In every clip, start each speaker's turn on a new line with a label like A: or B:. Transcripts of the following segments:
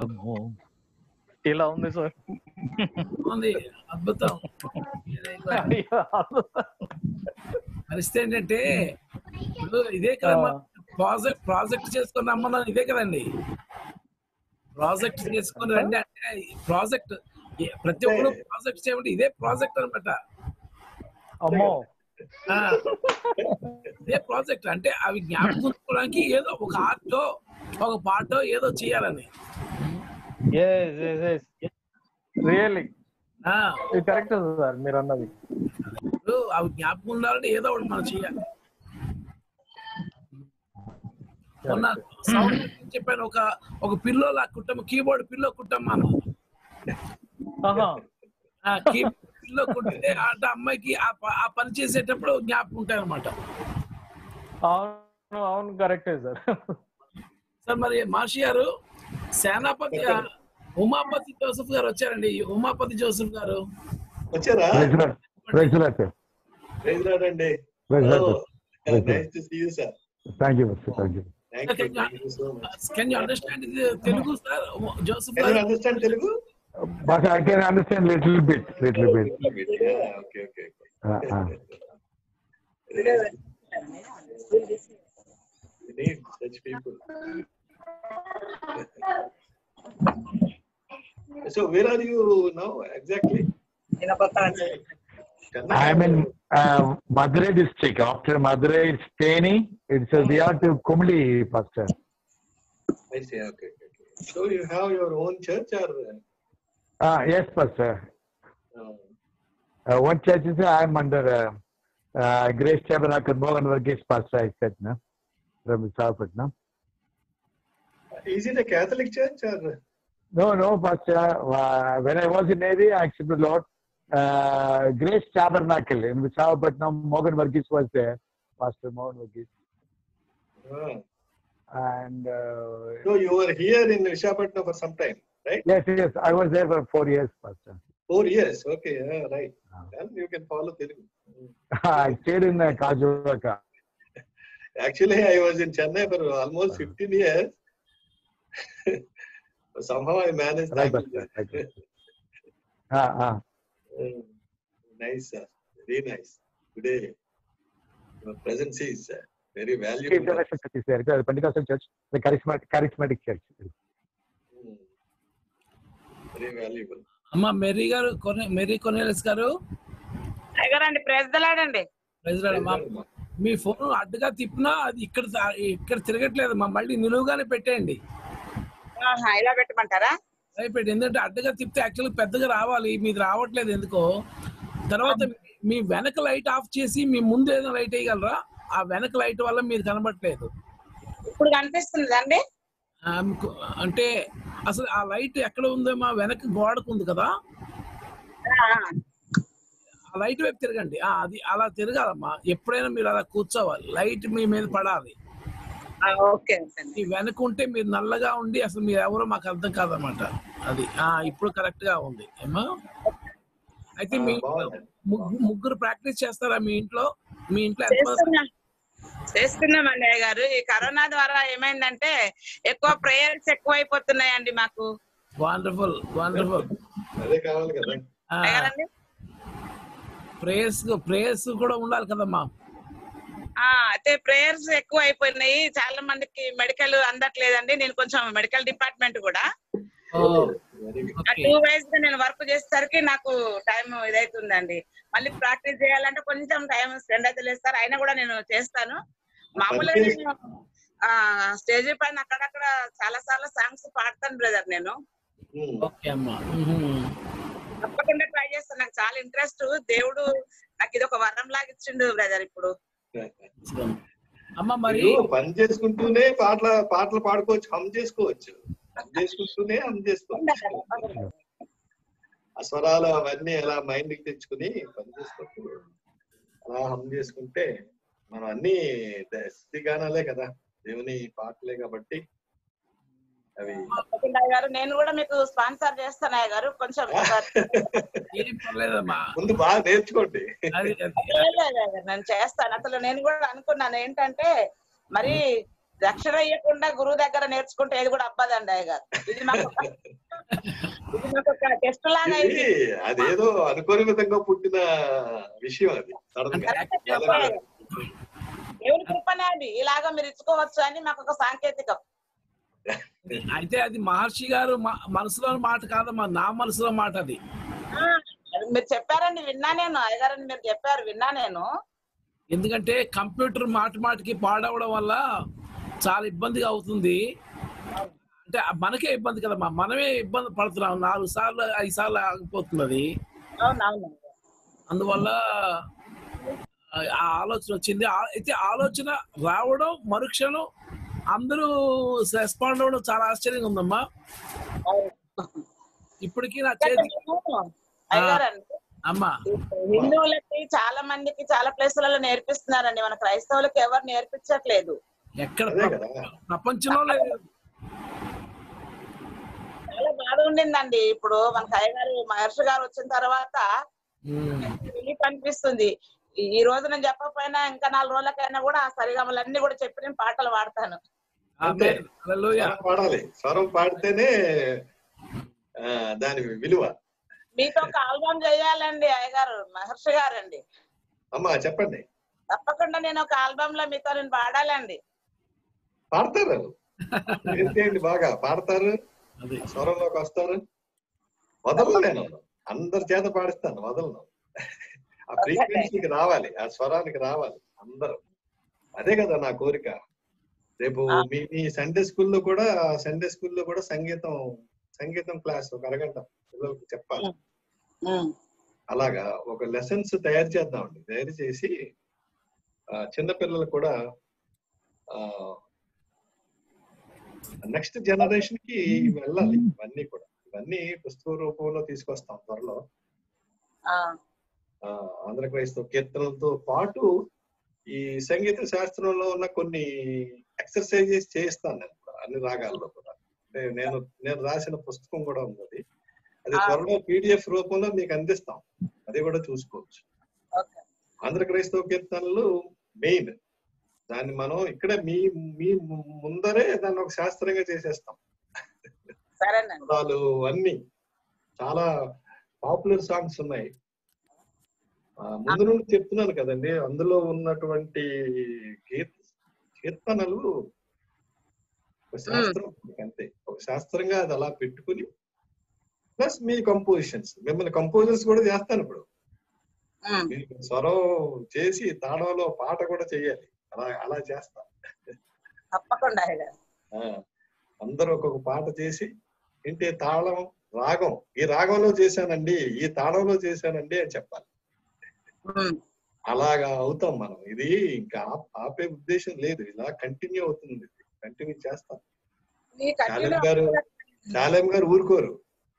A: అమ్మో. ఇలా ఉంది సార్
B: ఉంది అద్భుతం
A: అయ్యో,
B: పరిస్థితి ఏంటంటే ఇప్పుడు ఇదే కదా మనం ప్రాజెక్ట్ ప్రాజెక్ట్ చేసుకొని రమ్మన్నాను ఇదే కదండి ప్రాజెక్ట్ చేసుకొని రండి అంటే ప్రాజెక్ట్ ప్రతి ఒక్కరు ప్రాజెక్ట్ చేయమంటే ఇదే ప్రాజెక్ట్ అనమాట
A: అమ్మో
B: ఆ, ఇదే ప్రాజెక్ట్ అంటే అవి జ్ఞాపకం ఉంచుకోవడానికి ఏదో ఒక ఆర్టో ఒక పాటో ఏదో చేయాలని
A: రియల్లీ
B: ఆ,
A: ఇది కరెక్ట్ సార్ మీరు అన్నది
B: ఇప్పుడు అవి జ్ఞాపకం ఉండాలంటే ఏదో ఒకటి మనం చేయాలి మొన్న సౌండ్ గురించి చెప్పాను ఒక ఒక పిల్లో లా కుట్టం కీబోర్డ్ పిల్లో కుట్టమ్మాను
A: ఆహా.
B: ఆ కీబోర్డ్ పిల్లో కుట్టితే అంటే అమ్మాయికి ఆ ప- ఆ పని చేసేటప్పుడు జ్ఞాపకం ఉంటాయి అనమాట
A: అవును అవును కరెక్టే సార్
B: సార్ మరి మాషి గారు సేనాపతి ఆ, ఉమాపతి జోసెఫ్ గారు వచ్చారండి ఉమాపతి జోసెఫ్ గారు
C: వచ్చారా
D: praise Lord sir
C: praise Lord అండి
D: praise Lord
C: Oh, nice to see you, sir.
D: Thank you sir thank you
C: Thank you, thank you so much.
B: Can you understand ఇది Telugu sir Joseph
C: Can you
B: garu
C: understand Telugu?
D: But I can understand little bit little bit
C: Yeah, okay, okay, okay. We need such people. So where are you now exactly? Chennai?
D: I mean Madurai district after Madurai it's Theni it's near to Kumily first
C: I see, okay, okay, okay. So you have your own church or?
D: Yes first
C: uh,
D: one church is I'm under grace tabernacle Mohan Varghese first I set నా from Visakhapatnam
C: Is it a Catholic church or?
D: No, no, but uh, uh, when I was in Navy, I accepted the Lord. Uh, Grace Tabernacle in Visakhapatnam, Morgan Varghese was there, Pastor Morgan Varghese.
C: Ah.
D: And uh,
C: So you were here in Vishakhapatnam for some time, right?
D: yes, yes, I was there for four years, Pastor.
C: Four years, okay, yeah, right.
D: Ah.
C: Then you can follow Telugu.
D: I stayed in uh, Kajuraka.
C: Actually, I was in Chennai for almost 15 years. Somehow I managed.
D: Right,
C: that.
D: Pastor. Right, Pastor. Ah, ah.
C: Uh, nice, sir. Very nice. Today, your presence is uh, very valuable.
D: International church is there. The Pentecostal church, the charismatic, charismatic church.
C: Hmm. Very valuable.
B: అమ్మ Mary garu కొనే merry కొనేలస్ గారు
E: అయ్యగారండి ప్రెజ్దలాడండి
B: president అమ్మా, మీ phone అడ్డుగా తిప్పినా అది ఇక్కడ ఇక్కడ తిరగట్లేదు మా మళ్ళీ నిలువుగానే పెట్టేయండి
E: ఆహా, ఇలా పెట్టమంటారా
B: అయిపోయింది ఎందుకంటే అడ్డగా తిప్పితే యాక్చువల్గా పెద్దగా రావాలి మీది రావట్లేదు ఎందుకో తర్వాత మీ వెనక లైట్ ఆఫ్ చేసి మీ ముందు ఏదైనా లైట్ వేయగలరా ఆ వెనక లైట్ వల్ల మీరు కనబడట్లేదు
E: ఇప్పుడు కనిపిస్తుంది అండి
B: ఆ, మీకు అంటే అసలు ఆ లైట్ ఎక్కడ ఉందో మా వెనక గోడకు ఉంది కదా ఆ లైట్ వైపు తిరగండి ఆ, అది అలా తిరగాలమ్మా ఎప్పుడైనా మీరు అలా కూర్చోవాలి లైట్ మీ మీద పడాలి
E: ఓకే
B: ఈ వెనక ఉంటే మీరు నల్లగా ఉండి అసలు మీరు ఎవరో మాకు అర్థం కాదన్నమాట అది ఆ ఇప్పుడు కరెక్ట్ గా ఉంది ఏమా అయితే మీ
C: ఆ, బాగుంది.
B: ముగ్గు- ముగ్గురు ప్రాక్టీస్ చేస్తారా మీ ఇంట్లో మీ ఇంట్లో ఎంత
E: చేస్తున్నాం చేస్తున్నామండి అయ్య గారు ఈ కరోనా ద్వారా ఏమైందంటే ఎక్కువ ప్రేయర్స్ ఎక్కువ అయిపోతున్నాయండి మాకు
B: వండర్ఫుల్ వండర్ఫుల్
C: అదే కావాలి కదా
E: అయ్యగారండి
B: ప్రేయర్స్ ప్రేయర్స్ కూడా ఉండాలి కదమ్మా
E: ఆ, అయితే ప్రేయర్స్ ఎక్కువ అయిపోయినాయి చాలా మందికి మెడికల్ అందట్లేదండి నేను కొంచెం మెడికల్ డిపార్ట్మెంట్ కూడా
C: వెరీ గుడ్
E: ఆ
B: ఓకే
E: టూ వైస్ గా నేను వర్క్ చేసేసరికి నాకు టైం ఇదైతుందండి మళ్ళీ ప్రాక్టీస్ చేయాలంటే కొంచెం టైం స్పెండ్ అయితే లేదు సార్ అయినా కూడా నేను చేస్తాను మామూలుగా
C: Practice-
E: నేను ఆ స్టేజ్ పైన అక్కడక్కడ చాలా సార్లు సాంగ్స్ పాడతాను బ్రదర్ నేను
C: Hmm.
B: ఓకే అమ్మా మ్మ్.
E: తప్పకుండా ట్రై చేస్తాను నాకు చాలా ఇంట్రెస్ట్ దేవుడు నాకు ఇది ఒక వరం లాగా ఇచ్చిండు బ్రదర్ ఇప్పుడు
B: అమ్మ మరి
C: మీరు పని చేసుకుంటూనే పాటల పాటలు పాడుకోవచ్చు హమ్ చేసుకోవచ్చు పని చేసుకుంటూనే హమ్ చేసుకోవచ్చు ఆ స్వరాలు అవన్నీ ఎలా మైండ్ కి తెచ్చుకుని పని చేసుకుంటూ అలా హమ్ చేసుకుంటే మనం అన్ని దశ గానాలే కదా దేవుని పాటలే కాబట్టి అవి
E: తప్పకుండా అయ్య గారు నేను కూడా మీకు స్పాన్సర్ చేస్తాను అయ్య గారు కొంచెం
B: ఏం పర్లేదమ్మా
C: ముందు బాగా నేర్చుకోండి
B: అది అది
E: లేదు, లేదు, లేదు, నేను చేస్తాను అసలు నేను కూడా అనుకున్నాను ఏంటంటే మరి దక్షిణ ఇవ్వకుండా గురువు దగ్గర నేర్చుకుంటే ఏది కూడా అబ్బదండి అయ్య గారు ఇది మాకు ఒక- ఇది మాకు ఒక టెస్ట్ లాగా
C: ఇది
E: అయింది
C: అదేదో అనుకోని విధంగా పుట్టిన విషయం అది సడన్ గా
E: కరెక్ట్ చెప్పారు. దేవుని కృపనే అది ఇలాగా మీరు ఇచ్చుకోవచ్చు అని మాకు ఒక సాంకేతికం
B: అయితే అది మహర్షి గారు మ- మనసులో మాట కాదమ్మా నా మనసులో మాట అది
E: ఆ, అది మీరు చెప్పారండి విన్నా నేను అయ్యగారని మీరు చెప్పారు విన్నా నేను
B: ఎందుకంటే కంప్యూటర్ మాటి మాటికి పాడవడం వల్ల చాలా ఇబ్బందిగా అవుతుంది అంటే మనకే ఇబ్బంది కదమ్మా మనమే ఇబ్బంది పడుతున్నాం నాలుగు సార్లు ఐదు సార్లు ఆగిపోతున్నది
E: అవునవును
B: అందువల్ల ఆ- ఆ ఆలోచన వచ్చింది ఆ- అయితే ఆలోచన రావడం మరుక్షణం అందరూ రెస్పాండ్ అవ్వడం చాలా ఆశ్చర్యంగా ఉందమ్మా ఇప్పటికీ నా చేతి
E: అయ్యగారండి
B: అమ్మా
E: హిందువులకి చాలా మందికి చాలా ప్లేసులలో నేర్పిస్తున్నారండి మన క్రైస్తవులకి ఎవరు నేర్పించట్లేదు
B: ఎక్కడ
C: అదే
B: ప్ర-
C: కదా
B: ప్రపంచంలో లేదు
E: చాలా బాధ ఉండిందండి ఇప్పుడు మన అయ్యగారు మహర్షి గారు వచ్చిన తర్వాత
B: ఉమ్.
E: రిలీఫ్ అనిపిస్తుంది ఈ- ఈ రోజు నేను చెప్పకపోయినా ఇంకా నాలుగు రోజులకైనా కూడా ఆ సరిగమలన్నీ కూడా చెప్పి నేను పాటలు పాడతాను
C: అంతే.
B: ఆమేన్. హల్లెలూయా.
C: స్వరం పాడాలి స్వరం పాడితేనే ఆ, దాని విలువ
E: మీతో ఒక ఆల్బమ్ చేయాలండి అయ్యగారు మహర్షి గారండి
C: అమ్మా చెప్పండి
E: తప్పకుండా నేను ఒక ఆల్బమ్ లో మీతో నేను పాడాలండి
C: పాడతారు ఏంటి బాగా పాడతారు
B: అది
C: స్వరంలోకి వస్తారు వదలను నేను అందరి చేత పాడిస్తాను వదలను ఆ ఫ్రీక్వెన్సీకి రావాలి ఆ స్వరానికి రావాలి అందరూ అదే కదా నా కోరిక రేపు మీ మీ సండే స్కూల్లో కూడా సండే స్కూల్లో కూడా సంగీతం సంగీతం క్లాస్ ఒక అరగంట పిల్లలకు చెప్పాలి
E: ఉమ్.
C: అలాగా ఒక లెసన్స్ తయారు చేద్దామండి తయారు చేసి ఆ, చిన్న పిల్లలు కూడా నెక్స్ట్ జనరేషన్ కి వెళ్ళాలి ఇవన్నీ కూడా ఇవన్నీ పుస్తక రూపంలో తీసుకొస్తాం త్వరలో
E: ఆ,
C: ఆ, ఆంధ్ర క్రైస్తవ కీర్తనలతో పాటు ఈ సంగీత శాస్త్రంలో ఉన్న కొన్ని ఎక్సర్సైజెస్ చేయిస్తాను నేను కూడా అన్ని రాగాల్లో కూడా అంటే నేను నేను రాసిన పుస్తకం కూడా ఉంది అది అది
E: ఆ.
C: త్వరలో పీడిఎఫ్ రూపంలో మీకు అందిస్తాం అది కూడా చూసుకోవచ్చు
E: ఓకే
C: ఆంధ్ర క్రైస్తవ కీర్తనలు మెయిన్ దాన్ని మనం ఇక్కడ మీ మీ ముందరే దాన్ని ఒక శాస్త్రంగా చేసేస్తాం
E: సరేనండి
C: పదాలు అన్ని చాలా పాపులర్ సాంగ్స్ ఉన్నాయి ఆ, ముందు నుండి చెప్తున్నాను కదండి అందులో ఉన్నటువంటి కీర్త కీర్తనలు ఒక శాస్త్రం అంతే ఒక శాస్త్రంగా అది అలా పెట్టుకుని ప్లస్ మీ కంపోజిషన్స్ మిమ్మల్ని కంపోజర్స్ కూడా చేస్తాను ఇప్పుడు
E: ఉమ్.
C: మీకు స్వరం చేసి తాళంలో పాట కూడా చెయ్యాలి అలా అలా చేస్తా
E: తప్పకుండా అయ్యగారు
C: ఆ, అందరూ ఒక్కొక్క పాట చేసి ఏంటి తాళం రాగం ఈ రాగంలో చేశానండి ఈ తాళంలో చేశానండి అని చెప్పాలి
E: ఉమ్.
C: అలాగా అవుతాం మనం ఇది ఇంకా ఆప్- ఆపే ఉద్దేశం లేదు ఇలా కంటిన్యూ అవుతుంది కంటిన్యూ చేస్తాం
E: ఈ
C: చాలెం
E: కంటిన్యూ
C: గారు చాలెం గారు ఊరుకోరు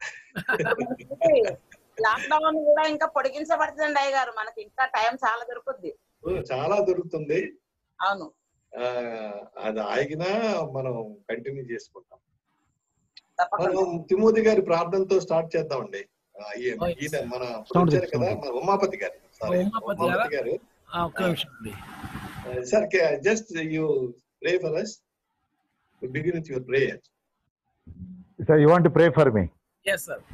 E: లాక్డౌన్ కూడా ఇంకా పొడిగించబడుతుందండి అయ్య గారు మనకి ఇంకా టైం చాలా దొరుకుద్ది
C: చాలా దొరుకుతుంది
E: అవును
C: ఆ అది ఆగినా మనం కంటిన్యూ చేసుకుంటాం
E: తప్పకుండా
C: మనం తిమోతి గారి ప్రార్థనతో స్టార్ట్ చేద్దామండి ఆ, ఈ-
B: Oh, yes,
C: ఈయన
B: sir.
C: మన
D: Sound
C: వచ్చారు
D: is
C: కదా
D: sound.
C: మన ఉమాపతి గారు సారీ
B: ఉమాపతి
C: ఉమాపతి గారు
B: ఆ, ఒక్క నిమిషం అండి
C: sir just you pray for us begin with your prayer
D: Sir, you want to pray for me?
B: Yes sir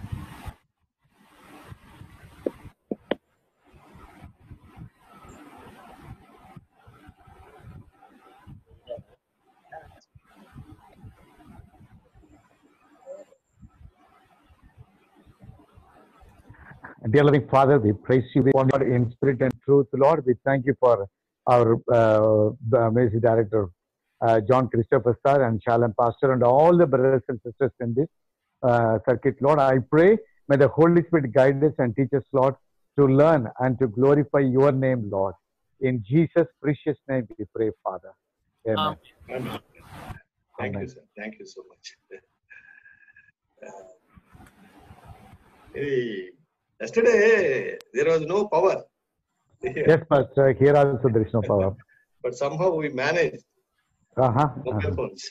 D: Dear loving Father, we praise you we honor you in spirit and truth. Lord, we thank you for our uh, the amazing director, uh, John Christopher Sir and Shalom Pastor and all the brothers and sisters in this uh, circuit. Lord, I pray, may the Holy Spirit guide us and teach us, Lord, to learn and to glorify your name, Lord. In Jesus' precious name we pray, Father. Amen.
C: Thank you
D: Amen.
C: Sir thank you so much ఇది yesterday there was no power
D: Yes, Pastor, here also there is no power.
C: But somehow we manage
D: Uh-huh.
C: Mobile
D: uh-huh.
C: Phones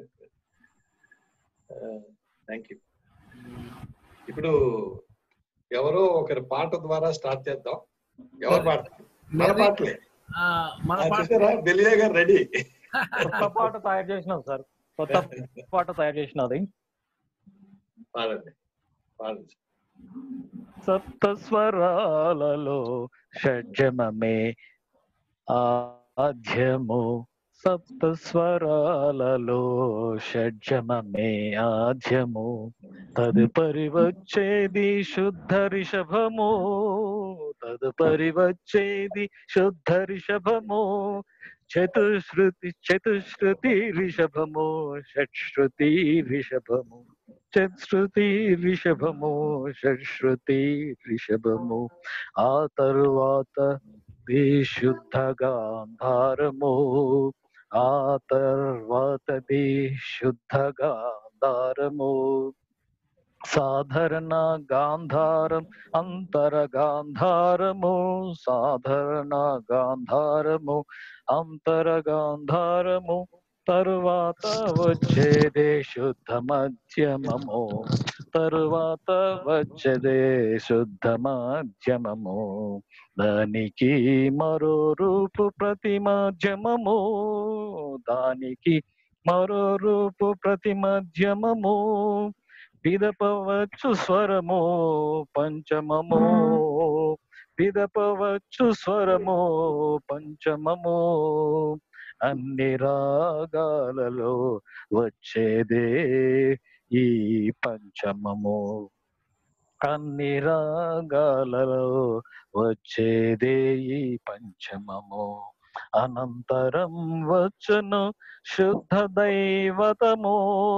C: thank you ఇప్పుడు ఎవరో ఒకరి పాట ద్వారా start చేద్దాం ఎవరు పాడతారు మన
B: Mary-
C: పాటలే
B: ఆ, మన
C: ఆ,
B: పాట
C: చూసారా బెలియా గారు రెడీ
A: కొత్త పాట తయారు చేసినాం సార్ కొత్త పాట తయారు చేసినది
C: పాడండి పాడండి
A: సప్త స్వరాలలో షడ్జమమే ఆద్యము సప్త స్వరాలలో షడ్జమమే ఆద్యము తదుపరి వచ్చేది శుద్ధ రిషభము తదుపరి వచ్చేది శుద్ధ రిషభము చతుశ్రుతి చతుశ్రుతి రిషభము షట్శ్రుతి రిషభము చతుశ్రుతి రిషభము షట్శ్రుతి రిషభము ఆ తరువాత ది శుద్ధ గాంధారము ఆ తర్వాత ది శుద్ధ గాంధారము సాధారణ గాంధారం అంతర గాంధారము సాధారణ గాంధారము అంతర గాంధారము తరువాత వచ్చేదే శుద్ధ మధ్యమము తరువాత వచ్చేదే శుద్ధ మధ్యమము దానికి మరో రూపు ప్రతిమాధ్యమము దానికి మరో రూపు ప్రతిమధ్యమము పిదపవచ్చు స్వరము పంచమము పిదపవచ్చు స్వరము పంచమము అన్ని రాగాలలో వచ్చేదే ఈ పంచమము అన్ని రాగాలలో వచ్చేదే ఈ పంచమము అనంతరం వచ్చును శుద్ధ దైవతము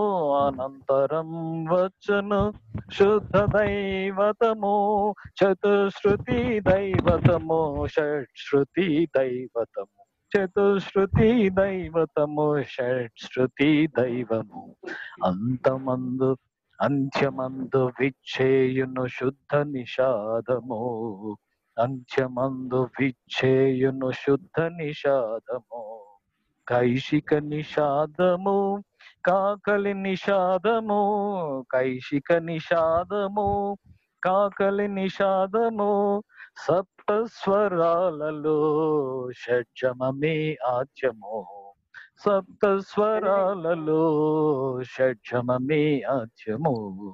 A: అనంతరం వచ్చును శుద్ధ దైవతము చతుశ్రుతి దైవతము షట్శ్రుతి దైవతము చతుశ్రుతి దైవతము షట్శ్రుతి దైవము అంతమందు అంత్యమందు విచ్చేయును శుద్ధ నిషాదము అంత్యమందు విచ్చేయును శుద్ధ నిషాదము కైశిక నిషాదము కాకలి నిషాదము కైశిక నిషాదము కాకలి నిషాదము సప్త స్వరాలలో షడ్జమమే ఆద్యము సప్త స్వరాలలో షడ్జమమే ఆద్యము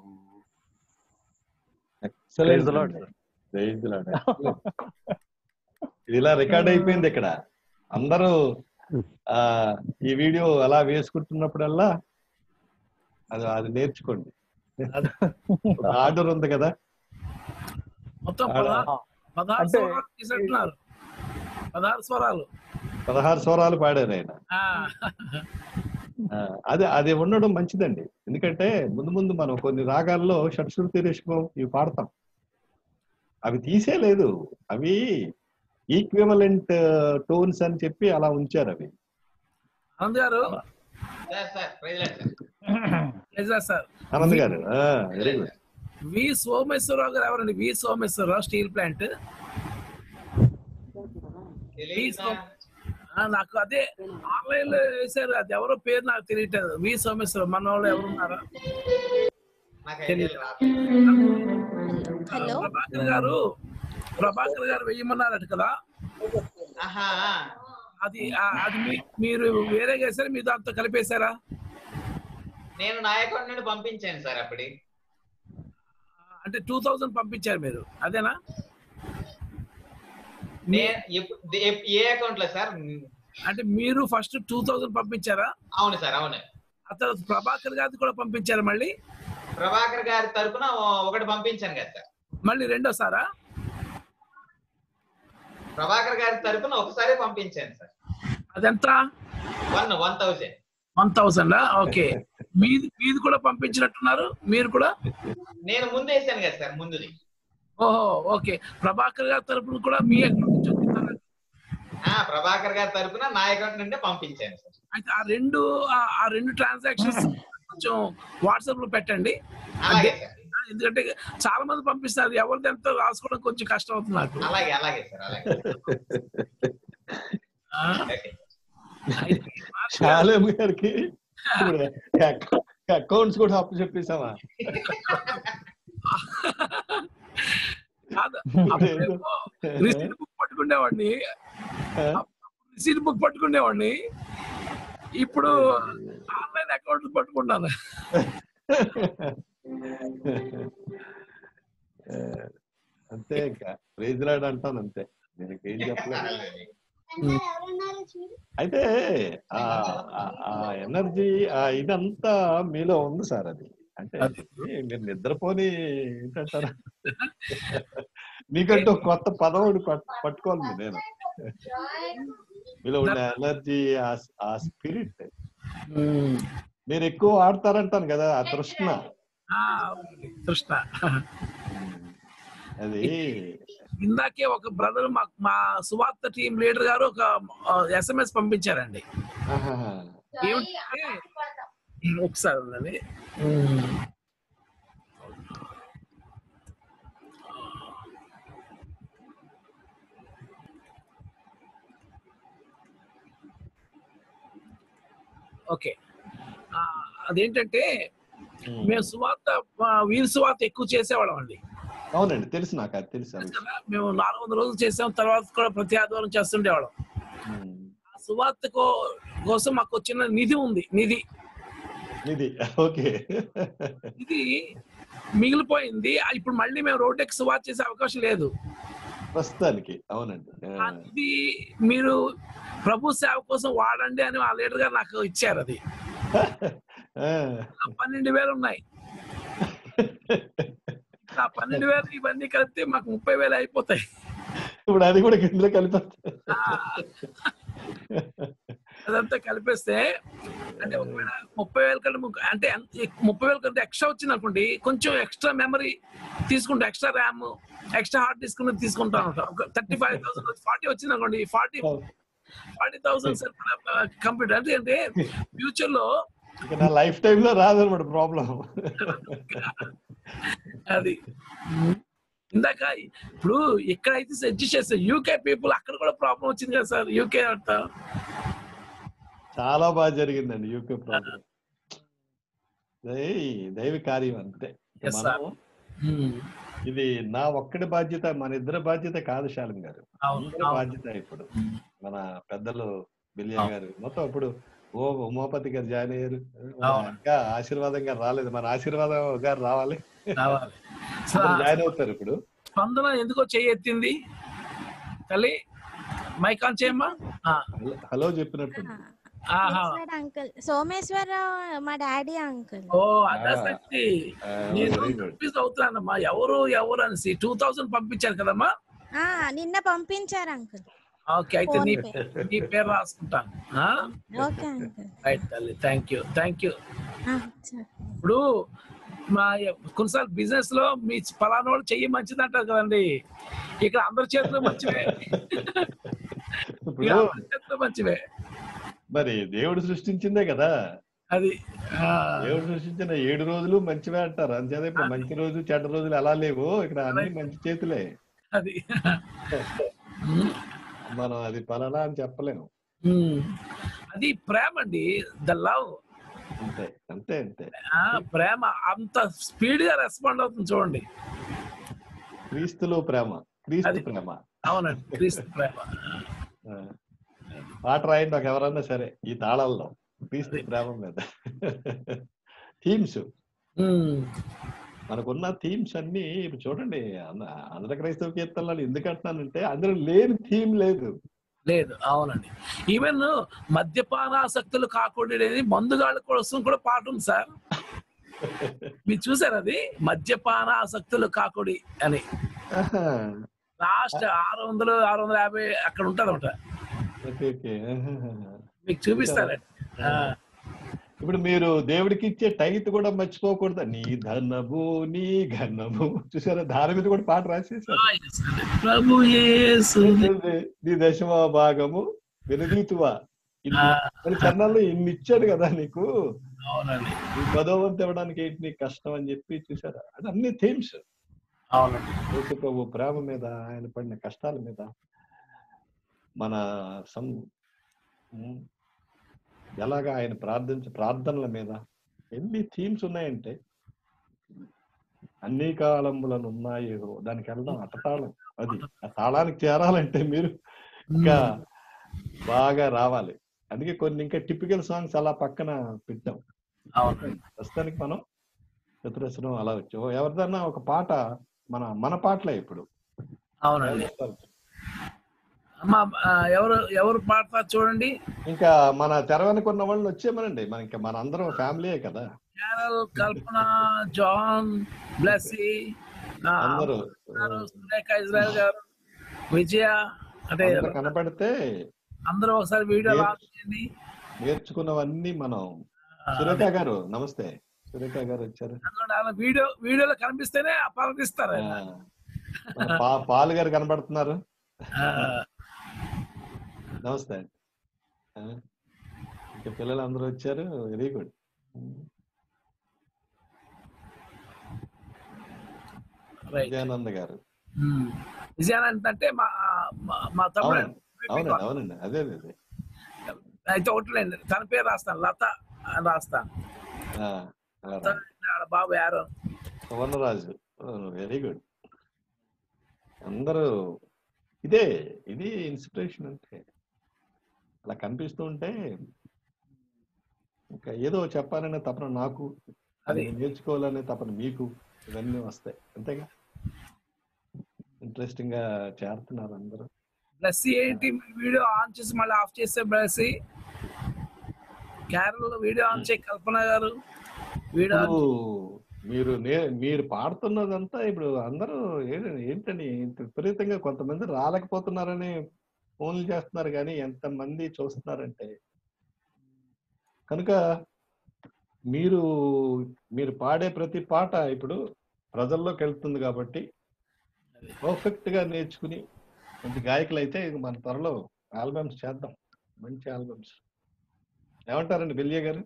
A: Praise the Lord, sir.
C: Praise the Lord. ఇది ఇలా రికార్డ్ అయిపోయింది ఇక్కడ అందరూ ఆ ఈ వీడియో అలా వేసుకుంటున్నప్పుడల్లా అది అది నేర్చుకోండి ఆర్డర్ ఉంది కదా
B: మొత్తం
C: ఆడ-
B: పదహారు పదహారు
A: అంటే-
B: స్వరాలు తీసేట్టున్నారు పదహారు స్వరాలు
C: పదహారు స్వరాలు పాడారు ఆయన
B: ఆ,
C: ఆ, అదే అది ఉండడం మంచిదండి ఎందుకంటే ముందు ముందు మనం కొన్ని రాగాల్లో షట్శృతి రేష్మం ఇవి పాడతాం అవి తీసేలేదు అవి ఈక్వివలెంట్ టోన్స్ అని చెప్పి అలా ఉంచారు అవి
B: Anand garu
F: sir sir praise Lord sir
B: నిజా sir
C: Anand garu very good
B: V Someswararao garu ఎవరండి వి సోమేశ్వరరావు స్టీల్ ప్లాంట్
F: తెలియదు సార్
B: ఆ, నాకు అదే ఆన్లైన్ లో వేసారు అది ఎవరో పేరు నాకు తెలియట్లేదు వి సోమేశ్వరరావు మన వాళ్ళు ఎవరున్నారా
F: నాకు
B: తెలియదు.
F: ఐడియా
G: హలో
B: ప్రభాకర్ గారు ప్రభాకర్ గారు వెయ్యమన్నారట కదా
F: ఆహా
B: అది ఆ, అది మీ- మీరు వేరే వేసారా మీ దాంతో కలిపేశారా
F: నేను నా అకౌంట్ నుండి పంపించాను సార్ అప్పటి
B: అంటే టూ థౌజండ్ పంపించారు మీరు అదేనా
F: నేను ఎప్పు- ఎప్- ఏ అకౌంట్ లో సార్
B: అంటే మీరు ఫస్ట్ టూ థౌజండ్ పంపించారా
F: అవును సార్ అవును
B: ఆ తర్వాత ప్రభాకర్ గారిది కూడా పంపించారు మళ్ళీ
F: ప్రభాకర్ గారి తరపున ఒకటి పంపించాను కదా సార్
B: మళ్ళీ రెండోసారా
F: ప్రభాకర్ గారి తరపున ఒకసారి పంపించాను సార్
B: అదెంత
F: one one thousand
B: one thousand okay మీది మీది కూడా పంపించినట్టున్నారు మీరు కూడా
F: నేను ముందు వేసాను కదా సార్ ముందుది
B: ఓహో ఓకే ప్రభాకర్ గారి తరపున కూడా మీ అకౌంట్ నుంచి వచ్చిందా?
F: ఆ ప్రభాకర్ గారి తరపున నా అకౌంట్ నుండి పంపించాను సార్
B: అయితే ఆ రెండు ఆ- ఆ రెండు ట్రాన్సాక్షన్స్ కొంచెం వాట్సాప్ లో పెట్టండి
F: అలాగే సార్
B: ఎందుకంటే చాలా మంది పంపిస్తారు ఎవరిది ఎంతో రాసుకోవడం కొంచెం కష్టం అవుతుంది నాకు
F: అలాగే అలాగే సార్ అలాగే
B: ఆ,
F: ఓకే.
B: అయితే
C: శాలేం గారికి అకౌంట్స్ కూడా అప్పు చెప్పేసావా
B: కాదు అప్పుడేమో రిసీట్ బుక్ పట్టుకునేవాడిని రిసీట్ బుక్ పట్టుకునేవాడిని ఇప్పుడు ఆన్లైన్ అకౌంట్ పట్టుకుంటాను
C: ఆ, అంతే ఇంకా ప్రైజ్లాడ్ అంటాను అంతే నేను ఏం చెప్పలేదు అయితే ఆ ఆ- ఆ ఎనర్జీ ఆ ఇదంతా మీలో ఉంది సార్ అది అంటే ఏ, మీరు నిద్రపోని ఏంటంటారా మీకంటూ ఒక కొత్త పదం ఒకటి పట్- పట్టుకోవాలి నేను మీలో ఉన్న ఎనర్జీ ఆ స్పిరిట్ మీరు ఎక్కువ ఆడతారంటాను కదా ఆ తృష్ణ
B: ఆ, తృష్ణ
C: అది
B: ఇందాకే ఒక బ్రదర్ మా మా సువార్త టీం లీడర్ గారు ఒక ఎస్ఎంఎస్ పంపించారండి
C: ఆహాహా.
B: ఏమిటంటే ఒకసారి ఉండండి ఓకే ఆ, అదేంటంటే మేము సువార్త ఆ, వీరి సువార్త ఎక్కువ చేసేవాళ్ళం అండి
C: అవునండి తెలుసు నాకు అది తెలుసు అది.
B: కదా మేము నాలుగు వందల రోజులు చేసాం తర్వాత కూడా ప్రతి ఆదివారం చేస్తుండేవాళ్ళం
C: ఉమ్.
B: ఆ సువార్త కో- కోసం మాకు వచ్చిన నిధి ఉంది నిధి
C: ఇది ఓకే
B: ఇది మిగిలిపోయింది ఆ, ఇప్పుడు మళ్ళీ మేము రోడ్డెక్కి సువార్త చేసే అవకాశం లేదు
C: ప్రస్తుతానికి అవునండి
B: ఆ నిధి మీరు ప్రభు సేవ కోసం వాడండి అని ఆ లీడర్ గారు నాకు ఇచ్చారు అది
C: ఆ.
B: ఆ పన్నెండు వేలు ఉన్నాయి ఆ పన్నెండు వేలు ఇవన్నీ కలిపితే మాకు ముప్పై వేలు అయిపోతాయి
C: ఇప్పుడు అది కూడా కిందలో కలిపి
B: ఆ, అదంతా కలిపేస్తే అంటే ఒకవేళ ముప్పై వేల కంటే ము- అంటే ఎంత- ఎక్- ముప్పై వేల కంటే ఎక్స్ట్రా వచ్చింది అనుకోండి కొంచెం ఎక్స్ట్రా మెమరీ తీసుకుంటా extra RAM extra hard disk తీసుకుంటాను ఒక థర్టీ ఫైవ్ థౌసండ్ ఫార్టీ వచ్చింది అనుకోండి ఫార్టీ ఫార్టీ థౌసండ్ కంప్యూటర్ అంటే అంటే ఫ్యూచర్ లో
C: ఇక నా లైఫ్ టైమ్ లో రాదనమాట ప్రాబ్లం
B: అది ఇందాక ఇప్పుడు ఎక్కడైతే సజెస్ట్ చేస్తే యూకే పీపుల్ అక్కడ కూడా ప్రాబ్లం వచ్చింది కదా సార్ యూకే అంతా
C: చాలా బాగా జరిగిందండి యూకే ప్రాబ్లం దైవ కార్యం అంతే
B: Yes, sir.
C: మనం ఇది నా ఒక్కడి బాధ్యత మన ఇద్దరి బాధ్యత కాదు శాలం గారు
B: అవును,
C: అందరి
B: అవును.
C: బాధ్యత ఇప్పుడు మన పెద్దలు బిలియా గారు మొత్తం ఇప్పుడు ఓ ఉమాపతి గారు జాయిన్ అయ్యారు
B: అవును.
C: ఇంకా ఆశీర్వాదం గారు రాలేదు మన ఆశీర్వాదం గారు రావాలి
B: రావాలి
C: అప్పుడు జాయిన్ అవుతారు ఇప్పుడు
B: స్పందన ఎందుకో చెయ్యి ఎత్తింది తల్లి మైక్ ఆన్ చేయమ్మా ఆ,
C: హలో- హలో చెప్పినట్టు
B: ఆహా
G: అంకుల్ సోమేశ్వరరావు మా డాడీ అంకుల్
B: ఓ అదే శక్తి నేను
C: వెరీ గుడ్
B: కన్ఫ్యూజ్ అవుతానమ్మా ఎవరు ఎవరు అనేసి టూ థౌసండ్ పంపించారు కదమ్మా
G: ఆ నిన్న పంపించారు అంకుల్
B: ఓకే అయితే నీ
G: ఫోన్
B: నీ పేరు రాసుకుంటాను
G: ఓకే అంకుల్
B: రైట్ తల్లి థ్యాంక్ యూ థ్యాంక్ యూ
G: ఆ, సరే.
B: ఇప్పుడు మా కొన్నిసార్లు బిజినెస్ లో మీ ఫలానా వాళ్ళు చెయ్యి మంచిది అంటారు కదండి ఇక్కడ అందరి చేతులు మంచివే
C: ఇప్పుడు
B: ఇక్కడ అందరి చేతులు మంచివే
C: మరి దేవుడు సృష్టించిందే కదా
B: అది ఆ,
C: దేవుడు సృష్టించిన ఏడు రోజులు మంచివే అంటారు అంతేదా ఇప్పుడు మంచి రోజు చెడ్డ రోజులు ఎలా లేవు ఇక్కడ అన్ని మంచి చేతులే
B: అది
C: మనం అది పలానా అని చెప్పలేము
B: ఉమ్. అది ప్రేమ అండి ద లవ్
C: అంతే అంతే అంతే
B: ప్రేమ అంత స్పీడ్ గా రెస్పాండ్ అవుతుంది చూడండి
C: క్రీస్తులో ప్రేమ క్రీస్తు
B: అది.
C: ప్రేమ
B: అవునండి క్రీస్తు ప్రేమ
C: ఆ. పాట రాయండి నాకు ఎవరన్నా సరే ఈ తాళాల్లో క్రీస్తు ప్రేమ మీద థీమ్స్
B: ఉమ్.
C: మనకున్న థీమ్స్ అన్ని ఇప్పుడు చూడండి ఆంధ్ర ఆంధ్ర క్రైస్తవ కీర్తనలు ఎందుకు అంటున్నానంటే అందులో లేని థీమ్ లేదు
B: లేదు అవునండి ఈవెన్ మద్యపానాసక్తులు కాకూడదు అనేది మందుగాళ్ళ కోసం కూడా పాట ఉంది సార్ మీరు చూసారు అది మద్యపానాసక్తులు కాకుడి అని
C: ఆహా.
B: లాస్ట్ ఆరు వందలు ఆరు వందల యాభై అక్కడ ఉంటుంది అనమాట
C: ఓకే ఓకే ఆహాహా.
B: మీకు చూపిస్తారండి ఆ,
C: ఇప్పుడు మీరు దేవుడికి ఇచ్చే టైత్ కూడా మర్చిపోకూడదు నీ ధనము నీ ఘనము చూసారా దాని మీద కూడా పాట రాసేసారు
B: ఆ, yes అండి. ప్రభు యేసు
C: నీ దశమ భాగము వినదీతువా ఇన్ని
B: ఆ,
C: కొన్ని చరణాల్లో ఇన్ని ఇచ్చాడు కదా నీకు
B: అవునండి
C: ఈ పదోవంతు ఇవ్వడానికి ఏంటి నీకు కష్టం అని చెప్పి చూసారా అది అన్ని థీమ్స్
B: అవునండి
C: యేసు ప్రభు ప్రేమ మీద ఆయన పడిన కష్టాల మీద మన సం ఉమ్, ఎలాగా ఆయన ప్రార్థించ ప్రార్థనల మీద ఎన్ని థీమ్స్ ఉన్నాయంటే అన్ని కాలములను ఉన్నాయి దానికి వెళ్దాం అట్టతాళం అది ఆ తాళానికి చేరాలంటే మీరు ఇంకా బాగా రావాలి అందుకే కొన్ని ఇంకా టిపికల్ సాంగ్స్ అలా పక్కన పెట్టాం
B: అవునండి
C: ప్రస్తుతానికి మనం చతురస్రం అలా వచ్చాం ఎవరిదన్నా ఒక పాట మన మన పాటలే ఇప్పుడు
B: అవునండి అమ్మా ఆ, ఎవరు ఎవరు పాడతారు చూడండి
C: ఇంకా మన తెర వెనుకున్న వాళ్ళు వచ్చేమనండి మన ఇంకా మన అందరం ఫ్యామిలీయే కదా
B: క్యారల్ కల్పన జాన్ బ్లెస్సీ ఆ,
C: అందరూ
B: గారు, సురేఖ ఇజ్రాయల్ గారు విజయ అంటే
C: అందరూ కనపడితే
B: అందరూ ఒకసారి వీడియో
C: ఏ-
B: లాంచ్ చేయండి
C: నేర్చుకున్నవన్నీ మనం
B: ఆ,
C: సురేఖ గారు నమస్తే సురేఖ గారు వచ్చారు
B: అందులో అలా వీడియో వీడియోలో కనిపిస్తేనే అపరదిస్తారు
C: ఆ, మన పా- పాల్ గారు కనబడుతున్నారు
B: ఆ,
C: నమస్తే ఆ, ఇంకా పిల్లలు అందరూ వచ్చారు వెరీ గుడ్
B: రైట్
C: విజయానంద్ గారు
B: ఉమ్. విజయానంద్ అంటే మా మా- మా తమ్ముడు
C: అవును అవునండి అవునండి అదే అదే అదే
B: అయితే ఒకటిలేండి తన పేరు రాస్తాను లత అని రాస్తాను
C: ఆ, అలా
B: లత వాళ్ళ బాబు యారో
C: సువర్ణరాజు వెరీ గుడ్ అందరూ ఇదే ఇది ఇన్స్పిరేషన్ అంటే అలా కనిపిస్తూ ఉంటే ఇంకా ఏదో చెప్పాలనే తపన నాకు అది
B: అది.
C: నేర్చుకోవాలనే తపన మీకు ఇవన్నీ వస్తాయి అంతేగా ఇంట్రెస్టింగ్ గా చేరుతున్నారు అందరూ
B: బ్లెస్సీ ఏంటి వీడియో ఆన్ చేసి మళ్ళీ ఆఫ్ చేస్తే బ్లెస్సీ క్యారల్ వీడియో ఆన్ చేయి కల్పన గారు వీడియో
C: ఇప్పుడు మీరు నే- మీరు పాడుతున్నదంతా ఇప్పుడు అందరూ ఏ- ఏంటని ఇంత విపరీతంగా కొంతమంది రాలేకపోతున్నారని ఫోన్లు చేస్తున్నారు కానీ ఎంతమంది చూస్తున్నారంటే కనుక మీరు మీరు పాడే ప్రతి పాట ఇప్పుడు ప్రజల్లోకి వెళ్తుంది కాబట్టి పర్ఫెక్ట్ గా నేర్చుకుని మంచి గాయకులు అయితే ఇక మన త్వరలో ఆల్బమ్స్ చేద్దాం మంచి ఆల్బమ్స్ ఏమంటారండి బెల్లియ గారు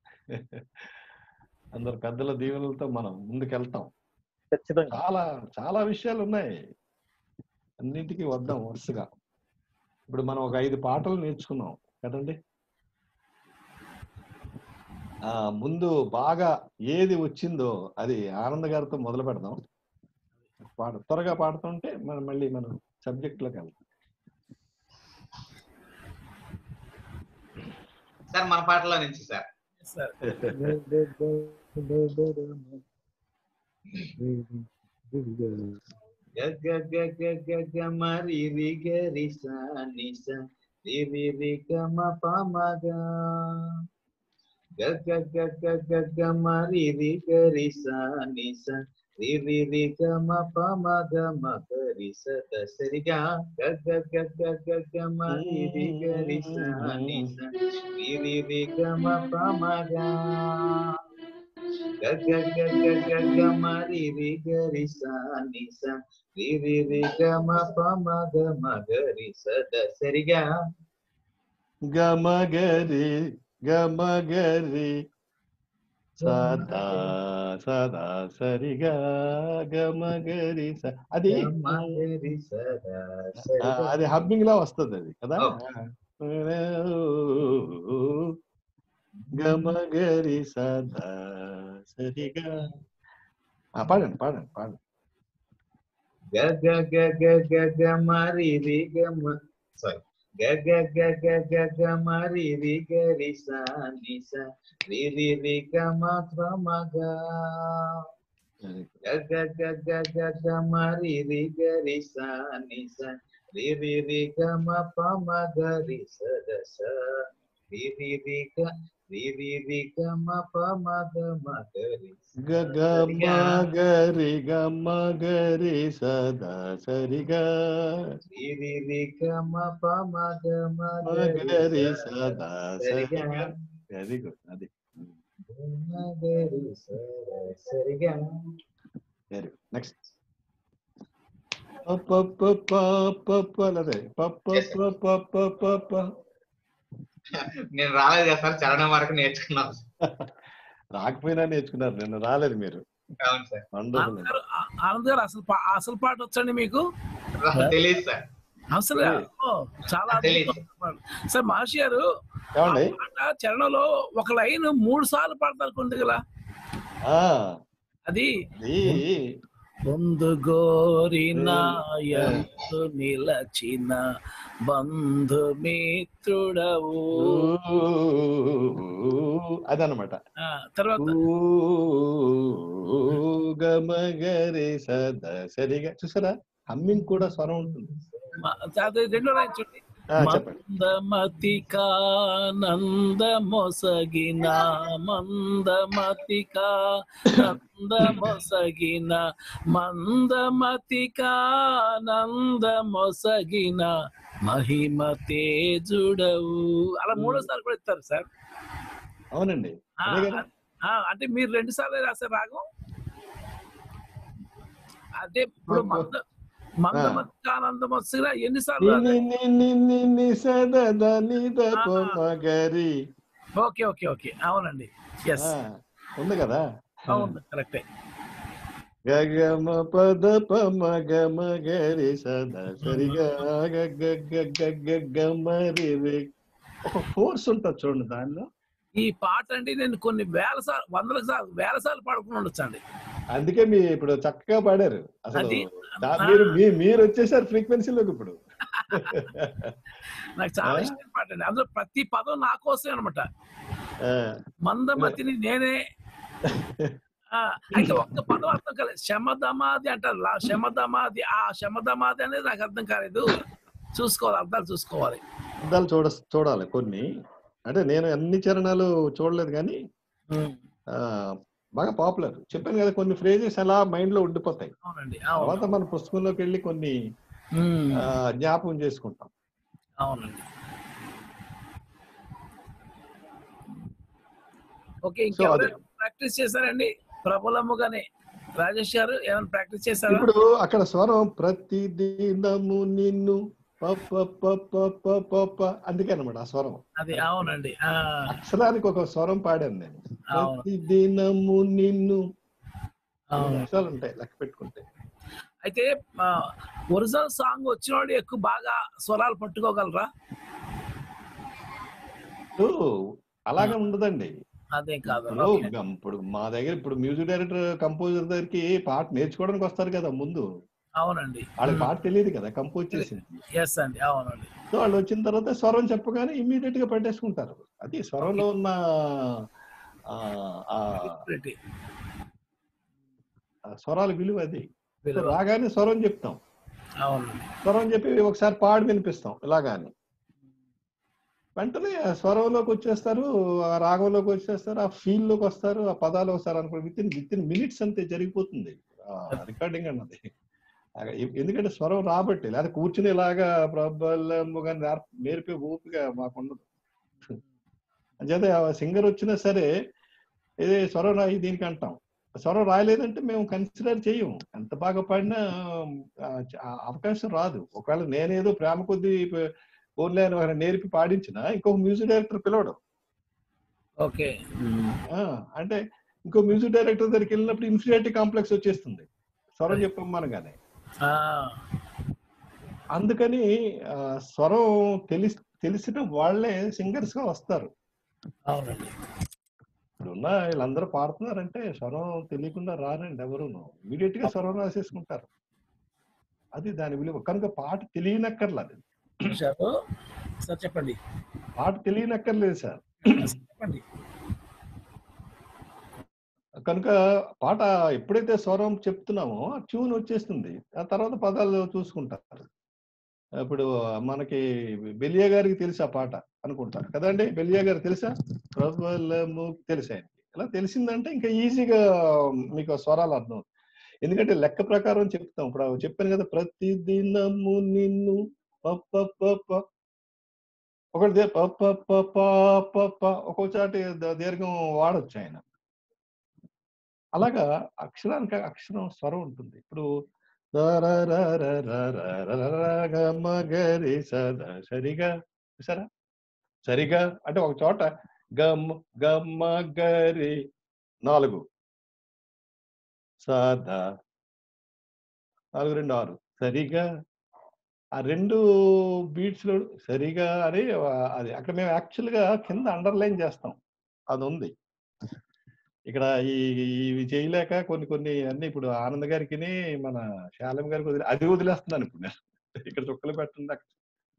C: అందరు పెద్దల దీవెనలతో మనం ముందుకెళ్తాం
A: ఖచ్చితంగా
C: చాలా చాలా విషయాలు ఉన్నాయి అన్నింటికి వద్దాం వరుసగా ఇప్పుడు మనం ఒక ఐదు పాటలు నేర్చుకున్నాం కదండి ఆ ముందు బాగా ఏది వచ్చిందో అది ఆనంద్ గారితో మొదలు పెడదాం పాట త్వరగా పాడుతుంటే మనం మళ్ళీ మనం సబ్జెక్ట్ లోకి వెళ్తాం
F: సార్ మన పాటలో నుంచి సార్
B: సార్
F: గ గ గ గ గ గ మరి రి గ రి స ని స రి రి రి గ మ ప మ గ గ గ గ గ గ గ మరి రి గ రి స ని స రి రి రి గ మ ప మ గ మ గ రి స ద స రి గ గ గ గ గ గ గ మరి రి గ రి స ని స రి రి రి గ మ ప మ గ గ గ గ గ గ గ మరి రి గ రి స ని స రి రి రి గ మ ప మ గ మ గ రి స ద సరిగా
C: గమగరి గమగరి సదా సదా సరిగా గమగరి స అది
F: గ మ గ రి స ద
C: ఆ,
F: సరిగా
C: అది హబ్బింగ్ లా వస్తుంది అది కదా గమగరి సదా సరిగా ఆ, పాడండి పాడండి పాడండి
F: గ గ గ గ గ గ మరి రి గ మ సారీ గ గ గ గ గ గ మరి రి గ రి స ని స రి రి రి గ మ ప మ గ
C: Very good.
F: గ గ గ గ గ గ మరి రి గ రి స ని స రి రి రి గ మ ప మ గ రి స ద స రి రి రి గ రి రి రి గ మ ప మ గ మ గ రి స
C: గ గ మ గరి గ మ గరి సదా సరిగా
F: రి రి రి గ మ ప మ గ మ
C: మ
F: గ
C: గరి
F: రి స
C: సదా
F: సరిగా
C: సరిగా వెరీ గుడ్ అది
F: మ గ రి స ద సరిగా
C: వెరీ గుడ్ నెక్స్ట్ ప ప ప ప ప అదే ప ప ప ప ప ప ప
F: నేను రాలేదు కదా సార్ చరణం వరకు నేర్చుకున్నాం
C: రాకపోయినా నేర్చుకున్నారు నిన్న రాలేదు మీరు
F: అవును సార్
C: వండర్ఫుల్
B: ఆనంద్ గారు ఆ- ఆనంద్ గారు అసలు పా- అసలు పాట వచ్చండి మీకు
F: రా- తెలియదు సార్
B: అసలు ఓ, చాలా
F: తెలీదు.
B: అద్భుతమైన పాట. సార్ మహర్షి గారు
C: ఏమండి
B: ఆ పాట చరణంలో ఒక లైన్ మూడు సార్లు పాడతారు కొండగల
C: ఆ,
B: అది
C: ఇది
B: పొందుగోరిన ఎందు నిలచిన బంధుమిత్రుడవు
C: అదనమాట
B: ఆ, తర్వాత
C: గమగరి సద సరిగా చూసారా హమ్మింగ్ కూడా స్వరం ఉంటుంది
B: మ- అది రెండో లైన్ చూడండి
C: ఆ, చెప్పండి
B: మందమతికానంద మొసగిన మందమతికా నంద మొసగిన మందమతికానంద మొసగిన మహిమ తేజుడవు అలా మూడోసారి కూడా ఇస్తారు సార్
C: అవునండి
B: ఆ,
C: అదే కదా
B: ఆ, అంటే మీరు రెండు సార్లు రాశారు రాగం అదే ఇప్పుడు మంద మందమతికానందం వస్తున్నా ఎన్నిసార్లు
C: ని
B: రాశారు?
C: ని ని ని ని సద ద ని ద ప మ గరి
B: ఓకే ఓకే ఓకే అవునండి ఎస్
C: ఆ, ఉంది కదా
B: అవును కరెక్టే
C: గగమ పద ప మ గ మ గరి సద సరిగా గ గ గ గ గ గ మరి రి. ఒక ఫోర్స్ ఉంటుంది చూడండి దానిలో
B: ఈ పాట అండి నేను కొన్ని వేల సార్లు వందల సార్లు వేల సార్లు పాడుకుని ఉండొచ్చు అండి
C: అందుకే మీ ఇప్పుడు చక్కగా పాడారు అసలు
B: అది-
C: దా- మీరు మీ- మీరు వచ్చేసారు ఫ్రీక్వెన్సీలోకి ఇప్పుడు
B: నాకు చాలా
C: ఆ?
B: ఇష్టమైన పాట అండి అందులో ప్రతి పదం నా కోసమే అనమాట
C: ఆ,
B: మందమతిని నేనే ఆ, అయితే ఒక్క పదం అర్థం కాలేదు శమదమాది అంటారు లా- శమదమాది ఆ శమదమాది అనేది నాకు అర్థం కాలేదు చూసుకోవాలి అర్థాలు చూసుకోవాలి
C: అద్దాలు చూడ చూడాలి కొన్ని అంటే నేను అన్ని చరణాలు చూడలేదు కానీ ఆ, బాగా పాపులర్ చెప్పాను కదా కొన్ని ఫ్రేజెస్ అలా మైండ్ లో ఉండిపోతాయి
B: అవునండి
C: తర్వాత
B: అవును
C: మన పుస్తకంలోకి వెళ్ళి కొన్ని
B: ఉమ్,
C: ఆ, జ్ఞాపకం చేసుకుంటాం
B: అవునండి ఓకే
C: సో అదే.
B: ఇంకెవరైనా ప్రాక్టీస్ చేశారండి ప్రబలముగానే రాజేష్ గారు ఏమైనా ప్రాక్టీస్ చేశారా
C: ఇప్పుడు అక్కడ స్వరం ప్రతి దినము నిన్ను ప ప ప ప ప ప ప అందుకే అనమాట ఆ స్వరం
B: అది అవునండి ఆ,
C: అక్షరానికి ఒక స్వరం పాడాను నేను
B: అవును.
C: ప్రతి దినము నిన్ను
B: అవును
C: అక్షరాలు ఉంటాయి లెక్క పెట్టుకుంటే
B: అయితే ఒరిజినల్ సాంగ్ వచ్చిన వాళ్ళు ఎక్కువ బాగా స్వరాలు పట్టుకోగలరా
C: ఇప్పుడు అలాగే ఉండదండి
B: అదే కాదు
C: ఇప్పుడు
B: ఓకే.
C: గం- ఇప్పుడు మా దగ్గర ఇప్పుడు మ్యూజిక్ డైరెక్టర్ కంపోజర్ దగ్గరికి పాట నేర్చుకోవడానికి వస్తారు కదా ముందు
B: అవునండి
C: వాళ్ళకి పాట తెలియదు కదా కంపోజ్ చేసింది
B: ఎస్ అండి అవునండి
C: సో వాళ్ళు వచ్చిన తర్వాత స్వరం చెప్పగానే ఇమ్మీడియట్ గా పెట్టేసుకుంటారు అది స్వరంలో ఉన్న ఆ, ఆ,
B: Security.
C: ఆ స్వరాల విలువ అది సో
B: విలువ.
C: రాగానే స్వరం చెప్తాం
B: అవునండి
C: స్వరం చెప్పి ఒకసారి పాడి వినిపిస్తాం ఇలాగాని వెంటనే ఆ స్వరంలోకి వచ్చేస్తారు ఆ రాగంలోకి వచ్చేస్తారు ఆ ఫీల్ లోకి వస్తారు ఆ పదాలు వస్తారు అనుకో within within minutes అంతే జరిగిపోతుంది రికార్డింగ్ అన్నది ఆ, ఎ- ఎందుకంటే స్వరం రాబట్టి లేదా కూర్చుని ఇలాగా ప్రబలముగా నేర్ప- నేర్పే ఓపిక మాకుండదు అంచేత సింగర్ వచ్చినా సరే ఇది స్వరం రాయి దీనికి అంటాం స్వరం రాయలేదంటే మేము కన్సిడర్ చెయ్యం ఎంత బాగా పాడినా ఆ, చ- ఆ అవకాశం రాదు ఒకవేళ నేనేదో ప్రేమ కొద్ది ఓన్లీ అని ఒకరిని నేర్పి పాడించిన ఇంకొక మ్యూజిక్ డైరెక్టర్ పిలవడం
B: ఓకే
C: ఆ, అంటే ఇంకో మ్యూజిక్ డైరెక్టర్ దగ్గరికి వెళ్ళినప్పుడు ఇన్ఫీరియారిటీ కాంప్లెక్స్ వచ్చేస్తుంది స్వరం చెప్పమనగానే
B: ఆ,
C: అందుకని ఆ, స్వరం తెలి తెలిసిన వాళ్ళే సింగర్స్ గా వస్తారు
B: అవునండి
C: ఇప్పుడున్న వీళ్ళందరూ పాడుతున్నారంటే స్వరం తెలియకుండా రారండి ఎవరును ఇమీడియట్ గా స్వరం రాసేసుకుంటారు అది దాని విలువ కనుక పాట తెలియనక్కర్లేదు
B: చూశారు సార్ చెప్పండి
C: పాట తెలియనక్కర్లేదు సార్
B: చెప్పండి
C: కనుక పాట ఎప్పుడైతే స్వరం చెప్తున్నామో ట్యూన్ వచ్చేస్తుంది ఆ తర్వాత పదాలు చూసుకుంటారు ఇప్పుడు మనకి బెలియా గారికి తెలుసు ఆ పాట అనుకుంటారు కదండి బెలియా గారు తెలుసా ప్రబలము తెలుసు ఆయనకి ఇలా తెలిసిందంటే ఇంకా ఈజీగా మీకు ఆ స్వరాలు అర్థం అవుతాయి. ఎందుకంటే లెక్క ప్రకారం చెప్తాం ఇప్పుడు చెప్పాను కదా ప్రతి దినము నిన్ను ప ప ప ప. ఒకటి దే- ప ప ప ప ప ప. ఒక్కో చాటి ద- దీర్ఘం వాడొచ్చు ఆయన అలాగా అక్షరానికి అక్షరం స్వరం ఉంటుంది ఇప్పుడు గరి సద సరిగా చూసారా సరిగా అంటే ఒక చోట గమ్ గమ్మ గరి నాలుగు సదా నాలుగు రెండు ఆరు సరిగా ఆ రెండు బీట్స్ లో సరిగా అని ఆ, అది అక్కడ మేము యాక్చువల్ గా కింద అండర్లైన్ చేస్తాం అది ఉంది ఇక్కడ ఈ ఇవి చేయలేక కొన్ని కొన్ని అన్ని ఇప్పుడు ఆనంద్ గారికి మన శాలం గారికి వదిలే అది వదిలేస్తున్నాను ఇప్పుడు నేను ఇక్కడ చుక్కలు పెట్టండి అక్కడ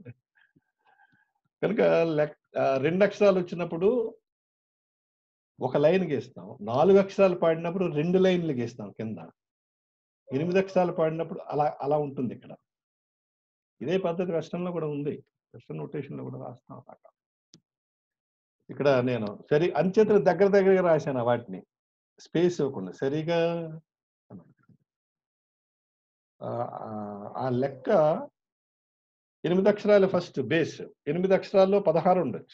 C: కనుక లెక్ ఆ, రెండు అక్షరాలు వచ్చినప్పుడు ఒక లైన్ గీస్తాం నాలుగు అక్షరాలు పాడినప్పుడు రెండు లైన్లు గీస్తాం కింద ఎనిమిది అక్షరాలు పాడినప్పుడు అలా అలా ఉంటుంది ఇక్కడ ఇదే పద్ధతి వెస్టర్న్లో కూడా ఉంది వెస్టర్న్ నోటేషన్లో కూడా రాస్తాం అలాగా ఇక్కడ నేను సరి అంచేతలు దగ్గర దగ్గరగా రాశాను వాటిని స్పేస్ ఇవ్వకుండా సరిగా అన్నాడు. ఆ, ఆ, ఆ లెక్క ఎనిమిది అక్షరాలు ఫస్ట్ బేస్ ఎనిమిది అక్షరాల్లో పదహారు ఉండొచ్చు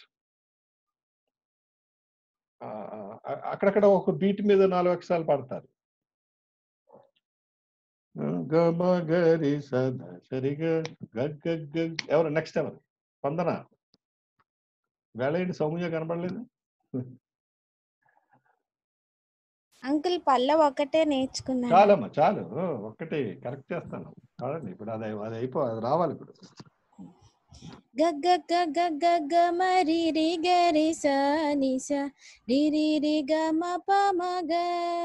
C: ఆ, ఆ, అక్కడక్కడ ఒక బీట్ మీద నాలుగు అక్షరాలు పాడతారు గమ గరి సద సరిగా గగ్ గగ్ గగ్ ఎవరు నెక్స్ట్ ఎవరు స్పందన వేళ ఏంటి సౌమ్య కనపడలేదు
G: అంకుల్ పల్ల ఒకటే నేర్చుకున్నాను
C: చాలమ్మా చాలు ఒక్కటి కరెక్ట్ చేస్తాను కాదండి ఇప్పుడు అది అది అయిపో అది రావాలి ఇప్పుడు
G: గగ్గ గగ్గ గగ్గ మరి రి గరి స ని స రి రి రి గ మ ప మ గ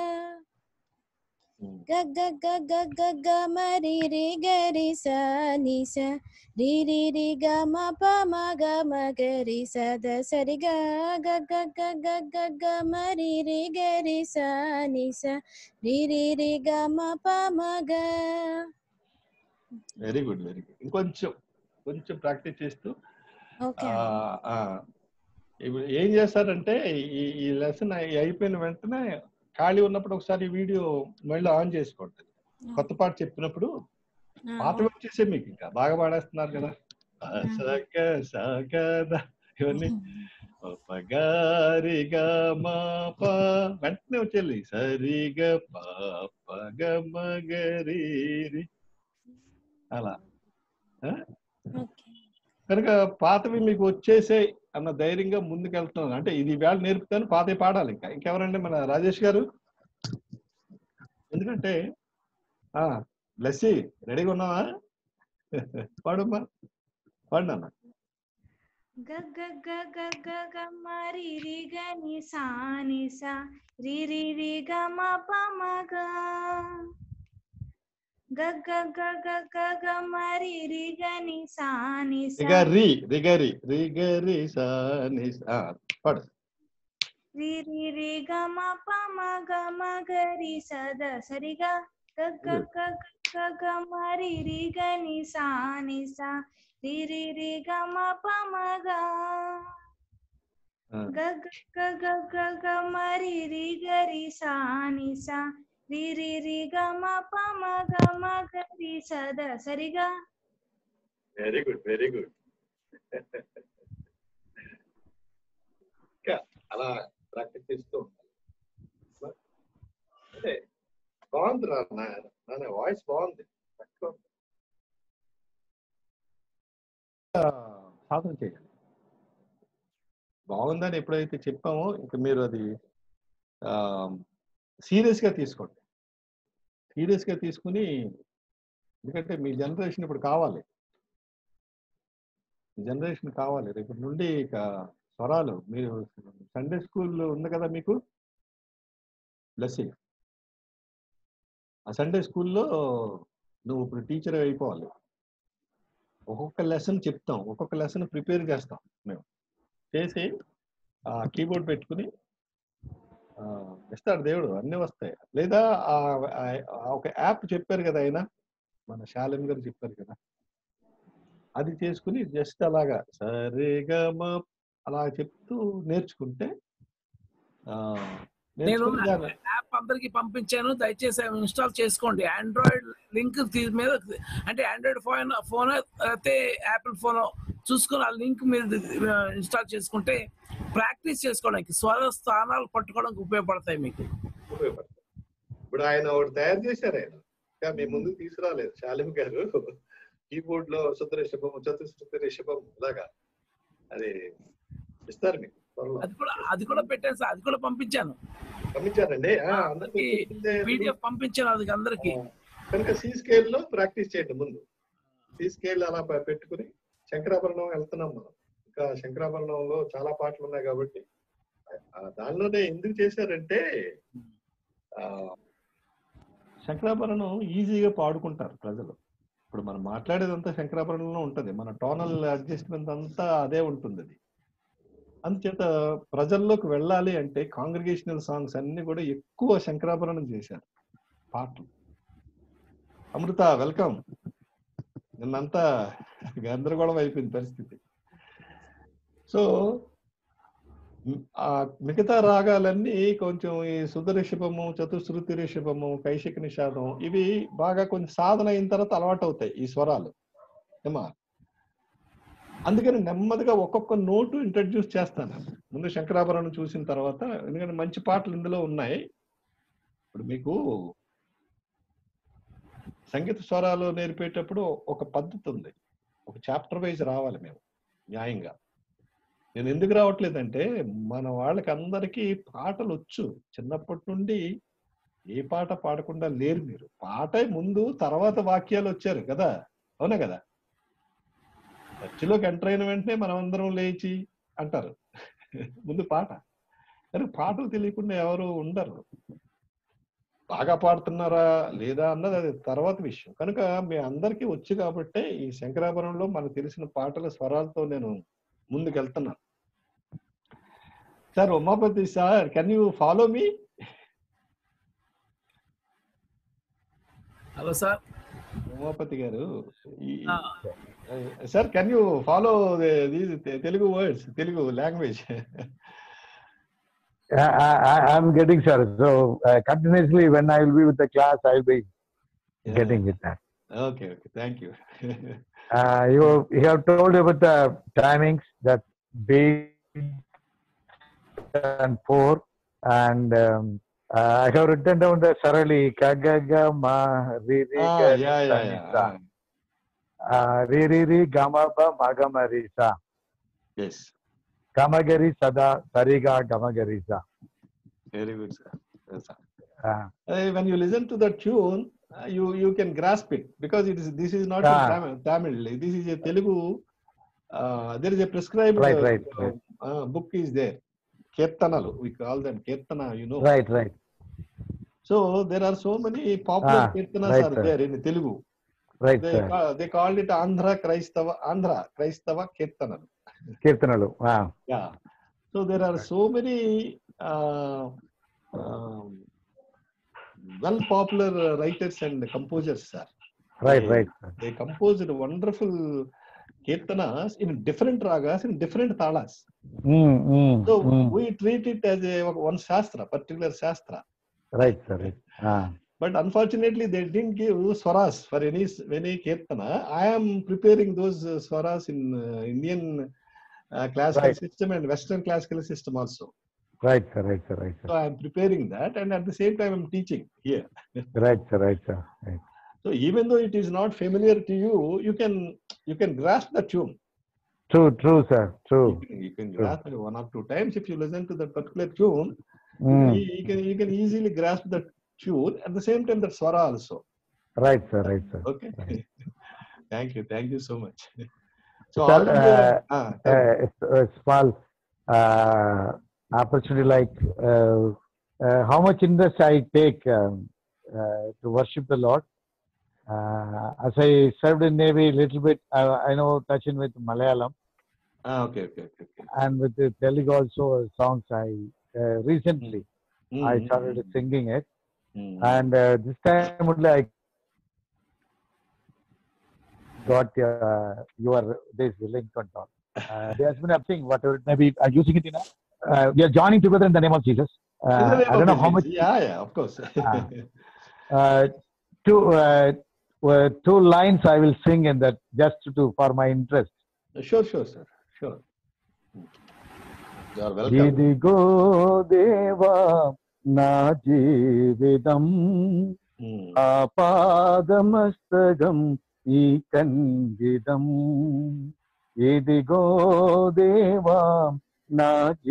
G: గగ్గ గగ్గ గగ్గ మరి రి గరి స ని స రి రి రి గ మ ప మ గ మ గ రి స ద స రి గ గగ్గ గగ్గ గగ్గ మరి రి గరి స ని స రి రి రి గ మ ప మ గ
C: వెరీ గుడ్ వెరీ గుడ్ ఇంకొంచెం కొంచెం ప్రాక్టీస్ చేస్తూ
G: ఓకే
C: ఆ, ఆ, ఇప్పుడు ఏం చేస్తారంటే ఈ ఈ లెసన్ అయిపోయిన వెంటనే ఖాళీ ఉన్నప్పుడు ఒకసారి వీడియో మళ్ళీ ఆన్ చేసుకోండి కొత్త పాట చెప్పినప్పుడు పాత వచ్చేసే మీకు ఇంకా బాగా పాడేస్తున్నారు కదా సగ సగద ఇవన్నీ పగారిగా మా ప వెంటనే వచ్చేయాలి సరిగా పాపగ మగరి అలా ఆ?
G: ఓకే
C: కనుక పాతవి మీకు వచ్చేసే అన్న ధైర్యంగా ముందుకెళ్తున్నాను అంటే ఇది వేళ నేర్పుతాను పాతవి పాడాలి ఇంకా ఇంకెవరండి మన రాజేష్ గారు ఎందుకంటే ఆ లస్సీ రెడీగా ఉన్నావా పాడమ్మా పాడినా
H: గగ్గ గగ్గ గగ్గ మరి రి గ ని సా ని సా రి రి రి గ మ ప మ గ గగ్గ గగ్గ గగ్గ మరి రి గ ని సా ని సా
C: రిగరి రిగరి రిగరి సా ని సా. ఆ, పాడు
H: రి రి రి గ మ ప మ గ మ గ రి స ద స రి గ గగ్గ గగ్గ గగ్గ మరి రి గ ని సా ని సా రి రి రి గ మ ప మ గ
C: ఆ,
H: గగ గగ గగ మరి రి గరి సా ని సా రి రి రి గ మ ప మ గ మ గ రి స ద సరిగా
C: వెరీ గుడ్ వెరీ గుడ్ ఇంకా అలా ప్రాక్టీస్ చేస్తూ ఉండాలి అంటే బాగుంది రా నా నా వాయిస్ బాగుంది తక్కువ ఉంది. ఆ, సాధన చేయాలి బాగుందని ఎప్పుడైతే చెప్పామో ఇంకా మీరు అది సీరియస్ గా తీసుకోండి సీరియస్ గా తీసుకుని ఎందుకంటే మీ జనరేషన్ ఇప్పుడు కావాలి జనరేషన్ కావాలి రేపటి నుండి ఇక స్వరాలు మీరు సండే స్కూల్ ఉంది కదా మీకు బ్లెస్సింగ్ ఆ సండే స్కూల్లో నువ్వు ఇప్పుడు టీచర్ అయిపోవాలి ఒక్కొక్క లెసన్ చెప్తాం ఒక్కొక్క లెసన్ ప్రిపేర్ చేస్తాం మేము చేసి ఆ కీబోర్డ్ పెట్టుకుని ఆ, ఇస్తాడు దేవుడు అన్నీ వస్తాయి లేదా ఆ- ఆ- ఆ ఒక యాప్ చెప్పారు కదా ఆయన మన శాలిం గారు చెప్పారు కదా అది చేసుకుని జస్ట్ అలాగా సరిగా అలా చెప్తూ నేర్చుకుంటే ఆ,
B: నేను
C: నేర్చుకుని దాన్ని-
B: యాప్ అందరికి పంపించాను దయచేసి అవి ఇన్స్టాల్ చేసుకోండి ఆండ్రాయిడ్ లింక్ తీ- మీద అంటే ఆండ్రాయిడ్ ఫోన్ ఫోన్ అయితే యాపిల్ ఫోన్ చూసుకొని ఆ లింక్ మీరు ఇన్స్టాల్ చేసుకుంటే ప్రాక్టీస్ చేసుకోవడానికి స్వర స్థానాలు పట్టుకోవడానికి ఉపయోగపడతాయి మీకు
C: ఉపయోగపడుతుంది ఇప్పుడు ఆయన ఒకటి తయారు చేశారు ఆయన ఇంకా మీ ముందుకు తీసుకురాలేదు శాలిం గారు కీబోర్డ్ లో శుద్ధ రిషభం చతుశుద్ధ రిషభం ఇలాగా అది ఇస్తారు మీకు త్వరలో
B: అది కూడా అది కూడా పెట్టాను సార్ అది కూడా పంపించాను
C: పంపించారండి ఆ, అందరికీ చెప్పిందే
B: పీడిఎఫ్ పంపించాను అది అందరికి
C: కనుక సి స్కేల్ లో ప్రాక్టీస్ చేయండి ముందు సి స్కేల్ అలా పె- పెట్టుకుని శంకరాభరణం వెళ్తున్నాం మనం ఇంకా శంకరాభరణంలో చాలా పాటలు ఉన్నాయి కాబట్టి ఆ దానిలోనే ఎందుకు చేశారంటే ఆ,
I: శంకరాభరణం ఈజీగా పాడుకుంటారు ప్రజలు ఇప్పుడు మనం మాట్లాడేదంతా శంకరాభరణంలో ఉంటది మన టోనల్ అడ్జస్ట్మెంట్ అంతా అదే ఉంటుంది అది అందుచేత ప్రజల్లోకి వెళ్ళాలి అంటే కాంగ్రిగేషనల్ సాంగ్స్ అన్ని కూడా ఎక్కువ శంకరాభరణం చేశారు పాటలు అమృత వెల్కమ్ నిన్నంతా గందరగోళం అయిపోయింది పరిస్థితి సో మ్, ఆ మిగతా రాగాలన్నీ కొంచెం ఈ శుద్ధ రిషభము చతుశ్రుతి రిషభము కైశిక నిషాదం ఇవి బాగా కొంచెం సాధన అయిన తర్వాత అలవాటు అవుతాయి ఈ స్వరాలు ఏమా అందుకని నెమ్మదిగా ఒక్కొక్క నోటు ఇంట్రడ్యూస్ చేస్తాను ముందు శంకరాభరణం చూసిన తర్వాత ఎందుకంటే మంచి పాటలు ఇందులో ఉన్నాయి ఇప్పుడు మీకు సంగీత స్వరాలు నేర్పేటప్పుడు ఒక పద్ధతి ఉంది ఒక చాప్టర్ వైజ్ రావాలి మేము న్యాయంగా నేను ఎందుకు రావట్లేదంటే మన వాళ్ళకి అందరికీ పాటలు వచ్చు చిన్నప్పటి నుండి ఏ పాట పాడకుండా లేరు మీరు పాట ముందు తర్వాత వాక్యాలు వచ్చారు కదా అవునా కదా చర్చిలోకి ఎంటర్ అయిన వెంటనే మనం అందరం లేచి అంటారు ముందు పాట కానీ పాటలు తెలియకుండా ఎవరు ఉండరు బాగా పాడుతున్నారా లేదా అన్నది అది తర్వాత విషయం కనుక మీ అందరికీ వచ్చు కాబట్టే ఈ శంకరాభరణంలో మనకు తెలిసిన పాటల స్వరాలతో నేను ముందుకు వెళ్తున్నాను sir Umapathi sir can you follow me
B: hello sir
I: Umapathi garu ఈ-
B: ఆ,
I: sir can you follow these Telugu words Telugu language
D: I, I, I'm getting sir. So uh, continuously when I will be with the class, I'll be getting it. That.
I: Okay okay thank you
D: Uh, you you have told about the timings that big and four, and um, uh, I have written down the Sarali Kagaga Ma Ri Ri
I: Ah,
D: Ga
I: yeah,
D: Sa
I: yeah,
D: Ni
I: yeah.
D: Sa. Uh, Ri Ri Ri Gama Ba Magama Ri Sa.
I: Yes
D: Gamagari Sada Sariga Gamagari Sa.
I: Very good sir
D: Uh,
I: when you listen to the tune uh, you you can grasp it because it is this is not in
D: Ah.
I: Tamil, Tamil this is a Telugu uh, there is a prescribed
D: Right,
I: uh,
D: right, right.
I: Uh, book is there Kirtanalu we call them Kirtana you know
D: right, right.
I: so there are so many popular
D: Ah,
I: Kirtanas
D: right,
I: are
D: sir.
I: there in Telugu
D: Right,
I: they,
D: sir.
I: ca- they called it Andhra Kraistava Andhra Kraistava Kirtanalu
D: Kirtanalu. Ah,
I: yeah so there are so many uh, um, well popular uh, writers and composers sir
D: right,
I: they,
D: right. sir.
I: they composed wonderful kirtanas in different ragas in different talas
D: Mm, mm,
I: so
D: mm.
I: we treat it as a one shastra particular shastra
D: Right, sir. Right. Ah.
I: but unfortunately they didn't give swaras for any any kirtana i am preparing those uh, swaras in uh, indian uh, classical
D: Right.
I: system and western classical system also
D: Right, sir. Right, sir. Right,
I: so
D: sir.
I: i am preparing that and at the same time i'm teaching here
D: Right, sir. Right, sir. Right.
I: so even though it is not familiar to you you can you can grasp the tune
D: True, true, sir. True.
I: you can, you can
D: True.
I: grasp it one or two times if you listen to that particular tune
D: Mm.
I: you, you can you can easily grasp the tune at the same time that swara also
D: Right, sir. Right, sir.
I: okay thank you thank you so much so
D: Sir,
I: all of the,
D: uh,
I: ah, tell me.
D: Uh, it's a small uh, opportunity like uh, uh, how much interest I take um, uh, to worship the Lord. Uh, as I served in Navy a little bit, I, I know touching with Malayalam
I: ah, okay okay okay okay
D: and with the Telugu also songs. I uh, recently
I: Mm,
D: I
I: mm,
D: started
I: mm,
D: singing it,
I: mm.
D: and uh, this time only I got uh, your this link on top. Uh, there's been a thing, whatever it may be, I'm using it in a, uh, we are joining together in the name of Jesus.
I: In the
D: Uh,
I: name
D: I don't
I: of
D: know how
I: Jesus.
D: much,
I: yeah yeah of course
D: Ah. uh, two, uh, uh, two lines I will sing in that just to, for my interest.
I: sure sure sir sure you are welcome
D: ఇదిగో దేవా నా జీవితం
I: Mm.
D: ఆపాదమస్తకం ఈ కంగితం ఇదిగో దేవా నా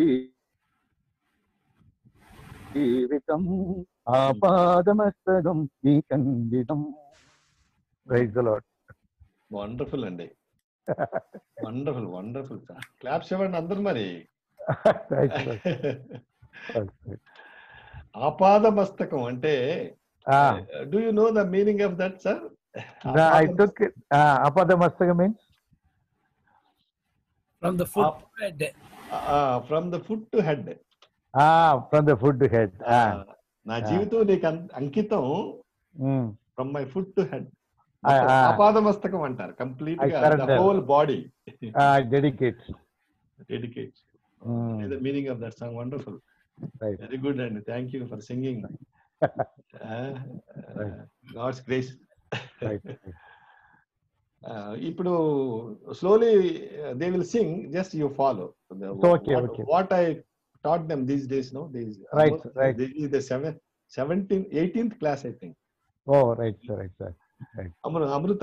D: జీవితం ఆపాదమస్తకం ఈ కంగితం ప్రైజ్ ద లార్డ్
I: వండర్ఫుల్ అండి వండర్ఫుల్ వండర్ఫుల్ సార్ క్లాప్స్ ఇవ్వండి అందరు మరి
D: Right, right, right, right.
I: ఆపాద మస్తకం అంటే
D: Ah,
I: do you know the meaning of that sir
D: no, I took it. Uh, Apadamastaka means?
B: From the foot head
I: from the foot to head
D: Ah, from the foot to head. Ah,
I: నా జీవితం నీకు అం- అంకితం
D: mm.
I: From my foot to head
D: Ah, ah.
I: ఆపాద మస్తకం అంటారు complete
D: I
I: గా
D: surrender.
I: Whole body
D: Ah, dedicate.
I: Dedicate
D: Mm.
I: The meaning of that song wonderful
D: Right.
I: Very good అండి thank you for singing God's grace
D: Right.
I: ఇప్పుడు slowly they will sing just you follow
D: okay, okay.
I: What I taught them these days no these
D: Right, right.
I: The seven seventeen eighteenth class I think
D: Oh, right, sir, right, sir. Right.
I: అమృ అమృత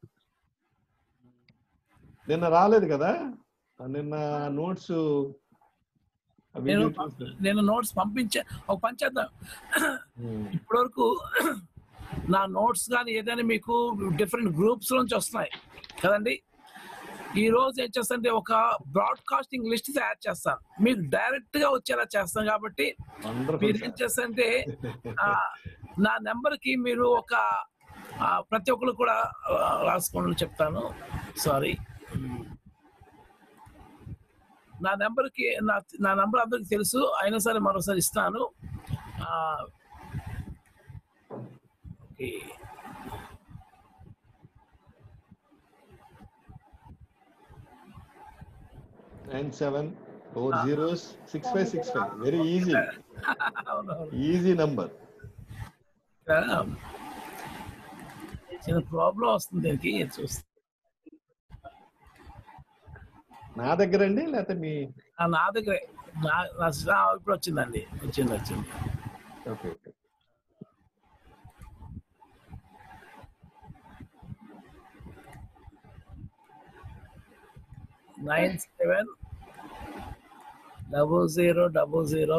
I: నిన్న రాలేదు కదా నిన్న notes
B: నేను నేను notes పంపించా ఒక పని చేద్దాం ఇప్పటి వరకు నా నోట్స్ కానీ ఏదైనా మీకు డిఫరెంట్ గ్రూప్స్ నుంచి వస్తున్నాయి కదండి ఈ రోజు ఏం చేస్తానంటే ఒక బ్రాడ్కాస్టింగ్ లిస్ట్ తయారు చేస్తాను మీకు డైరెక్ట్ గా వచ్చేలా చేస్తాను కాబట్టి మీరు ఏం చేస్తారంటే ఆ, నా నెంబర్ కి మీరు ఒక ఆ, ప్రతి ఒక్కరు కూడా ఆ, రాసుకోండి చెప్తాను సారీ నా నెంబర్కి నా నా నెంబర్ అందరికి తెలుసు అయినా సరే మరోసారి ఇస్తాను ఆ, okay.
I: Nine seven four zeros six five six five very easy
B: అవునవును.
I: ఈజీ నంబర్
B: ఇక్కడ చిన్న ప్రాబ్లం వస్తుంది దీనికి చూస్తే
I: నా దగ్గర అండి లేకపోతే మీ
B: ఆ, నా దగ్గరే నా నా నా ఇప్పుడు వచ్చిందండి వచ్చింది వచ్చింది
I: okay okay
B: nine seven double zero double zero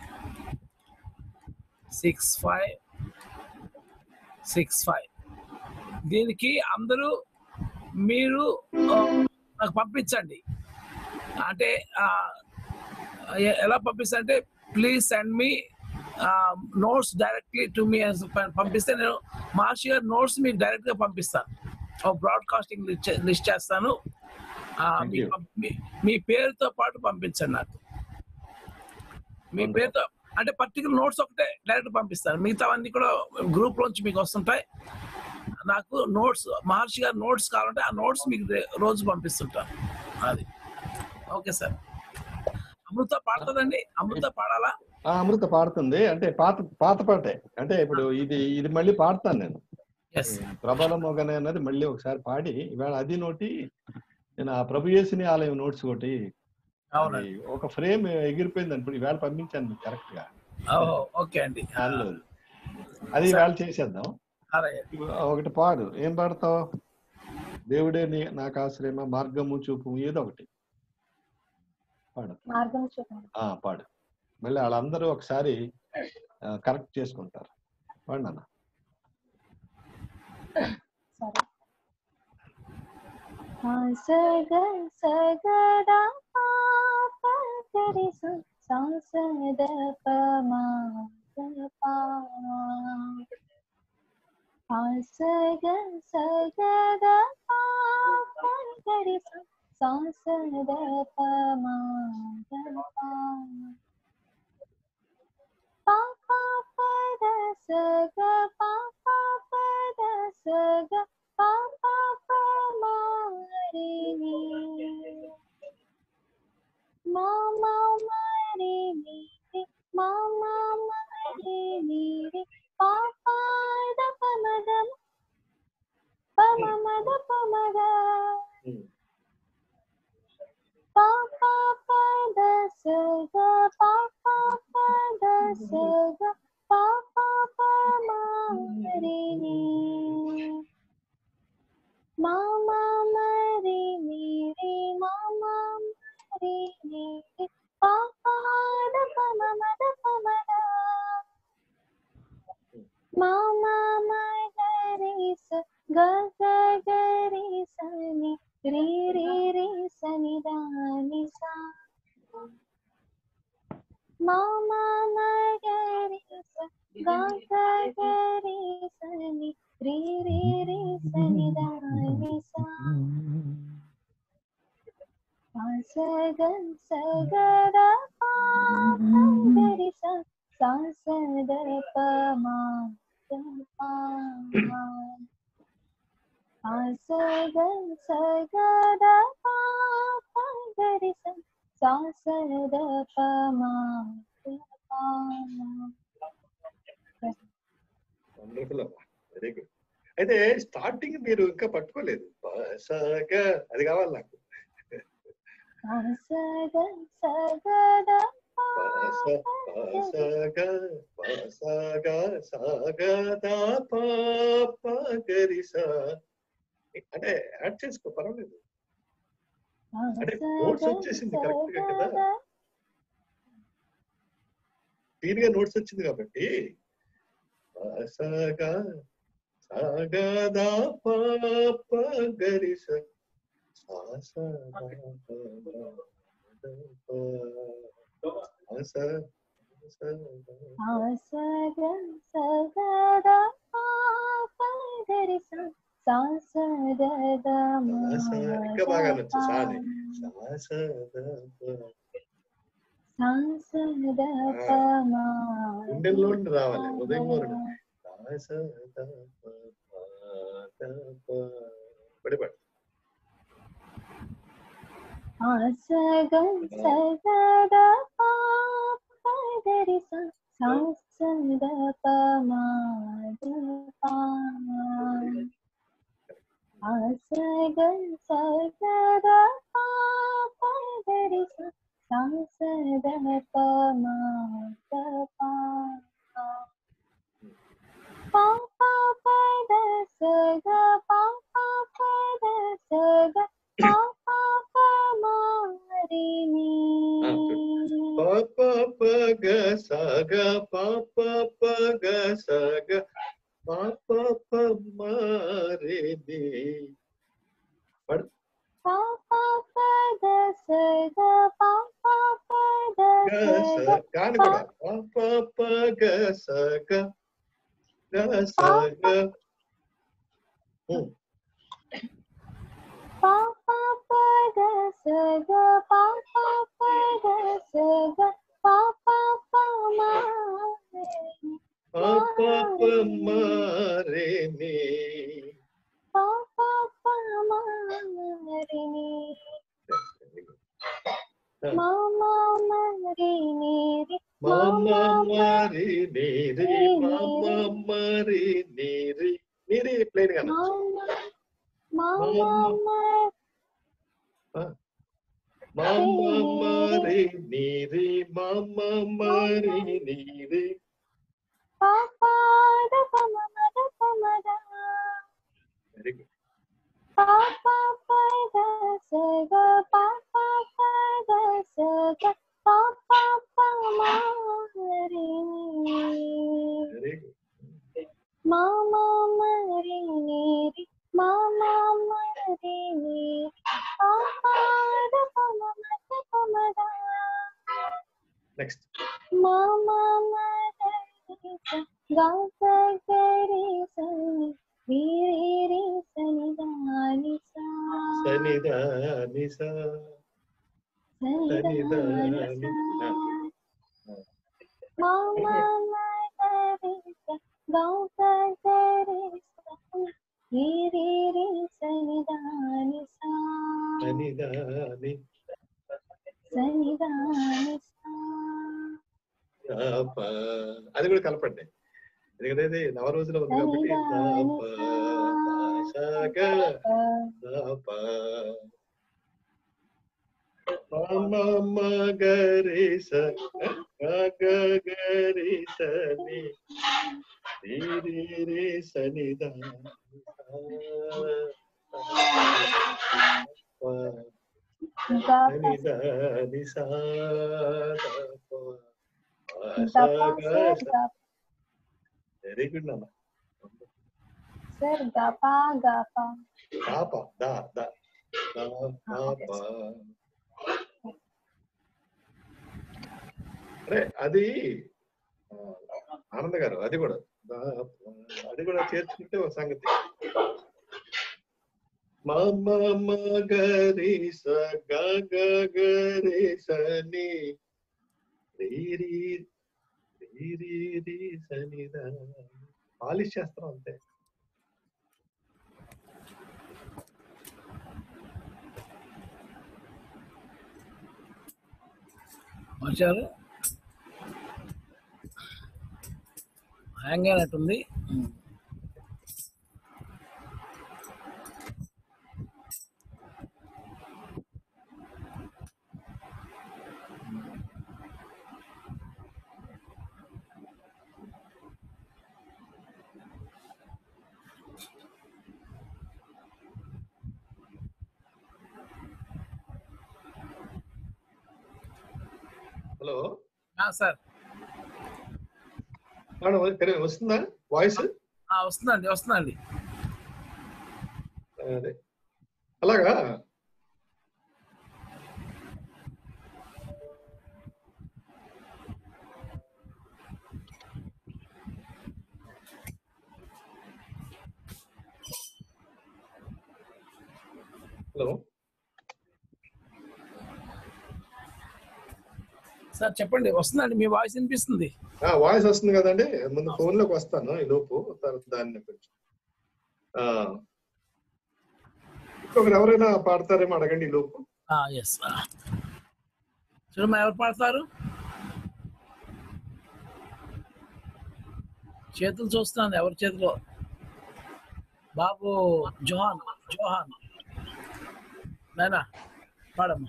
B: six five six five దీనికి అందరూ మీరు ఆ, నాకు పంపించండి అంటే ఆ, ఎ- ఎలా పంపిస్తారంటే please send me notes directly to me పంపిస్తే నేను మహర్షి గారి నోట్స్ మీకు డైరెక్ట్ గా పంపిస్తాను బ్రాడ్కాస్టింగ్ లిస్ట్ చేస్తాను ఆ,
I: Thank
B: మీకు
I: you.
B: పంపి- మీ- మీ పేరుతో పాటు పంపించండి నాకు మీ పేరుతో అంటే పర్టికులర్ నోట్స్ ఒకటే డైరెక్ట్ పంపిస్తాను మిగతావన్నీ కూడా గ్రూప్ నుంచి మీకు వస్తుంటాయి నాకు నోట్స్ మహర్షి గారి నోట్స్ కావాలంటే ఆ నోట్స్ మీకు రే- రోజు పంపిస్తుంటాను అది ఓకే సార్ అమృత పాడుతుందండి అమృత పాడాలా
I: ఆ, అమృత పాడుతుంది అంటే పాత పాత పాటే అంటే ఇప్పుడు ఇది ఇది మళ్ళీ పాడతాను నేను
B: ఎస్
I: ప్రబల మొగనే అన్నది మళ్ళీ ఒకసారి పాడి ఇవాళ అది నోటి నేను ఆ ప్రభు యేసుని ఆలయం నోట్స్ ఒకటి
B: అవునండి
I: అది ఒక ఫ్రేమ్ ఎగిరిపోయింది అనుకోండి ఈవేళ పంపించాను కరెక్ట్ గా
B: ఓహో ఓకే అండి
I: దానిలో అది ఈవేళ చేసేద్దాం
B: అలాగే
I: ఇప్పుడు ఒకటి పాడు ఏం పాడతావు దేవుడే నీ నాకు ఆశ్రయమ మార్గము చూపు ఏదో ఒకటి పాడు
H: మార్గం చూడండి
I: ఆ పాడు మళ్ళీ వాళ్ళందరూ ఒకసారి కరెక్ట్ చేసుకుంటారు పాడు నాన్న
H: సరే ఆ సగ సగదా పాప గరి స సద పమా పా ఆ సగ సగదా పాప గరి స సద పమా పా పా పా పద సగ పా పా పద సగ పా పా ప మా రి ని మా మా మా రి ని రి మా మా మా రి ని రి పా పా ద ప మ ద మ ప మ మ ద ప మ ద పా పా ప ద స గ పా పా ప ద స గ పా పా ప మా రి ని మా మా మ రి ని రి మా మా మ రి ని రి పా పా ద ప మ మ ద ప మ ద మా మా మ గ రి స గ గ గ రి స ని రి రి రి స ని ద ని సా సని ద ని సా పా స గ స గ ద పా ప గ రి స సా స ద ప మా ద పా మా పా స గ స గ ద పా ప గ రి స సా స ద ప మా ద పా మా
C: వండర్ఫుల్ అమ్మా వెరీ గుడ్ అయితే స్టార్టింగ్ మీరు ఇంకా పట్టుకోలేదు బాసాగా అది కావాలి నాకు
H: పా స గ స గ ద పా
C: బాస బాసాగా బాసాగా సాగా దా పా పా గరి సా అంటే యాడ్ చేసుకో పర్వాలేదు అంటే నోట్స్ వచ్చేసింది కరెక్ట్ గా కదా క్లియర్ గా నోట్స్ వచ్చింది కాబట్టి సాగా సాగా దా పా పా గరి సా సా సా దా పా దా దా పా. సా సా సా దా.
H: పా స గ స గ ద పా ప గ రి స సా స ద ద మా
C: సా సా ఇంకా బాగా
H: ద
C: నచ్చు
H: పా
C: సాని సా సా దా పా.
H: సా స ద ప మా
C: గుండెల్లో నుండి రావాలి ఉదయంలో నుండి సా సా దా పా పా దా పా. పడి పడి
H: పా స గ స గ ద పా ప గ రి స సా స ద ప మా ద పా పా స గ స గ ద పా ప గ రి స సా స ద ప మా ద పా పా పా ప ద స గ పా పా ప ద స గ పా పా ప మా రి ని
C: పా పా ప గ సా గ పా పా ప గ సా గ పా పా ప మా రే ని పడు
H: పా పా ప ద స గ పా పా ప ద
C: గ
H: స
C: స
H: గ
C: గాని కూడా పా పా ప గ స గ గ స గ ఉమ్.
H: పా పా ప ద స గ పా పా ప ద స గ పా పా ప మా రే ని
C: పా పా ప మా రే ని
H: పా పా ప మా రి ని మా మా మా రి ని రి
C: మా మా మా రి ని రి మా మా మా రి ని రి ని రి ప్లేన్ గా
H: మా
C: అనొచ్చు.
H: మా
C: మా
H: మా
C: మా
H: మా
C: మా మా మా రి ని రి మా మా మా రి ని రి
H: పా పా ద ప మ మ ద ప మ ద
C: వెరీ గుడ్
H: పా పా ప ద స గ పా పా ప ద స గ పా పా ప మా రి ని
C: వెరీ గుడ్
H: మా మా మ రి ని రి మా మా మ రి ని పా పా ద ప మ మ ద ప మ ద
C: నెక్స్ట్
H: మా మా మ ద రి స గ స గ రి స ని రి రి రి స ని ద ని స
C: సని ద ని స
H: స ని ద
C: సని ద
H: ని
C: ని
H: స
C: ఆ.
H: మా మా మ ద రి స గ స గ రి స రి రి రి స ని ద ని స
C: సని ద ని
H: స ని ద ని స
C: ద ప అది కూడా కలపండి ఎందుకంటే ఇది నవ రోజులు ఉంది కాబట్టి ద ప ప స గ ద ప ప మ మ గ రి స గ గ గ రి స ని రి రి రి స ని ద ప
H: గ
C: సని ద ని స ద ప ప స
H: గ
C: గ
H: సార్
C: స
H: గ
C: వెరీ గుడ్ నాన్న
H: సార్ గ ప గ ప
C: పాప దా దా దా పాప అరే అది ఆ, ఆనంద్ గారు అది కూడా దా, అది కూడా చేర్చుకుంటే ఒక సంగతి మమ మగరి స గ గ గరి సని రీ రీ రీ రీ రీ సని ద పాలిష్ చేస్తాం అంతే
B: వచ్చారు హ్యాంగ్ అయినట్టుంది
C: హలో
B: సార్
C: మేడం ఇక్కడ వస్తుందా వాయిస్
B: వస్తుందండి వస్తుందండి
C: అదే అలాగా హలో
B: సార్ చెప్పండి వస్తుందండి మీ వాయిస్ వినిపిస్తుంది
C: ఆ వాయిస్ వస్తుంది కదండి ముందు ఫోన్ లోకి వస్తాను ఈ లోపు తర్వాత దాన్ని కొంచెం ఆ, ఇంకొకరు ఎవరైనా పాడతారేమో అడగండి ఈ లోపు
B: ఎస్ చూడమ్మా ఎవరు పాడతారు చేతులు చూస్తున్నాను ఎవరి చేతిలో బాబు జోహాన్ జోహాన్ నాయనా పాడమ్మా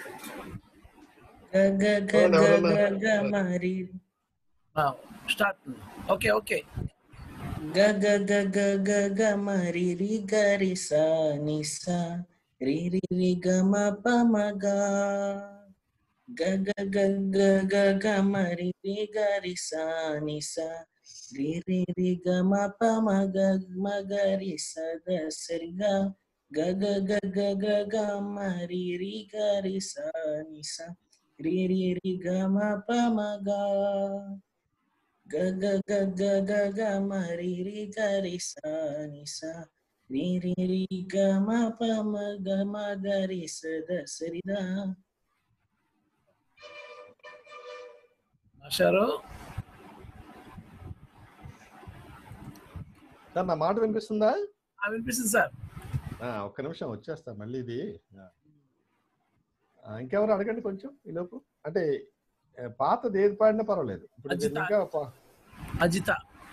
J: గ గ గ గ గ మరి
B: స్టార్ట్ ఓకే ఓకే
J: గ గ గ గ గ గ మరి రి గ రి స ని స రి రి రి గ మ ప మ గ గ గ గ గ గ గ మరి రి గ రి స ని స రి రి రి గ మ ప మ గ మ గ రి స ద స రి గ గ గ గ గ గ గ మరి రి గ రి స ని స రి రి రి గ మ ప మ గ గ గ గ గ గ గ మ రి రి గ రి స ని స రి రి రి గ మ ప మ గ మ గ రి స ద స రి ద
B: మాస్టారు
I: సార్ నా మాట వినిపిస్తుందా
B: ఆ, వినిపిస్తుంది సార్
I: ఆ, ఒక్క నిమిషం వచ్చేస్తా మళ్ళీ ఇది ఆ. ఆ, ఇంకెవరు అడగండి కొంచెం ఈ లోపు అంటే ఆ, పాతది ఏది పాడినా పర్వాలేదు ఇప్పుడు ఇది
B: అజిత.
I: ఇంకా పా-
B: Ajitha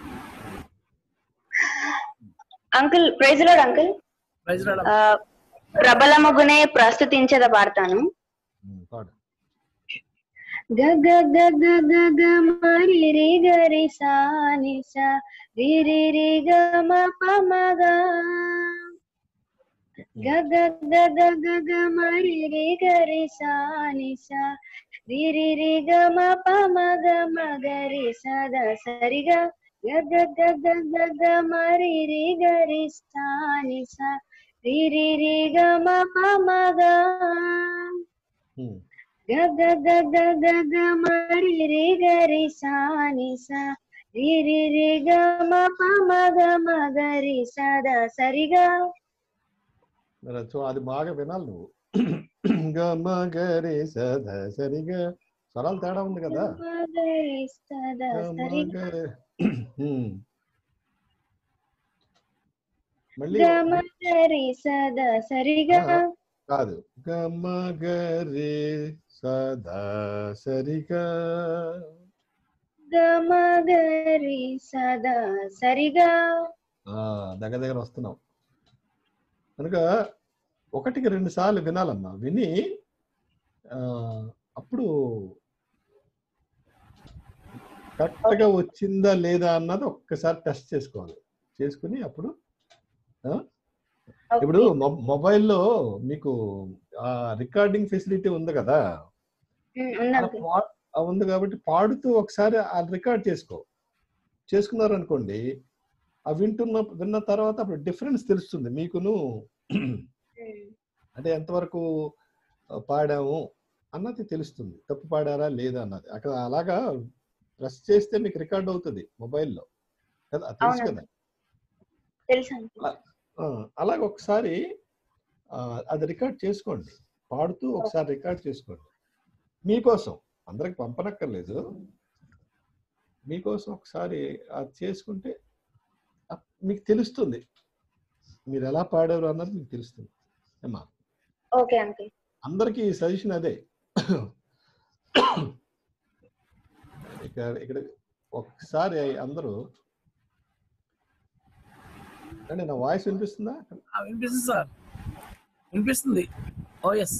K: uncle praise Lord uncle
B: praise Lord
K: ఆ, ప్రబలమగునే ప్రస్తుతించద పాడతాను
I: పాడు
K: గ గ గ గ గ గ మరి రి గ రి సా ని సా రి రి రి గ మ ప మ గ గ గ గ గ గ గ మరి రి గ రి సా ని సా రి రి రి గ మ ప మ గ మ గ రి స ద స రి గ గ గ గ గ గ గ మరి రి గ రి సా ని సా రి రి రి గ మ ప మ గ
I: ఉమ్.
K: గ గ గ గ గ గ మరి రి గ రి సా ని సా రి రి రి గ మ ప మ గ మ గ రి స ద స రి గ
I: మరి అది చూ- అది బాగా వినాలి నువ్వు గమ గరి సధ సరిగా స్వరాలు తేడా ఉంది కదా
K: మ గ రి స ద స
I: గమ
K: రి గ
I: గరి ఉమ్. మళ్ళీ
K: గ మ గ రి స ద స రి గ
I: ఆ, కాదు గమ గరి సదా సరిగా
K: గ మ గ రి స ద స రి గ
I: ఆ, దగ్గర దగ్గర వస్తున్నాం కనుక ఒకటికి రెండు సార్లు వినాలమ్మా విని ఆ, అప్పుడు కరెక్ట్ గా వచ్చిందా లేదా అన్నది ఒక్కసారి టెస్ట్ చేసుకోవాలి చేసుకుని అప్పుడు ఆ, ఇప్పుడు మొ- మొబైల్లో మీకు ఆ రికార్డింగ్ ఫెసిలిటీ ఉంది కదా
K: ఉంది
I: ఆ
K: అంకుల్
I: పా- ఆ ఉంది కాబట్టి పాడుతూ ఒకసారి ఆ రికార్డ్ చేసుకో చేసుకున్నారు అనుకోండి ఆ వింటున్న విన్న తర్వాత అప్పుడు డిఫరెన్స్ తెలుస్తుంది మీకును అంటే ఎంతవరకు ఆ, పాడాము అన్నది తెలుస్తుంది తప్పు పాడారా లేదా అన్నది అక్కడ అలాగా ప్రెస్ చేస్తే మీకు రికార్డ్ అవుతుంది మొబైల్లో కదా తెలుసు
K: అవునండి.
I: కదా
K: తెలుసు అంకుల్
I: ఆ, అలాగ ఒకసారి ఆ, అది రికార్డ్ చేసుకోండి పాడుతూ ఒకసారి రికార్డ్ చేసుకోండి మీకోసం అందరికి పంపనక్కర్లేదు మీకోసం ఒకసారి అది చేసుకుంటే అప్- మీకు తెలుస్తుంది మీరు ఎలా పాడారు అన్నది మీకు తెలుస్తుంది ఏమా
K: ఓకే అంకుల్
I: అందరికీ సజెషన్ అదే ఇక్కడ ఇక్కడ ఒకసారి అందరూ అంటే నా వాయిస్ వినిపిస్తుందా
B: ఆ, వినిపిస్తుంది సార్ వినిపిస్తుంది ఓ ఎస్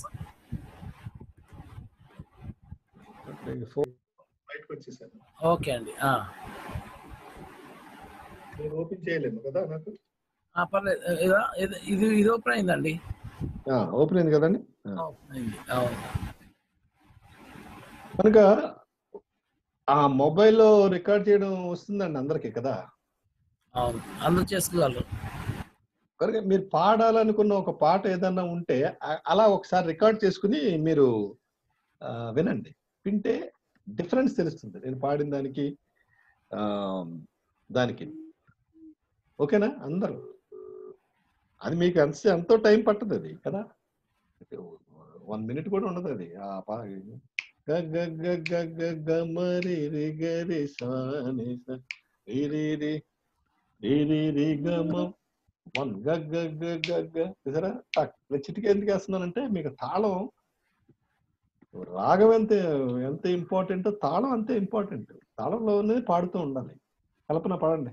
I: ఫోన్
C: బయటకు వచ్చేసాను
B: ఓకే అండి ఆ.
C: నేను ఓపెన్ చేయలేము కదా నాకు
B: ఆ, పర్లేదు ఇదా- ఇది ఇది ఇది ఓపెన్ అయిందండి
I: ఓపెన్ అయింది కదండి
B: ఓపెన్ అయింది అవును
I: కనుక ఆ మొబైల్లో రికార్డ్ చేయడం వస్తుందండి అందరికీ కదా
B: అవును అందరూ చేసుకోగలరు
I: కనుక మీరు పాడాలనుకున్న ఒక పాట ఏదన్నా ఉంటే ఆ- అలా ఒకసారి రికార్డ్ చేసుకుని మీరు ఆ, వినండి వింటే డిఫరెన్స్ తెలుస్తుంది నేను పాడిన దానికి ఆ, దానికి ఓకేనా అందరూ అది మీకు ఎంత ఎంతో టైం పట్టదు అది కదా వన్ మినిట్ కూడా ఉండదు అది ఆ పా గ గ గ గ గ గ మ రి రి గ రి సా ని స రి రి రి రి రి రి గ మ వన్ గ గ గ గ గ చూసారా టక్ నేను చిటిక ఎందుకు వేస్తున్నానంటే మీకు తాళం రాగం ఎంత ఎంత ఇంపార్టెంట్ తాళం అంతే ఇంపార్టెంట్ తాళంలోనే పాడుతూ ఉండాలి కల్పన పాడండి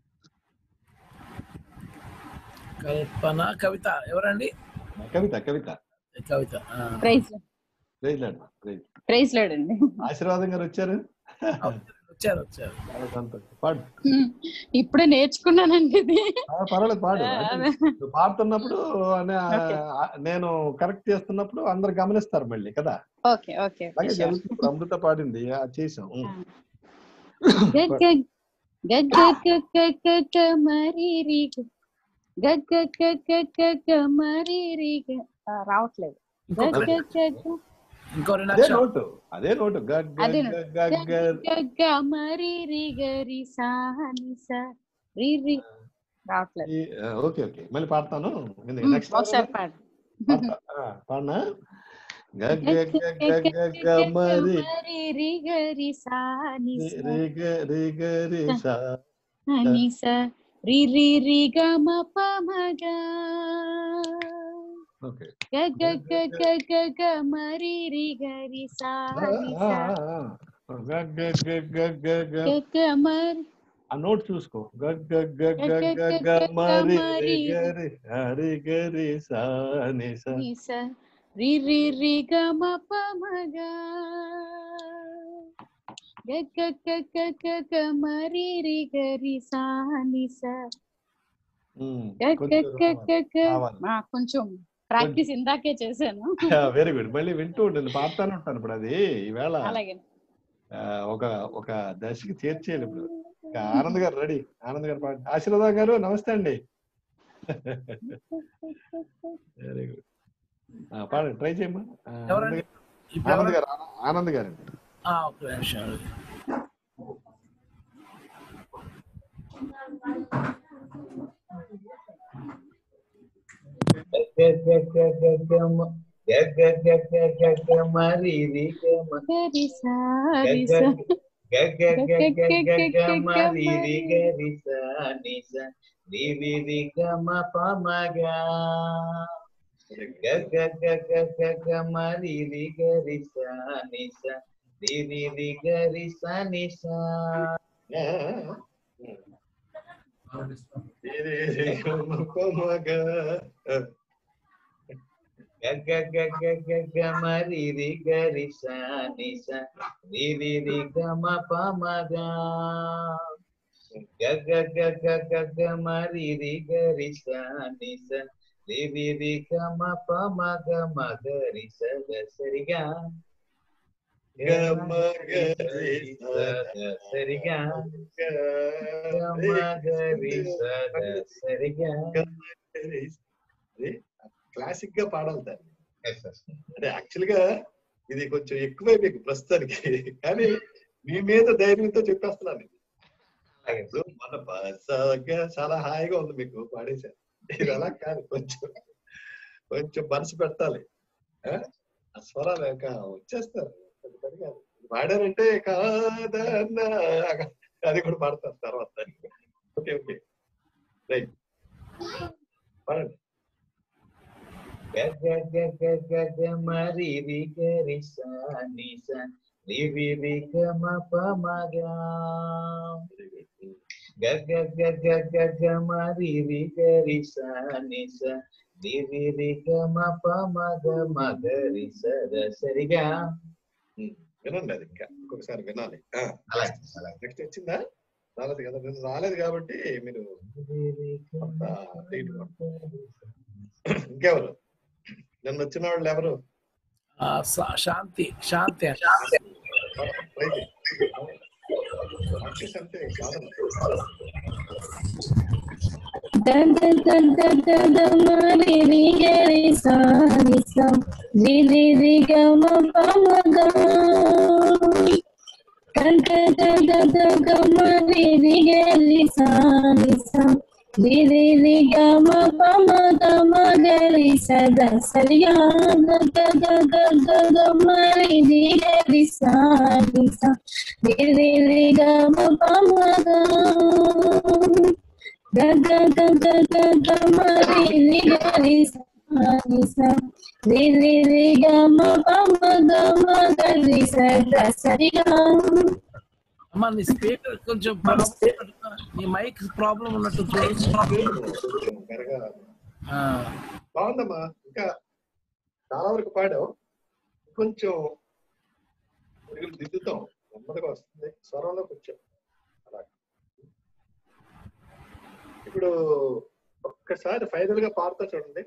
B: కల్పన కవిత ఎవరండి
I: కవిత కవిత
B: కవిత ఆ.
L: Praise
I: praise Lord praise
L: praise లేడండి
I: ఆశీర్వాదం గారు వచ్చారు
B: వచ్చారు వచ్చారు
I: చాలా సంతోషం. పాడు
L: ఇప్పుడే నేర్చుకున్నానండి ఇది
I: ఆ, పర్వాలేదు పాడు అంటే
L: అదే.
I: నువ్వు పాడుతున్నప్పుడు అనే-
L: Okay.
I: ఆ, నేను కరెక్ట్ చేస్తున్నప్పుడు అందరు గమనిస్తారు మళ్ళీ కదా
L: ఓకే ఓకే
I: అలాగే జరుగుతుంది ఇప్పుడు అమృత పాడింది అది చేసాం ఉం.
L: గగ్గ గగ్గ గగ్గ గగ్గ మరి రి గ. గగ్గ గగ్గ గగ్గ మరి రి గ. ఆ, రావట్లేదు గగ్గ గగ్గ
B: ఇంకో రెండు
I: అదే
B: అక్షరాలు
I: నోటు అదే నోటు గగ్గ
L: అదే
I: గగ్గ
L: గగ్గ గగ్గ మరి రి గ రి సా ని సా రి రి రావట్లేదు
I: ఈ- ఆ, ఓకే ఓకే మళ్ళీ పాడతాను
L: ఉమ్,
I: నెక్స్ట్
L: ఒకసారి పాడు
I: పాడనా గగ్గ గగ్గ గగ్గ మరి
L: మరి రి గ రి సా ని
I: రి
L: సా
I: రి గ రి గ రి సా
L: ని సా రి రి రి గ మ ప మ గ
I: ఓకే
L: గ గ గ గ గ గ మరి రి గ రి సా ని సా
I: గగ్గ గగ్గ గగ్గ
L: గ గ మరి
I: ఆ నోట్ చూసుకో గగ్గ గగ్గ
L: గగ్గ
I: గగ్గ
L: గగ్గ
I: మరి
L: మరి
I: రి గ రి హరి గ రి సా ని సా
L: ని సా రి రి రి గ మ ప మ గ గ గ గ గ గ గ మరి రి గ రి సా ని సా
I: ఉమ్,
L: గ గ
I: కొంచెం
L: గ గ గ
I: రావాలి.
L: ఆ, కొంచెం ప్రాక్టీస్ ఇందాకే చేశాను
I: వెరీ గుడ్ మళ్ళీ వింటూ ఉండండి పాడుతానే ఉంటాను ఇప్పుడు అది ఈవేళ
L: అలాగే
I: ఆ, ఒక ఒక దశకి చేర్చేయాలి ఇప్పుడు ఇక ఆనంద్ గారు రెడీ ఆనంద్ గారు పాడండి ఆశీర్వాదం గారు నమస్తే అండి వెరీ గుడ్ పాడండి ట్రై చేయమ్మా ఆ, ఆనంద్
B: ఎవరండి?
I: గారు-
B: ఇప్పుడు
I: ఆనంద్
B: ఎవరు?
I: గారు ఆనంద్ గారు
B: ఆ, ఒక్క నిమిషం
F: మరి రి గ మ
L: గ రి సా
F: గ
L: రి
F: గ
L: సా
F: గ గ గ గ గ గ మరి రి గ రి స ని స రి రి రి గ మ ప మ గ గ గ గ గ గ గ మరి రి గ రి స ని స రి రి రి గ రి స ని స గ గ గ గ గ గ మరి రి గ రి స ని స రి రి రి గ మ ప మ గ గ గ గ గ గ గ మరి రి గ రి స ని స రి రి రి గ మ ప మ గ మ గ రి స గ సరి గ గ మ గ రి స గ సరి గ గ మ గ రి స గ సరి గ
C: క్లాసిక్ గా పాడాలి దాన్ని అంటే యాక్చువల్ గా ఇది కొంచెం ఎక్కువే మీకు ప్రస్తుతానికి కానీ మీ మీద ధైర్యంతో చెప్పేస్తున్నాను ఇది. ఇప్పుడు మన భాషగా చాలా హాయిగా ఉంది మీకు పాడేశారు ఇది అలా కాదు కొంచెం కొంచెం మనసు పెట్టాలి ఆ? ఆ స్వరాలు ఇంకా వచ్చేస్తారు పెద్ద పని కాదు. పాడారంటే కాదన్నా అది కూడా పాడతారు తర్వాత ఓకే ఓకే రైట్ పాడండి
F: గగ గగ గగ మరి రి గరి సా ని సా రి రి రి గ మ ప మ గ గగ గగ గగ మరి రి గరి సా ని సా రి రి రి గ మ ప మ గ మ గ రి స ద సరిగా
C: ఉమ్, వినండి అది ఇంకా ఇంకొకసారి వినాలి ఆ,
F: అలాగే అలాగే
C: నెక్స్ట్ వచ్చిందా రాలేదు కదా నేను రాలేదు కాబట్టి మీరు అంత లేట్ ఇంకెవరు నిన్న వచ్చిన వాళ్ళు ఎవరు
B: ఆ, శా- శాంతి శాంతి అండి.
C: ట్రై చేయి. ప్రాక్టీస్ అంటే కాదు
G: గగ గగ గగ మరి రి గరి సా ని సా రి రి రి గ మ ప మ గ గగ గగ గగ మరి రి గరి సా ని సా రి రి రి గ మ ప మ గ మ గ రి స ద స రి గ గగ గగ గగ మరి రి గరి సా ని సా రి రి రి గ మ ప మ గ గగ గగ గగ మరి రి గరి సా ని సా రి రి రి గ మ ప మ గ మ గ రి స ద స రి గ
B: అమ్మా నీ స్పీకర్ కొంచెం problem- నీ మైక్ ప్రాబ్లం ఉన్నట్టు చూడు
C: మెరగా
B: ఆ,
C: బాగుందమ్మా ఇంకా చాలా వరకు పాడావు కొంచెం మెరుగులు దిద్దుతాం నెమ్మదిగా వస్తుంది స్వరంలో కొంచెం అలా ఇప్పుడు ఒక్కసారి ఫైనల్ గా పాడుతా చూడండి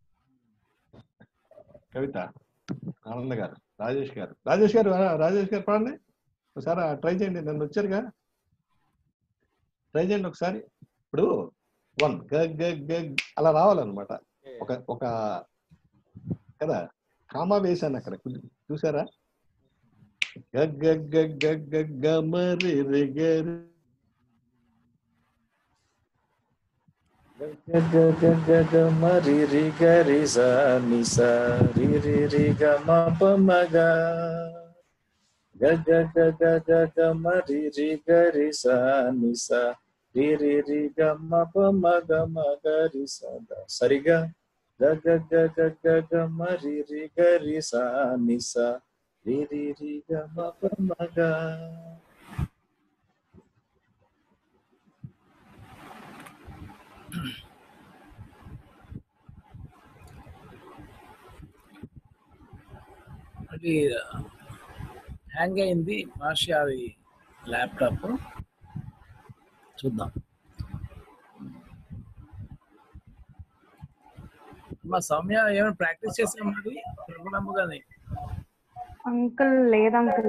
I: కవిత ఆనంద్ గారు రాజేష్ గారు రాజేష్ గారు ఆ, రాజేష్ గారు పాడండి ఒకసారి ట్రై చేయండి నన్ను వచ్చారుగా ట్రై చేయండి ఒకసారి ఇప్పుడు వన్ గ గ గ అలా రావాలన్నమాట ఒక ఒక కదా కామా వేశాను అక్కడ కొంచెం చూసారా గ గ గ గ గ గ మరి రి గ రి.
M: గ గ గ గ గ మ రి రి గ రి స ని స రి రి రి గ మ ప మ గ గ గ గ గ గ గ మ రి రి గ రి స ని స రి రి రి గ మ ప మ గ మ గ రి స ద సరిగా గ గ గ గ గ గ మ రి రి గ రి స ని స రి రి రి గ మ ప మ గ
B: అది హ్యాంగ్ అయింది మహర్షి అది ల్యాప్టాప్ చూద్దాం మా సౌమ్య ఏమైనా ప్రాక్టీస్ చేసాం మరి ప్రభుత్వముగానే
L: అంకుల్ లేదు అంకుల్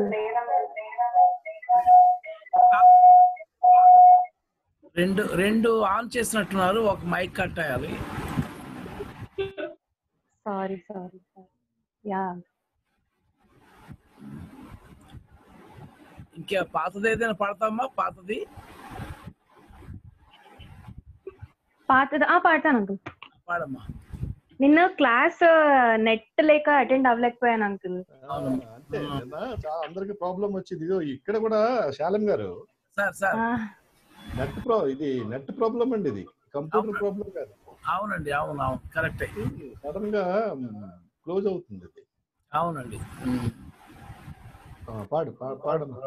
B: రెండు రెండు ఆన్ చేసినట్టున్నారు ఒక మైక్ కట్ అయ్యాలి
L: సారీ సారీ సారీ యా
B: ఇంకా పాతది ఏదైనా పడతామా పాతది
L: పాతది ఆ పాడతాను అంకుల్
B: పాడమ్మా
L: నిన్న క్లాస్ నెట్ లేక అటెండ్ అవ్వలేకపోయాను అంకుల్
I: అంతే నిన్న చాలా అందరికి ప్రాబ్లం వచ్చింది ఇదో ఇక్కడ కూడా Shalem garu
B: sir sir
I: net ప్రో ఇది నెట్ ప్రాబ్లం అండి ఇది కంప్యూటర్ ప్రాబ్లం కాదు
B: అవునండి అవును అవును కరెక్టే
I: సడన్ గా క్లోజ్ అవుతుంది ఇది
B: అవునండి
I: ఆ, పాడు పా- పాడమ్మా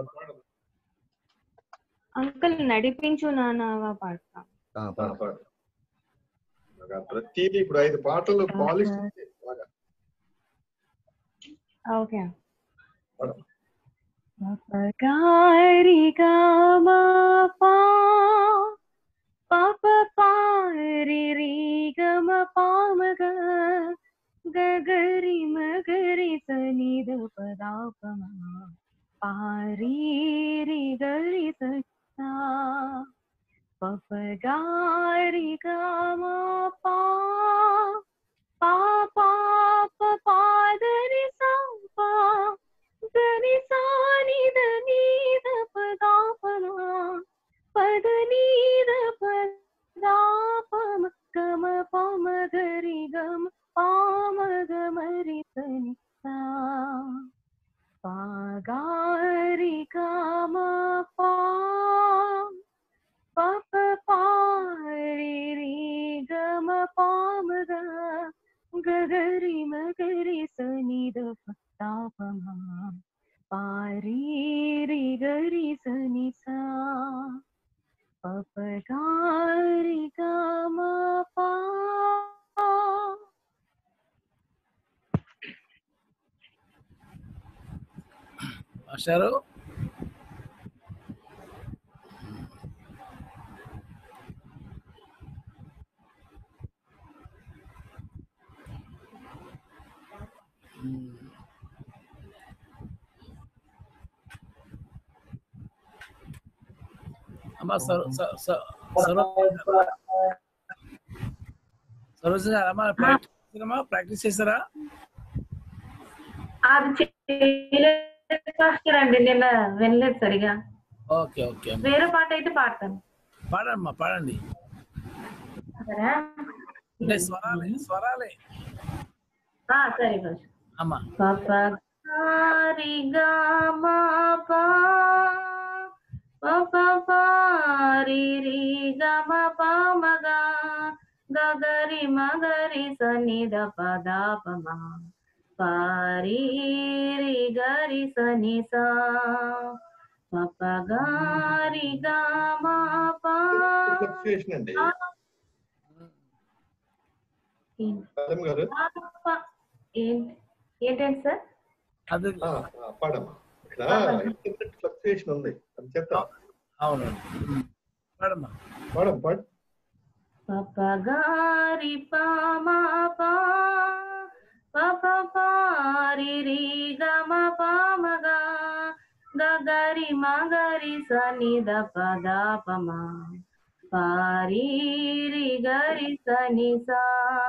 L: అంకుల్ నడిపించు నాన్నవా పాడతా
I: ఆ,
C: ఆ,
I: పాడు
C: పాడు. బాగా ప్రతిదీ ఇప్పుడు ఐదు పాటలు పాలిష్ బాగా
L: ఓకే
C: పాడు.
L: గారి గామా పా పాప పారి రి గమ పామగ గగరి మగరి సనిద పదాపమ పారి రి గరి సా పప గారి గమ పా పా పాప పాదరి సంపా గని సాని దని పదాపమ పద నీద పదాపమ గమ పమ గరి గమ పా
N: పామగా గగరి మగరి సనిద తాపమా పారీరి గరి సని సా పపగారి గమ పా
B: మాస్టారు అమ్మా సరో స- స- సరో సరోజ గారు అమ్మా ప్రాక్టీస్ చేసారమ్మా ప్రాక్టీస్ చేశారా
O: అది చేయలేదు మాస్టర్ అండి నిన్న వినలేదు సరిగా
B: ఓకే ఓకే అమ్మా
O: వేరే పాట అయితే పాడతాను
B: పాడమ్మా పాడండి
O: సరే
B: అంటే స్వరాలే స్వరాలే
O: ఆ, సరే మాస్టర్
B: అమ్మా
O: పప గారి గమ పా పప పారి రి గమ పమగా గగరి మగరి సని ద పద పమ పారి రి గరి సని సా పప గారి గమ పా
C: ఫ్లక్చుయేషన్ అండి మేడం గారు
O: ప- ఏంటి ఏంటండి సార్
B: అది
C: ఆ, ఆ, పాడమ్మా ఇక్కడ ఇంటర్నెట్ ఫ్లక్చుయేషన్ ఉంది అని చెప్తా
B: అవును పాడమ్మా
C: పాడం పాడు
O: పపగారి పామా పా పప పారి రి గమ పామగా గగరి మగరి సని ద పద పమా పారి రి గరి సని సా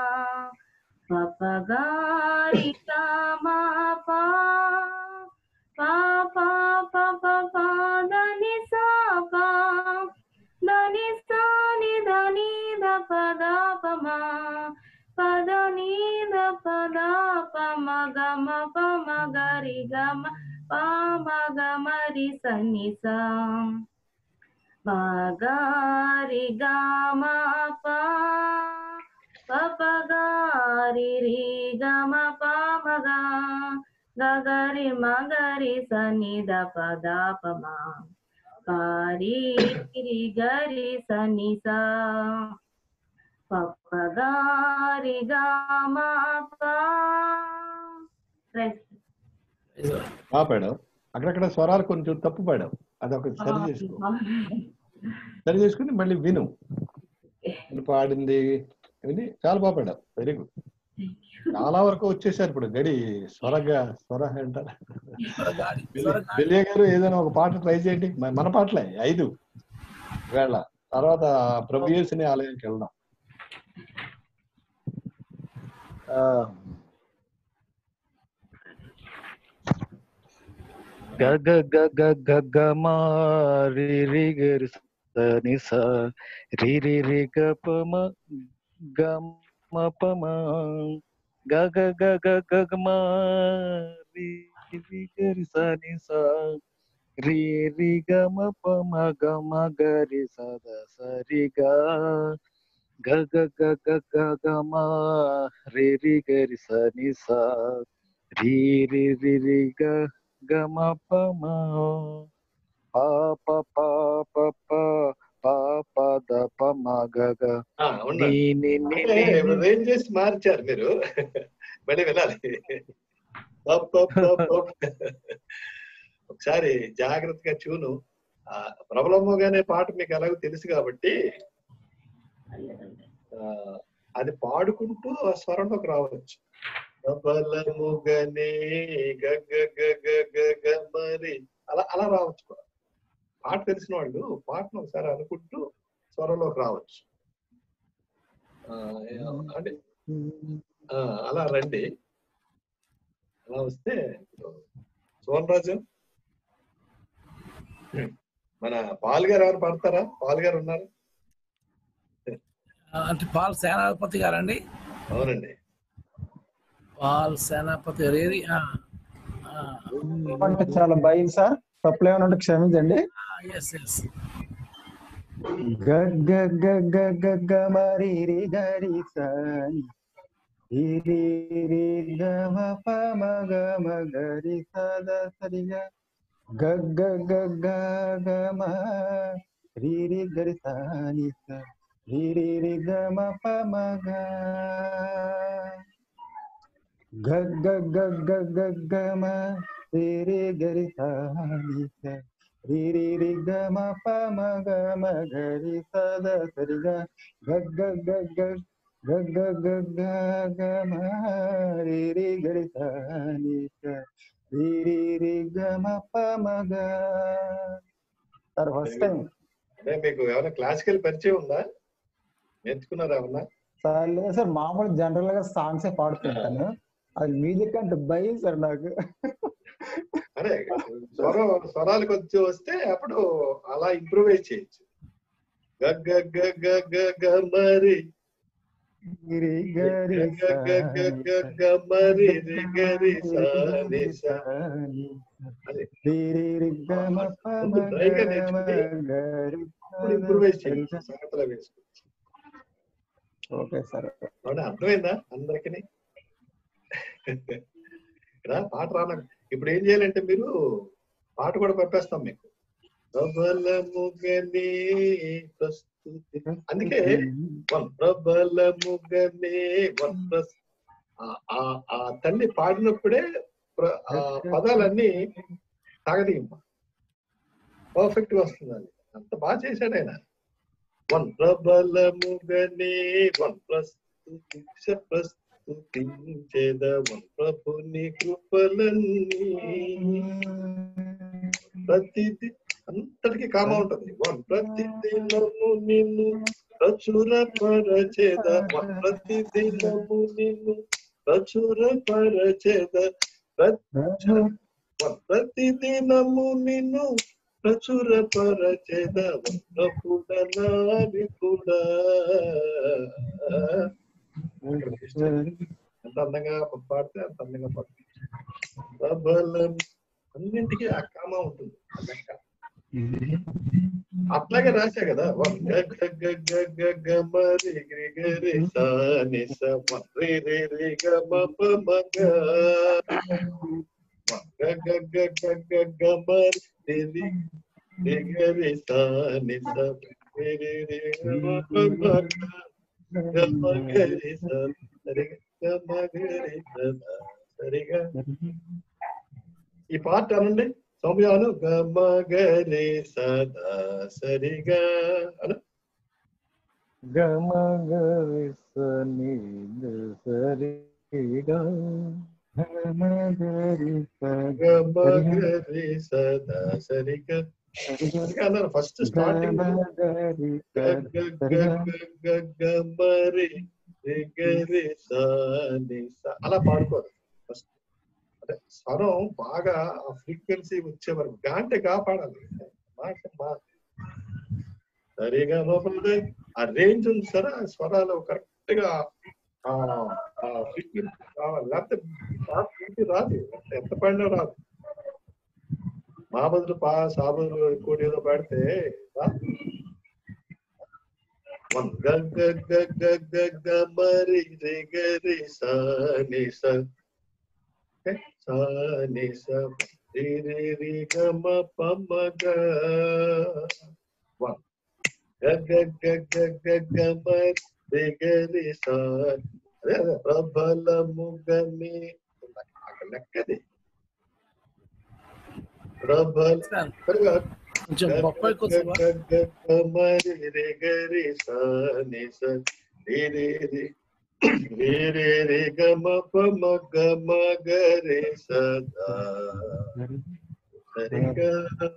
O: పపగారి కామా పా పా పా పా పా పా దని సా పా దని సా ని దని ద పద పమా పద ని ద పద పమ గమ పమ గరి గమ పమ గమ రి సని సా పగారి గమ పా పపగారి రి గమ పమగా గగరి మగరి సని ద పద పమా పారి రి గరి సని సా పప్పగారి గమ పా రైట్
I: ఆ పాడావు అక్కడక్కడ స్వరాలు కొంచెం తప్పు పాడావు అది ఒక సరి చేసుకో సరి చేసుకుని మళ్ళీ విను నేను పాడింది విని చాలా బాగా పాడావు వెరీ గుడ్ చాలా వరకు వచ్చేసారు ఇప్పుడు గడి స్వరగా స్వర అంటారు బిలియ గారు ఏదైనా ఒక పాట ట్రై చేయండి మ- మన పాటలే ఐదు వేళ తర్వాత ప్రభు యేసుని ఆలయానికి వెళ్దాం
P: గ గ గ గ గ గ మా రి రి గ రి స ని స రి రి రి గ ప మ గ మ ప మ గ గ గ గ గ గ మా రి రి గ రి స ని స రి రి గ మ ప మ గ మ గ రి స ద స రి గ గ గ గ గ గ గ మా రి రి గ రి స ని స రి రి రి రి గ గ మ ప మ పా ప పా ప ప పా ప ద ప మ గ గ
C: ఆ, ఉండండి.
P: ని ని ని
C: అంటే
P: ని
C: ఇప్పుడు రేంజ్ చేసి మార్చారు మీరు మళ్ళీ వినాలి పప్ పప్ పప్ పప్. ఒకసారి జాగ్రత్తగా చూను ఆ, ప్రబలముగానే పాట మీకు ఎలాగో తెలుసు కాబట్టి ఆ, అది పాడుకుంటూ ఆ స్వరంలోకి రావచ్చు ప్రబలముగనే గగ గగ గగ మరి అలా అలా రావచ్చు కూడా పాట తెలిసిన వాళ్ళు పాటను ఒకసారి అనుకుంటూ స్వరంలోకి రావచ్చు ఆ, అంటే ఆ, అలా రండి అలా వస్తే సోన్ రాజు మన పాల్ గారు ఎవరు పడతారా పాల్ గారు ఉన్నారు
B: అంటే పాల్ సేనాపతి గారండి
C: అవునండి
B: పాల్ సేనాపతి గారు ఏది
Q: అంటే చాలా భయం సార్ తప్పులు ఏమైనా ఉంటే క్షమించండి
B: ఎస్ ఎస్
Q: గ గ గ గ గ గ మరి రి గరి సని రి రి రి గ మ ప మ గ మ గ రి స ద సరి గ గ గ గ గ గ మ రి రి గరి స ని స రి రి రి గ మ ప మ గ గ గ గ గ గ గ మ రి రి గరి స ని స రి రి రి గ మ ప మ గ మ గ రి స ద సరి గ గ గ గ గ గ గ గ గ గ మ రి రి గరి స ని స రి రి రి గ మ ప మ గ సార్ ఫస్ట్ టైం
C: అంటే మీకు ఏమైనా క్లాసికల్ పరిచయం ఉందా నేర్చుకున్నారా ఏమన్నా
Q: సార్ లేదు సార్ మామూలు జనరల్ గా సాంగ్స్ పాడుతుంటాను అది మ్యూజిక్ అంటే భయం సార్ నాకు
C: అరే స్వరం స్వరాలు కొంచెం వస్తే అప్పుడు అలా ఇంప్రూవైజ్ చేయొచ్చు గ గ గ గ గ గ మరి
Q: రి
C: గ
Q: గరి
C: గ గ గ గ గ మరి రి గ రి స ని స అదే
Q: రి రి రి గ మ ప మ
C: ముందు
Q: గ
C: డ్రైగా
Q: మ
C: నేర్చుకుని
Q: గ రి స
C: అప్పుడు
Q: ద
C: ఇంప్రూవైజ్
Q: సరి
C: చేయొచ్చు
Q: గ
C: సంగతిలో వేసుకోవచ్చు
Q: ఓకే సార్
C: అవునా అర్థమైందా అందరికి ఇక్కడ పాట రాన ఇప్పుడు ఏం చేయాలంటే మీరు పాట కూడా పంపేస్తాం మీకు ప్రబలముగనే ప్రస్తుతి అందుకే వన్ ప్రబలముగనే వన్ ప్రస్ ఆ- ఆ- ఆ తల్లి పాడినప్పుడే ప్ర- ఆ పదాలన్నీ సాగదీయంప పర్ఫెక్ట్ గా వస్తుంది అది అంత బాగా చేశాడు ఆయన వన్ ప్రబలముగనే వన్ ప్రస్తుతి ప్రస్తుతించేద వన్ ప్రభుని కృపలన్నీ ప్రతిది అంతటికి కామ ఉంటుంది వన్ ప్రతిదినము నిన్ను ప్రచుర పరచేద వన్ ప్రతిదినము నిన్ను ప్రచుర పరచేద ప్రతిదినము నిన్ను ప్రచుర పరచేద వన్నపుడనాది కూడా ఎంత అందంగా పాడితే అంత అందంగా పాడుతుంది ప్రబలం అన్నింటికి ఆ కామ ఉంటుంది ఆ లెక్క అట్లాగే రాశా కదా వన్ గ గ గ గ గ గ మ రి రి గ రి స ని స మ రి రి రి గ మ ప మ గ మ గ గ గ గ గ గ మ రి రి రి గ రి స ని స రి రి రి గ మ ప మ గ గ మ గ రి స రి గ మ గ రి స సరి గ ఈ పాట అనండి సౌమ్యాను గమ గరి సదా సరిగా అను
P: గ మ గ రి స ని ద సరి గ గ మ గ రి స
C: గమ గరి సదా సరిగా అన్నారు ఫస్ట్ స్టార్టింగ్ గమరి గరి సని స అలా పాడుకోరు ఫస్ట్ అంటే స్వరం బాగా ఆ ఫ్రీక్వెన్సీ వచ్చే వరకు గా అంటే గా పాడాలి మాట మా సరిగా లోపల ఆ రేంజ్ ఉంది సరే ఆ స్వరాలు కరెక్ట్ గా ఆ ఫ్రీక్వెన్సీ కావాలి లేకపోతే ఆ ఫ్రీక్వెన్సీ రాదు ఎంత పాడినా రాదు మా బదులు పా సా బదులు ఇంకోటి ఏదో పాడితే రాదు వన్ గ గ గ గ గ గ మరి రి గ రి సా ని స ఓకే సా ని స రి రి రి గ మ ప మ గ వన్ గ గ గ గ గ గ మ రి గ రి సా అదే అదే ప్రబలము గని అక్కడ లెక్కది ప్రబల సరిగా
B: కొంచెం బొప్పాయి కోసం
C: మరి రి గ రి సా ని స రి రి రి రి రి రి గ మ ప మ గ మ గ రి సదా సరి గ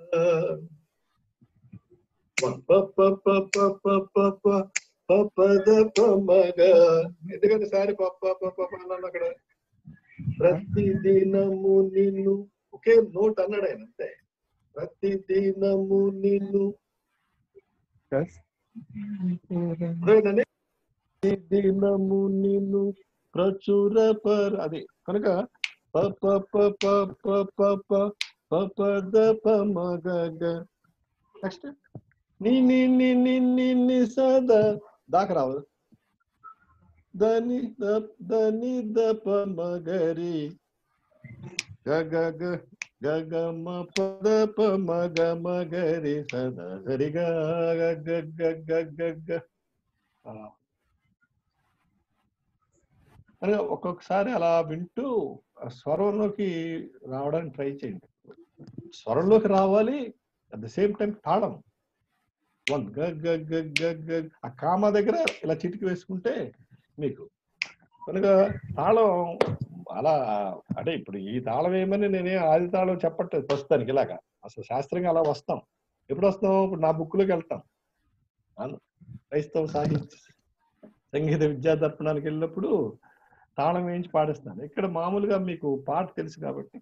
C: మ ప ప ప ప ప ప ప ప ప ద ప మ గ ఎందుకంటే సారి ప ప ప ప ప అన్నాను అక్కడ ప్రతిదినము నిన్ను ఒకే నోట్ అన్నాడు ఆయన అంతే ప్రతిదినము నిన్ను అదేనండి ప్రతిదినము నిన్ను ప్రచుర పర అది కనుక ప ప ప ప ప ప ప ప ప ద ప మ గ గ నెక్స్ట్
I: ని ని ని ని ని ని సద దాకా రావు దని ద దని ద ప మగరి గ గ గ గ గ మ ప ద ప మ గ మ గరి సద సరి గ గ గ గ గ గ గ ఆ. అని ఒక్కొక్కసారి అలా వింటూ ఆ స్వరంలోకి రావడానికి ట్రై చేయండి స్వరంలోకి రావాలి అట్ ద సేమ్ టైం తాళం వన్ గ గ గ గ గ ఆ కామ దగ్గర ఇలా చిటికి వేసుకుంటే మీకు కనుక తాళం అలా అంటే ఇప్పుడు ఈ తాళం ఏమని నేనే ఆది తాళం చెప్పట్లేదు ప్రస్తుతానికి ఇలాగా అసలు శాస్త్రంగా అలా వస్తాం ఎప్పుడు వస్తాం ఇప్పుడు నా బుక్లోకి వెళ్తాం అను- క్రైస్తవ సాహిత్య సంగీత విద్యా దర్పణానికి వెళ్ళినప్పుడు తాళం వేయించి పాడిస్తాను ఇక్కడ మామూలుగా మీకు పాట తెలుసు కాబట్టి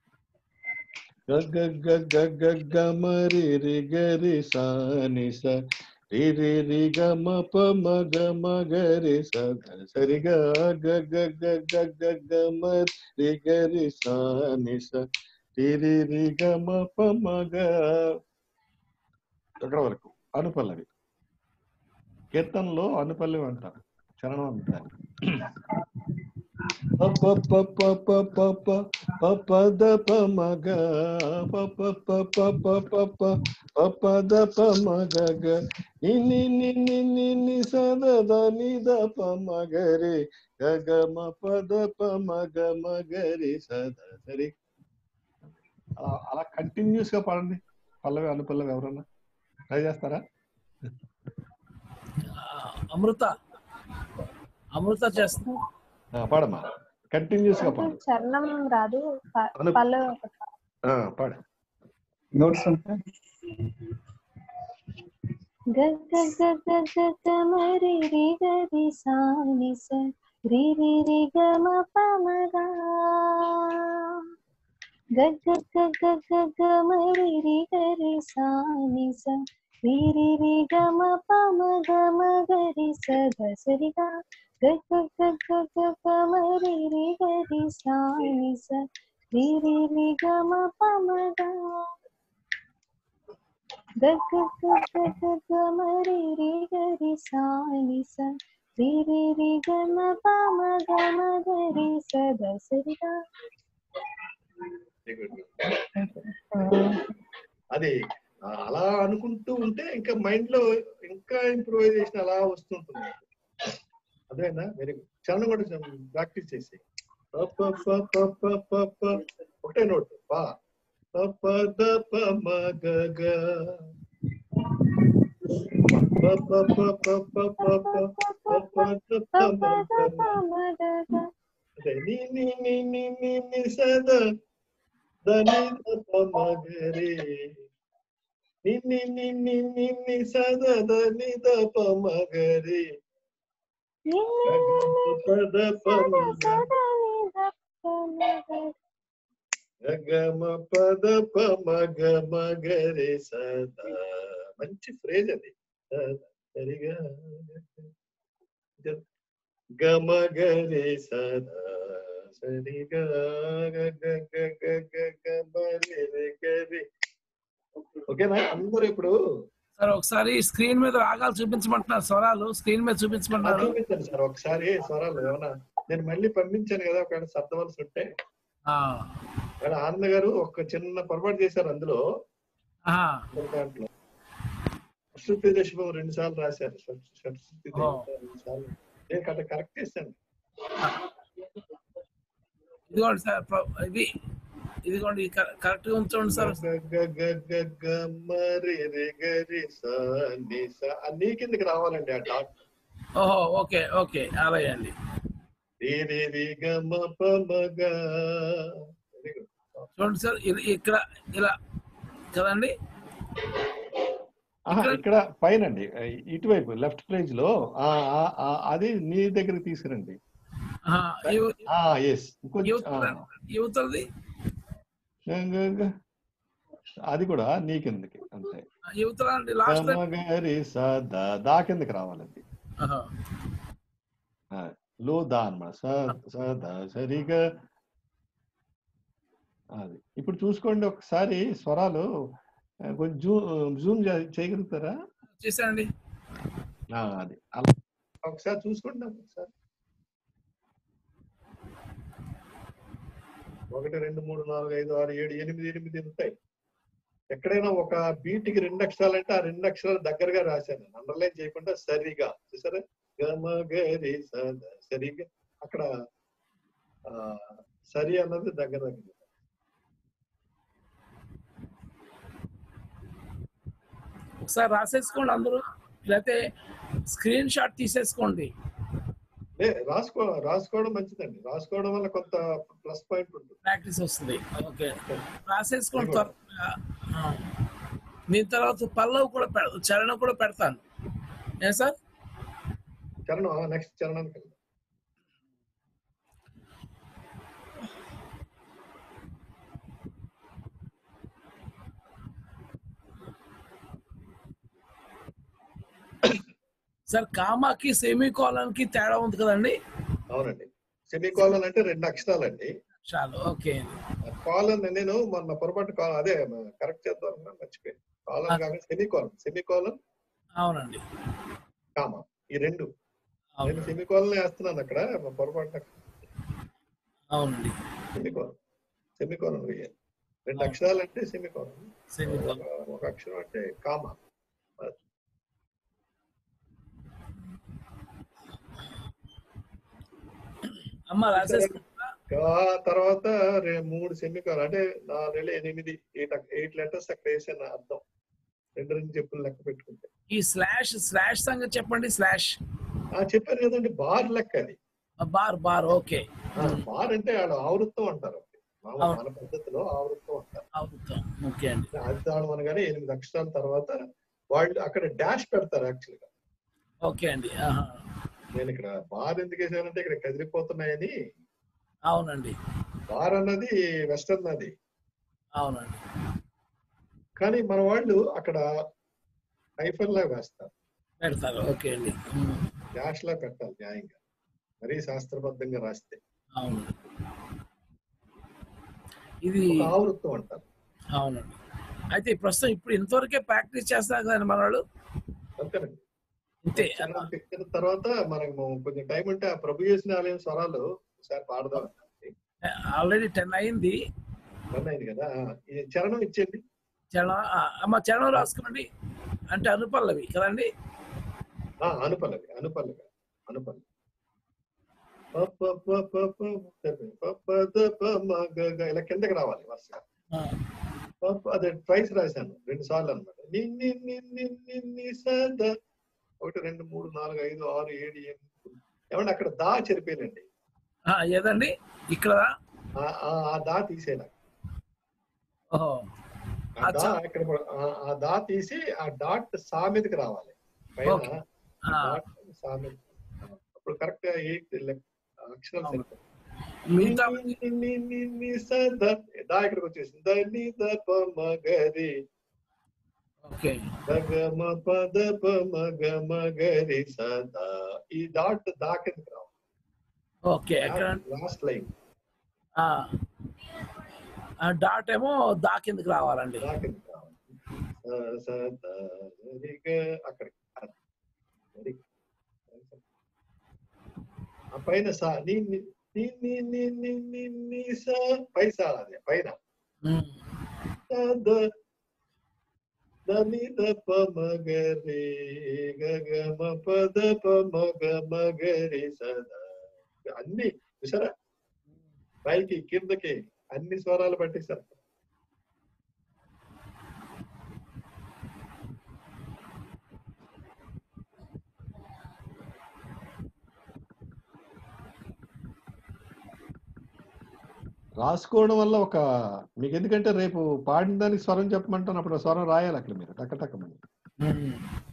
I: గ గ గ గ గ గ మ రి రి గ రి సా ని స రి రి రి గ మ ప మ గ మ గ రి స ధ స రి గ గ గ గ గ గ గ మ రి గ రి సా ని స రి రి రి గ మ ప మ గ అక్కడ వరకు అనుపల్లవి కీర్తనలో అనుపల్లవి అంటారు చరణం అంటారు ప ప ప ప ప ప ప ప ప ద ప మ గ ప ప ప ప ప ప ప ప ప ద ప మ గ గ ని ని ని ని ని ని స ద ద ని ద ప మ గ రి గ గ మ ప ద ప మ గ మ గ రి స ద సరి అలా అలా కంటిన్యూస్ గా పాడండి పల్లవి అనుపల్లవి ఎవరన్నా ట్రై చేస్తారా
B: అమృత అమృత చేస్తా
I: ఆ, పాడమ్మా కంటిన్యూస్ గా పాడు
N: చరణం రాదు ప-
I: అను-
N: పల్లవి ఒకటి.
I: ఆ, పాడు
Q: నోట్స్ ఉంటే
N: గ గ గ గ గ గ మ రి రి గ రి సా ని స రి రి రి గ మ ప మ గ గ గ గ గ గ గ మ రి రి గ రి సా ని స రి రి రి గ మ ప మ గ మ గ రి స ద స రి గ గ గ గ గ గ గ మ రి రి గ రి సా ని స రి రి రి గ మ ప మ గ గ గ గ గ గ గ మ రి రి గ రి సా ని స రి రి రి గ మ ప మ గ మ గ రి స ద స రి గ
C: అది ఆ, అలా అనుకుంటూ ఉంటే ఇంకా మైండ్ లో ఇంకా ఇంప్రూవైజేషన్ అలా వస్తుంటుంది అదేనా వెరీ గుడ్ చరణం కూడా ప్రాక్టీస్ చేసి ప ప ప ప ప ప ప. ఒకటే నోట్ పా ప ప ద ప మ గ గ ప ప ప ప ప ప ప ప ప ద ప మ గ మ. అదే ని ని ని ని ని ని స ద ద ని ద ప మ గ రి ని ని ని ని ని ని స ద ద ని ద ప మ గ రి ప ద ప మ గ గ గ మ ప ద ప మ గ మ గ రి స ద మంచి ఫ్రేజ్ అది స ద సరిగా గ మ గ రి స ద సరిగా గ గ గ గ గ గ మ రి రి గ రి ఓకేనా అందరూ ఇప్పుడు
B: సార్ ఒకసారి స్క్రీన్ మీద రాగాలు చూపించమంటున్నారు స్వరాలు స్క్రీన్ మీద
C: ఆ,
B: చూపించమంటున్నారు
C: చూపించండి సార్ ఒకసారి స్వరాలు ఏమన్నా నేను మళ్ళీ పంపించాను కదా ఒకవేళ శబ్దవలసి ఉంటే
B: ఆ,
C: ఒకవేళ ఆనంద్ గారు ఒక చిన్న పొరపాటు చేశారు అందులో
B: ఆహా.
C: ఒక దాంట్లో శృతి దశమం రెండు సార్లు రాశారు షట్- షట్శృతి
B: ఓ.
C: దేవత రెండు సార్లు నేను అక్కడ కరెక్ట్ చేశాను
B: ఇదిగోండి సార్ ప్ర- ఇది ఇదిగోండి కరెక్ట్ గా ఉంచండి సార్
C: గ గ గ గ గ మరి రి గ రి స ని స ఆ నీ కిందకి రావాలండి ఆ డాట్
B: ఓహో ఓకే ఓకే అలాగే అండి
C: రి రి రి గ మ ప మ గ వెరీ గుడ్
B: చూడండి సార్ ఇది ఇక్కడ ఇలా కదండి
I: ఆహా, ఇక్కడ పైన అండి ఇటువైపు లెఫ్ట్ పేజ్ లో ఆ, ఆ, ఆ, అది నీ దగ్గరికి తీసుకురండి
B: ఆహా, ఇవ-
I: ఎస్
B: యువతల యువతలది
I: అది కూడా నీ కిందకి అంతే
B: యువతల అండి లాస్ట్
I: గమగరి సదా దా కిందకి రావాలండి ఆ, లో దా అన్నమాట స సదా సరిగా అది ఇప్పుడు చూసుకోండి ఒకసారి స్వరాలు ఆ, కొంచెం జూమ్ జూమ్ చే- చేయగలుగుతారా
B: చేశానండి
I: ఆ, అది అలా
C: ఒకసారి చూసుకుంటాం ఒకసారి ఒకటి రెండు మూడు నాలుగు ఐదు ఆరు ఏడు ఎనిమిది ఎనిమిది ఉంటాయి ఎక్కడైనా ఒక బీటికి రెండు అక్షరాలు అంటే ఆ రెండు అక్షరాలు దగ్గరగా రాశాను అండర్లైన్ చేయకుండా సరిగా చూసారా గమ గరి స ద సరిగా అక్కడ ఆ, సరి అన్నది దగ్గర దగ్గర
B: ఒకసారి రాసేసుకోండి అందరూ లేకపోతే స్క్రీన్ షాట్ తీసేసుకోండి
C: లే రాసుకో రాసుకోవడం మంచిదండి రాసుకోవడం వల్ల కొంత ప్లస్ పాయింట్ ఉంటుంది
B: ప్రాక్టీస్ వస్తుంది ఓకే రాసేసుకోండి త్వరగా ఆ. దీని తర్వాత పల్లవ్ కూడా పెడ చరణం కూడా పెడతాను ఏ సార్
C: చరణం నెక్స్ట్ చరణానికి వెళ్దాం
B: సార్ కామాకి సెమీ కి తేడా ఉంది కదండి
C: అవునండి సెమీ కాలన్ అంటే రెండు అక్షరాలండి
B: చాలు ఓకే
C: కాలన్ నేను మొన్న పొరపాటు కా- అదే కరెక్ట్ చేద్దాం అనుకున్నా, మర్చిపోయాను కాలన్ కాకుండా సెమీ కాలన్ సెమీ కాలన్
B: అవునండి
C: కామా ఈ రెండు నేను సెమీ కాలన్ వేస్తున్నాను అక్కడ పొరపాటు
B: అవునండి
C: సెమీ కాలన్ సెమీ కాలన్ వేయాలి రెండు అక్షరాలు అంటే సెమీ కాలన్
B: Semicolon.
C: ఒక అక్షరం అంటే కామా
B: అమ్మ రాసేసుకుంటా
C: ఆ తర్వాత రే- మూడు సెమీ కాలన్ అంటే నాలుగు వేల ఎనిమిది ఎయిట్ ఎయిట్ లెటర్స్ అక్కడ వేసాను అర్థం రెండు రెండు చెప్పులు లెక్క పెట్టుకుంటే
B: ఈ స్లాష్ స్లాష్ సంగతి చెప్పండి స్లాష్
C: ఆ చెప్పాను కదండి బార్ లెక్క అది
B: బార్ బార్ ఓకే
C: ఆ, బార్ అంటే ఆడ ఆవృత్తం అంటారు మామూలు
B: అవును.
C: మన పద్ధతిలో ఆవృత్తం అంటారు
B: అవుతాం ఓకే అండి
C: అర్థాడం అనగానే ఎనిమిది అక్షరాల తర్వాత వాళ్ళు అక్కడ డాష్ పెడతారు యాక్చువల్ గా
B: ఓకే అండి ఆహా.
C: నేను ఇక్కడ బార్ ఎందుకు వేసానంటే ఇక్కడ కదిలిపోతున్నాయని
B: అవునండి
C: బార్ అన్నది వెస్టర్న్ అది
B: అవునండి
C: కానీ మన వాళ్ళు అక్కడ హైఫర్ లా వేస్తారు
B: పెడతారు ఓకే అండి ఉమ్.
C: డాష్ లా పెట్టాలి న్యాయంగా మరీ శాస్త్రబద్ధంగా రాస్తే
B: అవును ఇది
C: ఒక ఆవృత్తం అంటారు
B: అవునండి అయితే ప్రస్తుతం ఇప్పుడు ఇంతవరకే ప్రాక్టీస్ చేస్తున్నారు కదండి మన వాళ్ళు
C: అంతేనండి
B: ఇంతే
C: చరణం ఎక్కిన తర్వాత మనకు కొంచెం టైం ఉంటే ఆ ప్రభు చేసిన ఆలయం స్వరాలు ఒకసారి పాడదాం
B: ఆల్రెడీ టెన్ అయింది
C: పని అయింది కదా ఈ చరణం ఇచ్చేయండి
B: చరణం ఆ, అమ్మ చరణం రాసుకోండి అంటే అనుపల్లవి కదండి
C: ఆ, అనుపల్లవి అనుపల్లవి అనుపల్లవి ప ప ప ప ప ప ప ద ప మ గ గ ఇలా కిందకి రావాలి వరుసగా
B: ఆ,
C: ప ప అదే ట్వైస్ రాశాను రెండు సార్లు అనమాట ని ని ని ని ని ని స ద ఒకటి రెండు మూడు నాలుగు ఐదు ఆరు ఏడు ఎనిమిది ఏమంటే అక్కడ దా చెరిపోయానండి
B: ఆ, ఏదండి ఇక్కడ
C: ఆ- ఆ ఆ దా తీసేయాలి
B: ఓహో
C: ఆ దా ఇక్కడ కూడా- ఆ- ఆ దా తీసి ఆ డాట్ సా మీదకి రావాలి పైన
B: ఓకే.
C: ఆ డాట్ సా మీద అప్పుడు కరెక్ట్ గా ఎయిట్ అక్షరాలు సరిపోతాయి.
B: మిగతా
C: ని- ని- ని- ని- ని స ద దా ఇక్కడికి వచ్చేసింది ద ని ద ప మ గ రి
B: ఓకే
C: ద గ మ ప ద ప మ గ మ గ రి స ద ఈ డాట్ దా కిందకి రావాలి
B: ఓకే ఎక్కడ
C: లాస్ట్ లైన్
B: ఆ, ఆ డాట్ ఏమో దా కిందకి రావాలండి
C: దా కిందకి రావాలి స స ద రి గ అక్కడికి అది. Very good. ఆ పైన సా నీ నీ నీ నీ నీ నీ నీ నీ సా పై సా అది పైన
B: ఉమ్.
C: సా ద ద ని ద ప మ గ రి గ గ మ ప ద ప మ గ మ గ రి స ద అన్ని చూసారా పైకి కిందకి అన్ని స్వరాలు పట్టేశారు
I: రాసుకోవడం వల్ల ఒక మీకు ఎందుకంటే రేపు పాడిన దానికి స్వరం చెప్పమంటాను అప్పుడు ఆ స్వరం రాయాలి అక్కడ మీరు టక్క టక్కమని
B: ఉమ్.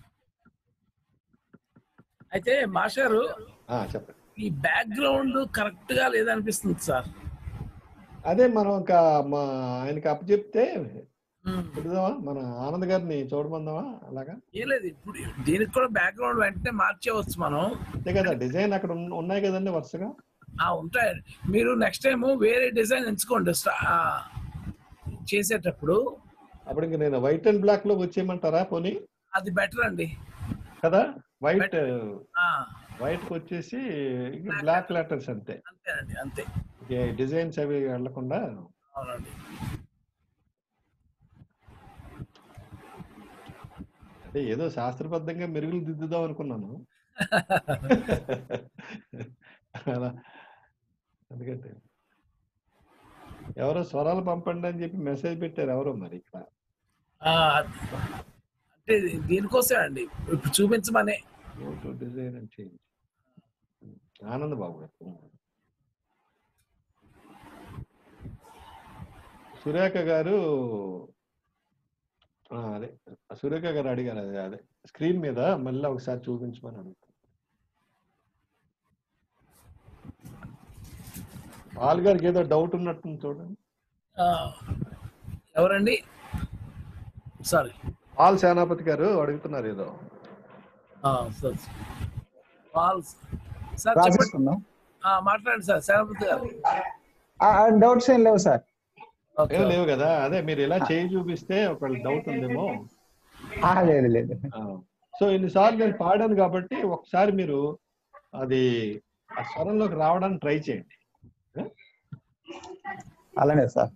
B: అయితే మాస్టారు
I: ఆ, చెప్పండి
B: ఈ బ్యాక్గ్రౌండ్ కరెక్ట్ గా లేదనిపిస్తుంది సార్
I: అదే మనం ఇంకా మా ఆయనకి అప్పచెప్తే పెడదామా మన ఆనంద్ గారిని చూడమందామా అలాగా
B: ఏం లేదు ఇప్పుడు దీనికి కూడా బ్యాక్గ్రౌండ్ వెంటనే మార్చేవచ్చు మనం
I: అంతే కదా డిజైన్ అక్కడ ఉన్న- ఉన్నాయి కదండి వరుసగా
B: ఆ ఉంటాయి మీరు నెక్స్ట్ టైం వేరే డిజైన్ ఎంచుకోండి స్టా- ఆ, చేసేటప్పుడు
I: అప్పుడు ఇంక నేను వైట్ అండ్ బ్లాక్ లో వచ్చేయమంటారా పోనీ
B: అది బెటర్ అండి
I: కదా వైట్
B: ఆ,
I: వైట్ కి వచ్చేసి ఇంక బ్లాక్ లెటర్స్ అంతే
B: అంతేనండి అంతే
I: డిజైన్స్ అవి వెళ్ళకుండా
B: అవునండి
I: అంటే ఏదో శాస్త్రబద్ధంగా మెరుగులు దిద్దుదాం అనుకున్నాను అలా ఎందుకంటే ఎవరో స్వరాలు పంపండి అని చెప్పి మెసేజ్ పెట్టారు ఎవరో మరి ఇక్కడ
B: ఆ, అంటే దీనికోసమే అండి ఇప్పుడు చూపించమనే
I: design and change Anand Babu garu Surekha గారు ఆ, అదే సురేఖ గారు అడిగారు అదే అదే స్క్రీన్ మీద మళ్ళీ ఒకసారి చూపించమని అడుగుతాను పాల్ గారికి ఏదో డౌట్ ఉన్నట్టుంది చూడండి
B: ఆ, ఎవరండి సారీ
I: పాల్ సేనాపతి గారు అడుగుతున్నారు ఏదో
B: సార్ పాల్ సార్ చెప్పండి
Q: రాసిస్తున్నాం
B: ఆ, మాట్లాడండి సార్ సేనాపతి గారు
Q: డౌట్స్ ఏం లేవు సార్
I: ఏం లేవు కదా అదే మీరు ఇలా చేయి చూపిస్తే ఒకవేళ డౌట్ ఉందేమో
Q: ఆ, లేదు లేదు
I: సో ఇన్నిసార్లు నేను పాడాను కాబట్టి ఒకసారి మీరు అది ఆ స్వరంలోకి రావడానికి ట్రై చేయండి
Q: అలానే సార్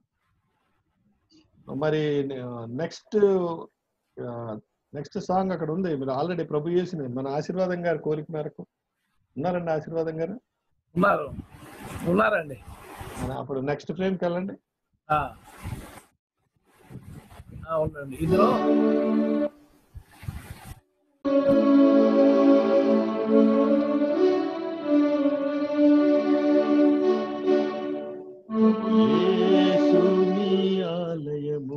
I: మరి నెక్స్ట్ నెక్స్ట్ సాంగ్ అక్కడ ఉంది మీరు ఆల్రెడీ ప్రభు చేసిన మన ఆశీర్వాదం గారి కోరిక మేరకు ఉన్నారండి ఆశీర్వాదం గారు
B: ఉన్నారు ఉన్నారండి
I: మన అప్పుడు నెక్స్ట్ ఫ్రేమ్కి వెళ్ళండి
B: ఆ. ఆ, ఉండండి ఇందులో
I: యేసుని ఆలయము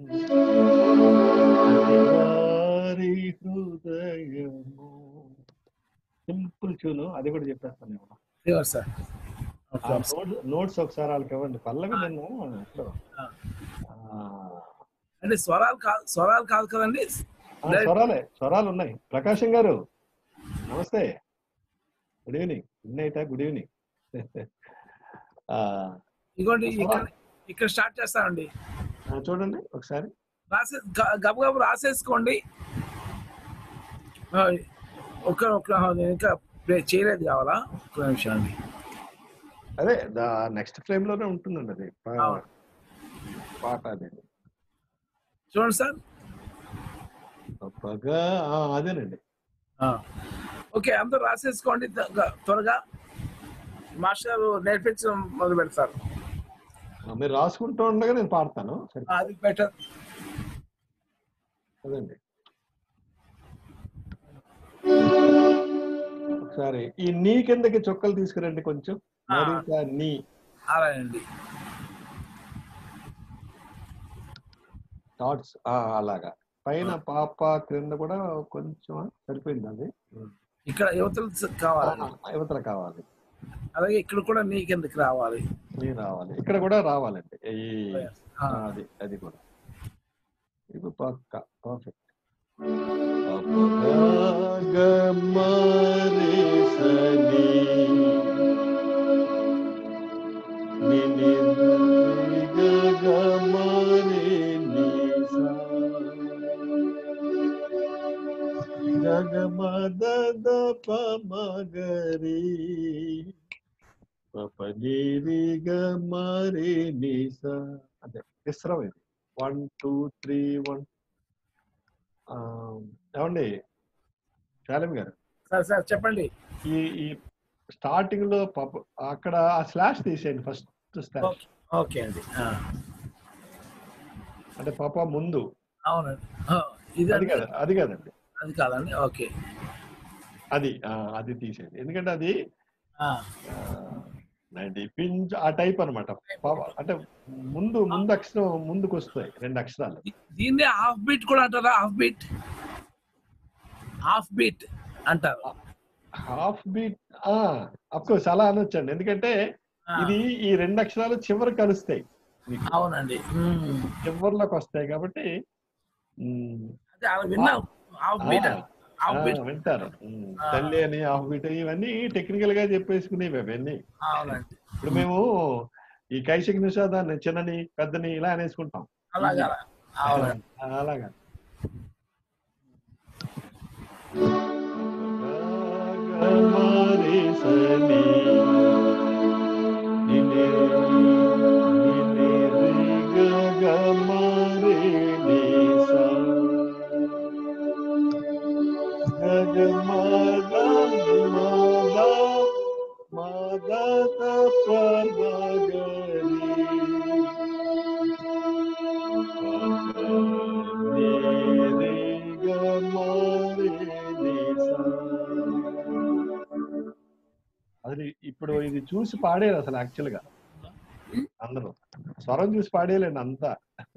I: వారి హృదయము సింపుల్ ట్యూన్ అది కూడా చెప్పేస్తాను నేను
B: ఇదిగో సార్
I: నోట్స్ ఒకసారి వాళ్ళకి ఇవ్వండి పల్లవి నిన్న ఎక్కడో, ఆ,
B: అంటే స్వరాలు కాదు స్వరాలు కాదు కదండి
I: ఆ, స్వరాలే స్వరాలు ఉన్నాయి ప్రకాశం గారు నమస్తే good evening good night good evening
B: ఇదిగోండి ఇక్కడ ఇక్కడ స్టార్ట్ చేస్తానండి
I: చూడండి ఒకసారి
B: రాసే గ- గబగబా రాసేసుకోండి ఆ, ఒక ఒక నేను ఇంకా ప్లే చేయలేదు కావాలా ఒక నిమిషం అండి
I: అదే నెక్స్ట్ ఫ్రేమ్ లోనే ఉంటుందండి అది పా-
B: అవును.
I: పాట అది
B: చూడండి సార్
I: గొప్పగా ఆ, అదేనండి
B: ఓకే అందరూ రాసేసుకోండి త్వరగా- త్వరగా మాస్టర్ నేర్పించడం మొదలు పెడతారు
I: ఆ, మీరు రాసుకుంటూ ఉండగా నేను పాడతాను సరే
B: అది బెటర్
I: అదండి ఒకసారి ఈ నీ కిందకి చొక్కలు తీసుకురండి కొంచెం మరింత నీ
B: అలాగండి
I: థాట్స్ అలాగా పైన పాప క్రింద కూడా కొంచెం సరిపోయింది అది
B: ఇక్కడ యువతలు కావాలి
I: ఆ, యువతల కావాలి
B: అలాగే ఇక్కడ కూడా నీ కిందకి రావాలి
I: నీ రావాలి ఇక్కడ కూడా రావాలండి ఈ
B: ఆ.
I: ఆ, అది అది కూడా ఇది పక్క పర్ఫెక్ట్ గగమద పమగరి పపనిరి గమరి నిస అదే మిశ్రం ఇది వన్ టూ త్రీ వన్ ఏమండి శాలిం గారు
B: సార్ సార్ చెప్పండి
I: ఈ ఈ స్టార్టింగ్ లో పాప అక్కడ ఆ స్లాష్ తీసేయండి ఫస్ట్ స్లాష్
B: ఓకే అండి ఆ,
I: అంటే పాప ముందు
B: అవునండి ఆ, ఇది
I: అది కదా అది కదండి
B: అది కాదండి ఓకే
I: అది ఆ, అది తీసేయండి ఎందుకంటే అది
B: ఆ,
I: నడిపించ ఆ టైప్ అనమాట అంటే ముందు ముందు అక్షరం ముందుకు వస్తాయి రెండు అక్షరాలు
B: దీన్ని హాఫ్ బీట్ కూడా అంటారా హాఫ్ బీట్ హాఫ్ బీట్ అంటారు
I: హాఫ్ బీట్ అఫ్కోర్స్ అలా అనొచ్చండి ఎందుకంటే ఇది ఈ రెండు అక్షరాలు చివరి కలుస్తాయి మీకు.
B: అవునండి మ్మ్.
I: చివరిలోకి వస్తాయి కాబట్టి మ్,
B: అదే అలా విన్నాం హాఫ్ బీట్
I: ఆ,
B: హాఫ్
I: ఆ,
B: బీట్
I: వింటారు మ్, తల్లి అని హాఫ్ బీట్ ఇవన్నీ టెక్నికల్ గా చెప్పేసుకునేవి అవన్నీ
B: అవునండి
I: ఇప్పుడు మేము ఈ కైశిక్ నిషాదాన్ని చిన్నని పెద్దని ఇలా అనేసుకుంటాం
B: అలాగా అవునండి.
I: అలాగా మరి సని నిని నిని రి గ గ మరి ని సా గ గ మ గ మ ద మ ద త ప మ గ రి ని రి గ మరి ని సా అది ఇప్పుడు ఇది చూసి పాడేరు అసలు యాక్చువల్ గా అందరూ స్వరం చూసి పాడేయలేండి అంతా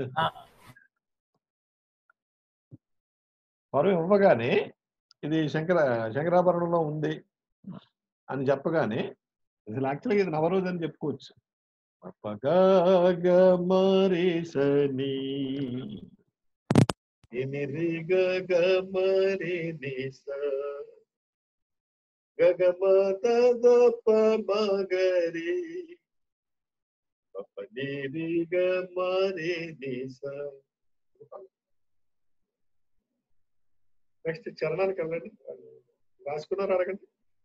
I: స్వరం ఇవ్వగానే ఇది శంకర శంకరాభరణంలో ఉంది అని చెప్పగానే అసలు యాక్చువల్గా ఇది నవరోజు అని చెప్పుకోవచ్చు మరి సని
C: ఎనిరి గ గ మరి ని సా గ గ మ ద ద ప మ గ రి ప ప ని రి గ మరి ని సా నెక్స్ట్ చరణానికి వెళ్ళండి రాసుకున్నారు అడగండి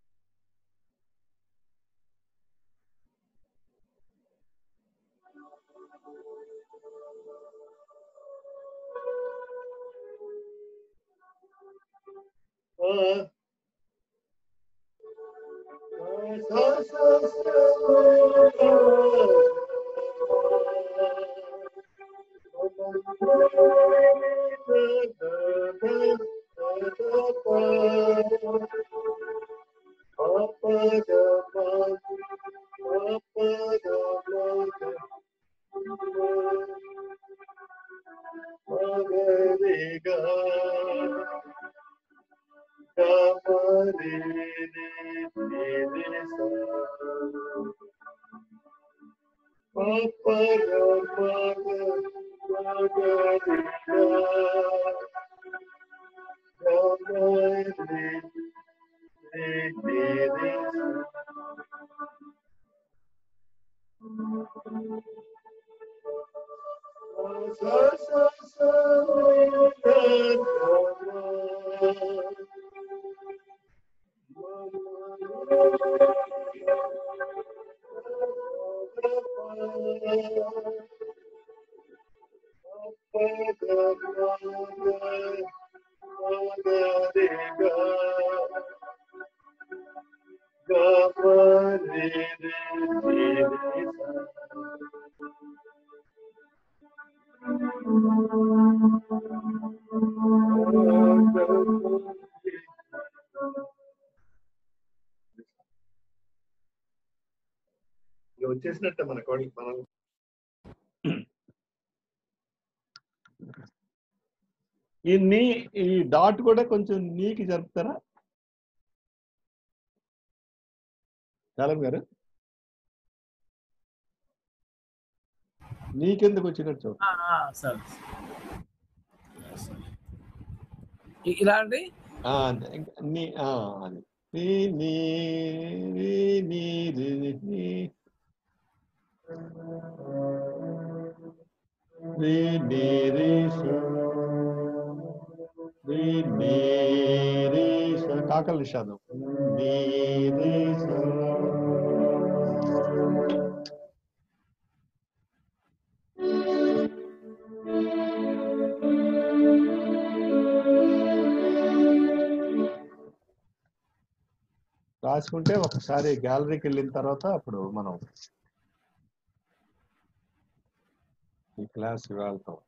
C: ఆ సా సా సా ఇక వచ్చేసినట్టే మన కోడి మనం
I: ఈ నీ ఈ డాట్ కూడా కొంచెం నీకి జరుపుతారా చాలం గారు నీకెందుకు వచ్చినట్టు చూడు
B: ఆ, ఆ, సరే ఇ- ఇలా అండి
I: ఆ, అంతే. ఇంకా నీ ఆ, అది నీ నీ నీ నీ నీ నీ నీ నీ నీ రీ స నీ నీ రీ స కాకల నిషాదం నీ రీ స రాసుకుంటే ఒకసారి గ్యాలరీకి వెళ్ళిన తర్వాత అప్పుడు మనం ఈ క్లాస్ వెళ్తాం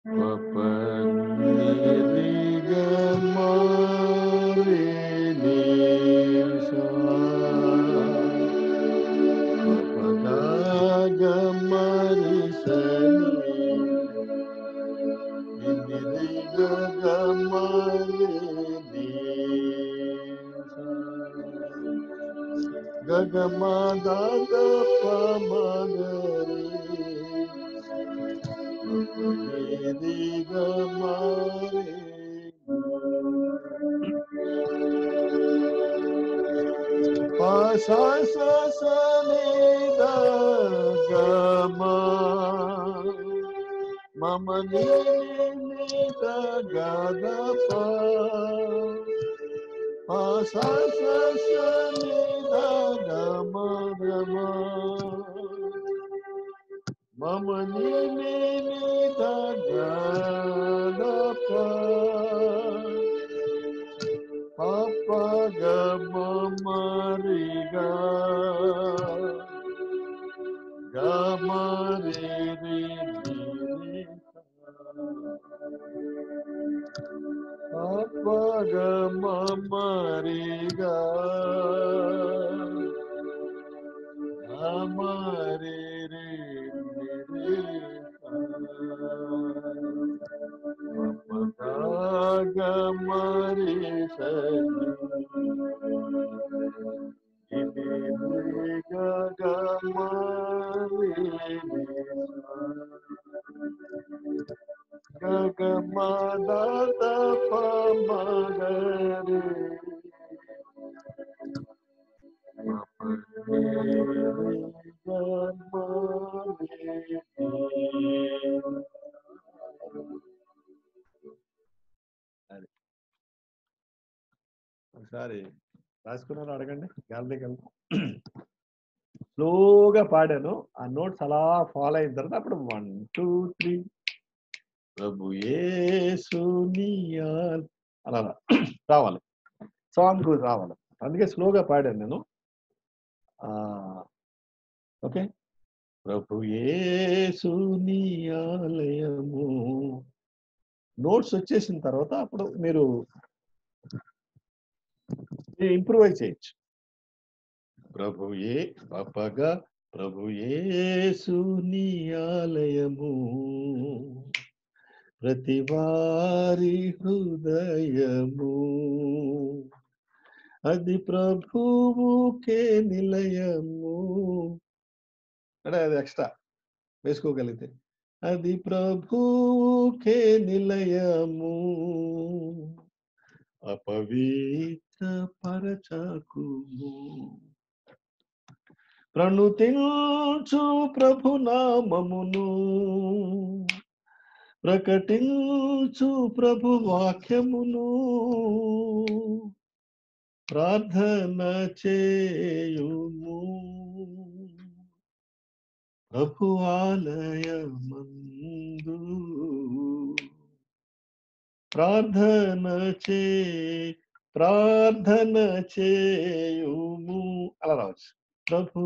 I: పప ని గ మ రి ని సా పప గ గ మ రి స ని ని రి గ గ మ రి ని సా గ గ మ ద ద ప మ గ రి ని గ మ రి పా సా సా సా ని ద గ మ మమ ని ని ని ద గ ద ప పా సా సా సా ని ద గ మ గ మ మమ ని ని ని ద గ ద ప ప ప గ మ మ రి గ గ మ రి రి రి రి ప ప గ మ మ రి గ గ మ రి రి రి రి ప ప గ గ మ రి స ని ని రి గ గ మ రి ని సా గ గ మ ద ద ప మ గ రి మ ప ని రి గ మ రి ని అది ఒకసారి రాసుకున్నారో అడగండి గ్యాలరీకి వెళ్తాం స్లోగా పాడాను ఆ నోట్స్ అలా ఫాలో అయిన తర్వాత అప్పుడు వన్ టూ త్రీ ప్రభు యేసునియాల్ అలా అలా రావాలి సాంగ్ రావాలి అందుకే స్లోగా పాడాను నేను ఓకే ప్రభు యేసుని ఆలయము నోట్స్ వచ్చేసిన తర్వాత అప్పుడు మీరు ఇంప్రూవైజ్ చేయొచ్చు ప్రభు ఏ పప్పగా ప్రభు యేసుని ఆలయము ప్రతి వారి హృదయము అది ప్రభువుకే నిలయము అంటే అది ఎక్స్ట్రా వేసుకోగలిగితే అది ప్రభువుకే నిలయము అపవిత్ర పరచకుము ప్రణుతించు ప్రభునామమును ప్రకటించు ప్రభు వాక్యమును ప్రార్థన చేయుము ప్రభు ఆలయమందు ప్రార్థన చే ప్రార్థన చేయుము అలా రావచ్చు ప్రభు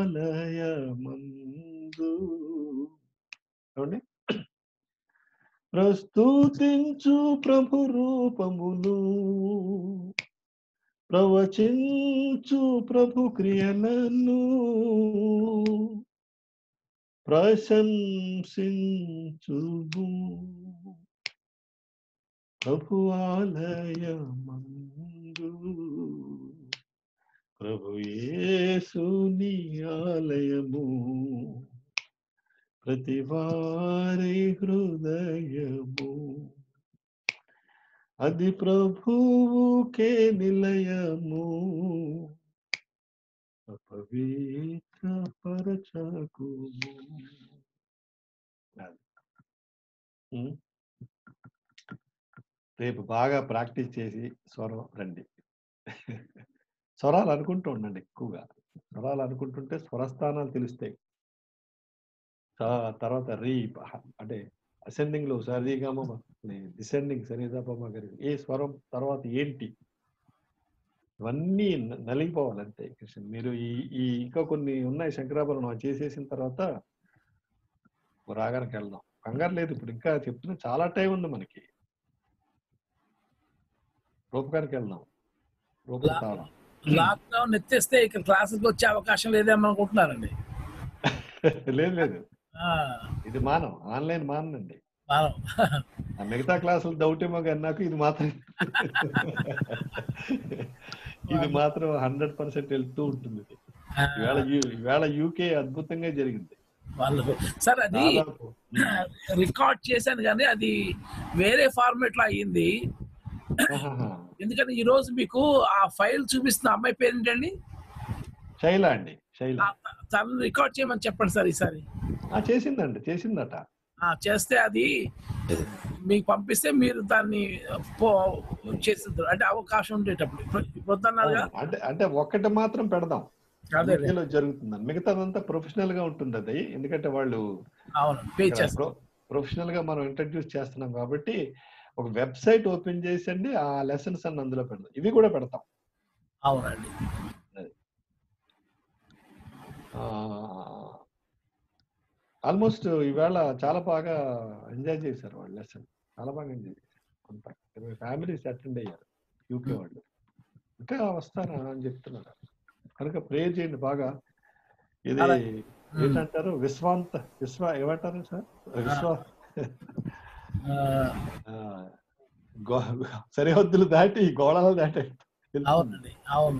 I: ఆలయమందు చూడండి ప్రస్తుతించు ప్రభు రూపమును ప్రవచించు ప్రభు క్రియలను ప్రశంసించుము ప్రభు ఆలయమందు ప్రభు యేసుని ఆలయము ప్రతి వారి హృదయము అది ప్రభువుకే నిలయము అపవిత్ర పరచకుము అది. ఉం? రేపు బాగా ప్రాక్టీస్ చేసి స్వరం రండి స్వరాలు అనుకుంటూ ఉండండి ఎక్కువగా స్వరాలు అనుకుంటుంటే స్వరస్థానాలు తెలుస్తాయి తా- తర్వాత రీ ప- అంటే అసెండింగ్ లో సరిగమ డిసెండింగ్ సరిదపమ గారి ఏ స్వరం తర్వాత ఏంటి ఇవన్నీ న- నలిగిపోవాలంతే కృష్ణ మీరు ఈ ఈ ఇంకా కొన్ని ఉన్నాయి శంకరాభరణం అది చేసేసిన తర్వాత రాగానికి వెళ్దాం కంగారు లేదు ఇప్పుడు ఇంకా చెప్తున్నా చాలా టైం ఉంది మనకి రూపకానికి వెళ్దాం రూపం తాళం
B: లాక్డౌన్ ఎత్తేస్తే ఇక్కడ క్లాసెస్ వచ్చే అవకాశం లేదేమో అనుకుంటున్నారండి
I: లేదు లేదు
B: ఆ,
I: ఇది మానం ఆన్లైన్ మానండి
B: మనం
I: ఆ మిగతా క్లాసులు డౌట్ ఏమో కానీ నాకు ఇది మాత్రం ఇది మాత్రం హండ్రెడ్ పర్సెంట్ వెళ్తూ ఉంటుంది ఇది. ఈవేళ యు- ఈవేళ యూకే అద్భుతంగా జరిగింది
B: వాళ్ళు సార్ అది
I: దాదాపు
B: రికార్డ్ చేశాను కానీ అది వేరే ఫార్మేట్ లో అయ్యింది
I: ఆహాహా.
B: ఎందుకంటే ఈ రోజు మీకు ఆ ఫైల్ చూపిస్తున్న అమ్మాయి పేరు ఏంటండి
I: శైల అండి శైల
B: తను రికార్డ్ చేయమని చెప్పండి సార్ ఈసారి
I: ఆ, చేసిందండి చేసిందట
B: ఆ, చేస్తే అది మీకు పంపిస్తే మీరు దాన్ని పో చేసిద్దరు అంటే అవకాశం ఉండేటప్పుడు ఇప్పుడు ఇప్పుడు వద్దన్నారు కదా
I: అంటే అంటే ఒక్కటి మాత్రం పెడదాం
B: అదే.
I: యూకేలో జరుగుతుందని మిగతాదంతా ప్రొఫెషనల్ గా ఉంటుంది అది ఎందుకంటే వాళ్ళు
B: అవును పే చేస్తారు
I: ప్రొఫెషనల్ గా మనం ఇంట్రడ్యూస్ చేస్తున్నాం కాబట్టి ఒక వెబ్సైట్ ఓపెన్ చేసండి ఆ లెసన్స్ అన్ని అందులో పెడదాం ఇవి కూడా పెడతాం
B: అవునండి
I: ఆల్మోస్ట్ ఈవేళ చాలా బాగా ఎంజాయ్ చేశారు వాళ్ళు లెసన్ చాలా బాగా ఎంజాయ్ చేశారు అంతా ఇరవై ఫ్యామిలీస్ అటెండ్ అయ్యారు యూకే వాళ్ళు ఇంకా వస్తారా అని చెప్తున్నారు కనుక ప్రేయర్ చేయండి బాగా ఇది
B: అలాగే.
I: ఏంటంటారు విశ్వాంత విశ్వ ఏమంటారు సార్ విశ్వ ఆ, గో- సరిహద్దులు దాటి గోళాలు దాటి
B: అవునండి అవును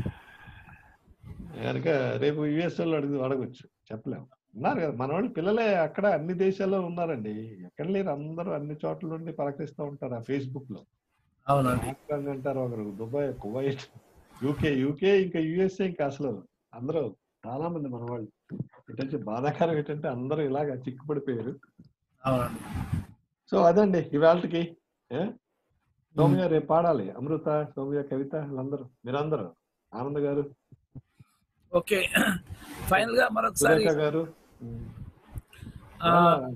I: కనుక రేపు యుఎస్ వాళ్ళు అడుగు అడగొచ్చు చెప్పలేము ఉన్నారు కదా మన వాళ్ళు పిల్లలే అక్కడ అన్ని దేశాల్లో ఉన్నారండి ఎక్కడ లేరు అందరూ అన్ని చోట్ల నుండి పలకరిస్తూ ఉంటారు ఆ ఫేస్బుక్ లో
B: అవునండి
I: హాంకాంగ్ అంటారు ఒకరు దుబాయ్ కువైట్ యూకే యూకే ఇంకా యుఎస్ఏ ఇంకా అసలు అందరూ చాలా మంది మన వాళ్ళు ఏంటంటే బాధాకరం ఏంటంటే అందరూ ఇలాగ చిక్కుపడిపోయారు
B: అవునండి
I: సో అదండి ఇవాళకి సౌమ్య రేపు పాడాలి అమృత సౌమ్య కవిత వీళ్ళందరూ మీరందరూ ఆనంద్ గారు
B: ఓకే ఫైనల్ గా మరొకసారి
I: సురేఖ గారు
B: ఆ,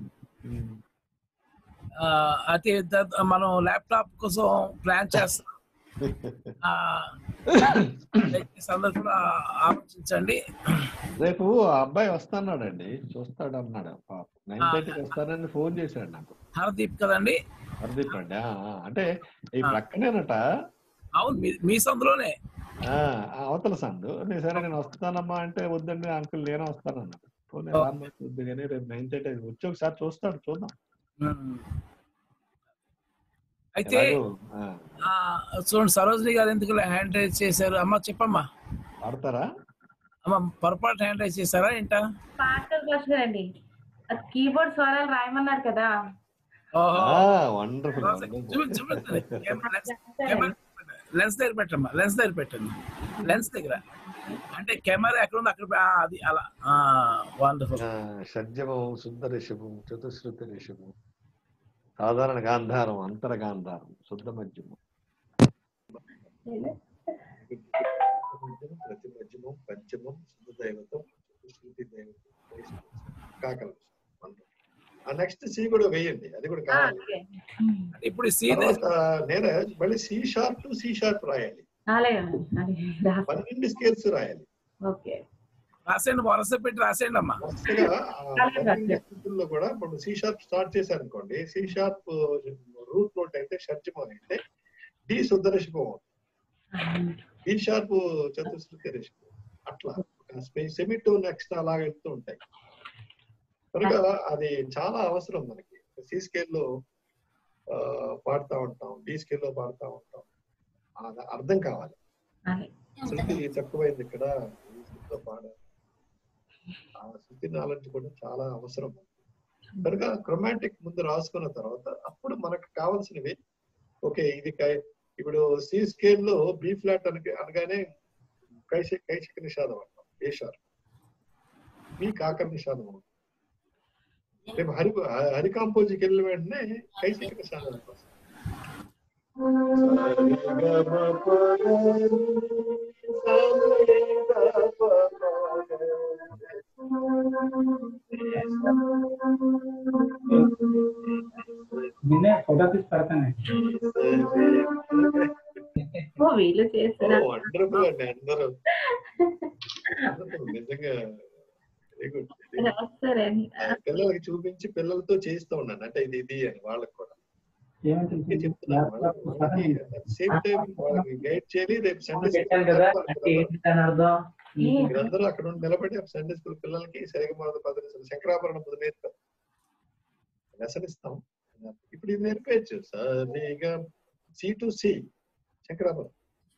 B: ఆ, అయితే ద- మనం ల్యాప్టాప్ కోసం ప్లాన్ చేస్తాం ఆ, దయచేసి అందరూ కూడా ఆలోచించండి
I: రేపు ఆ అబ్బాయి వస్తాన్నాడండి చూస్తాడు అన్నాడు పాప నైన్ థర్టీకి వస్తానని ఫోన్ చేశాడు నాకు
B: హరదీప్ కదండి
I: హర్దీప్ అండి ఆ, ఆ. అంటే ఈ ప్రక్కనేనట
B: అవును మీ మీ సందులోనే
I: ఆ, ఆ అవతల సందు నేను సరే నేను వస్తానమ్మా అంటే వద్దండి అంకుల్ నేనే వస్తానన్నాడు పోనీ రామ్మా, వద్దు కానీ రేపు నైన్ థర్టీ వచ్చి ఒకసారి చూస్తాడు చూద్దాం
B: అయితే
I: ఎలాగో, ఆ,
B: ఆ, చూడండి సరోజిని గారు ఎందుకు హ్యాండ్ రైజ్ చేశారు అమ్మ చెప్పమ్మా
I: ఆడతారా
B: అమ్మ పొరపాటు హ్యాండ్ రైజ్ చేశారా ఏంటా
O: పాస్టర్ క్వశ్చన్ అండి అది కీబోర్డ్ స్వరాలు రాయమన్నారు కదా
I: వండర్ఫుల్
B: చూపించు, చూపించండి. కెమెరా లెన్స్- కెమెరా లెన్స్ దగ్గర పెట్టమ్మా లెన్స్ దగ్గర పెట్టండి లెన్స్ దగ్గర అంటే కెమెరా ఎక్కడ ఉంది అక్కడ పె- ఆ, అది అలా వండర్ఫుల్
I: షడ్జమం శుద్ధ రిషభం చతుశ్రుతి రిషభం సాధారణ గాంధారం అంతర గాంధారం శుద్ధ మధ్యమం
C: ప్రతి మధ్యమం పంచమం శుద్ధ దైవతం శృతి దైవతం కాకలం ఆ నెక్స్ట్ సి కూడా వేయండి అది కూడా కావాలి
B: ఇప్పుడు సి
C: తర్వాత నేను మళ్ళీ C sharp to C sharp రాయాలి
O: అలాగే అది రాసి-
C: పన్నెండు స్కేల్స్ రాయాలి
O: ఓకే
B: రాసేయండి వరస పెట్టి రాసేయండి అమ్మా
C: వరుసగా ఆ పన్నెండు స్థితుల్లో కూడా ఇప్పుడు సి షార్ప్ స్టార్ట్ చేశారనుకోండి సి షార్ప్ రూట్ నోట్ అయితే షడ్జమం అయితే డి శుద్ధ రిషభం డి షార్ప్ చతుశ్రుతి రిషభం అట్లా సెమిటోన్ ఎక్స్ట్రా లాగా వెళ్తూ ఉంటాయి కనుక అది చాలా అవసరం మనకి సి స్కేల్లో పాడుతూ ఉంటాం డి స్కేల్లో పాడుతూ ఉంటాం అది అర్థం కావాలి శృతి తక్కువైంది ఇక్కడ ఈ శృతిలో పాడాలి ఆ శృతి నాలెడ్జ్ కూడా చాలా అవసరం కనుక క్రొమాటిక్ ముందు రాసుకున్న తర్వాత అప్పుడు మనకు కావాల్సినవి ఓకే ఇది కై- ఇప్పుడు సి స్కేల్ లో బి ఫ్లాట్ అనగా అనగానే కైశ కైశిక నిషాదం అంటాం ఏ షార్ బి కాకర నిషాదం అంటాం. రేపు హరి హరి కాంపోజికి వెళ్ళిన వెంటనే కైశిక నిషాదం అంటాం
R: నేనే ఫోటో తీసి పెడతాను
O: ఓ వీళ్ళు చేస్తారా
C: వండర్ఫుల్ అండి అందరూ Wonderful. నిజంగా వెరీ గుడ్
O: సరే
C: పిల్లలకి చూపించి పిల్లలతో చేయిస్తూ ఉన్నాను అంటే ఇది ఇది అని వాళ్ళకి కూడా అందుకే చెప్తున్నాను వాళ్ళకి- వాళ్ళకి సేమ్ టైం వాళ్ళకి గైడ్ చేయాలి రేపు సండే
F: పెట్టాను కదా అంటే ఏంటి దాని అర్థం
C: మీరందరూ అక్కడ ఉండి నిలబడి సండే స్కూల్ పిల్లలకి సరిగా మొదలు పదవి శంకరాభరణం మొదలు నేర్పారు లెసన్ ఇస్తాం ఇప్పుడు ఇది నేర్పేయచ్చు సరిగా సి టు సి శంకరాభరణం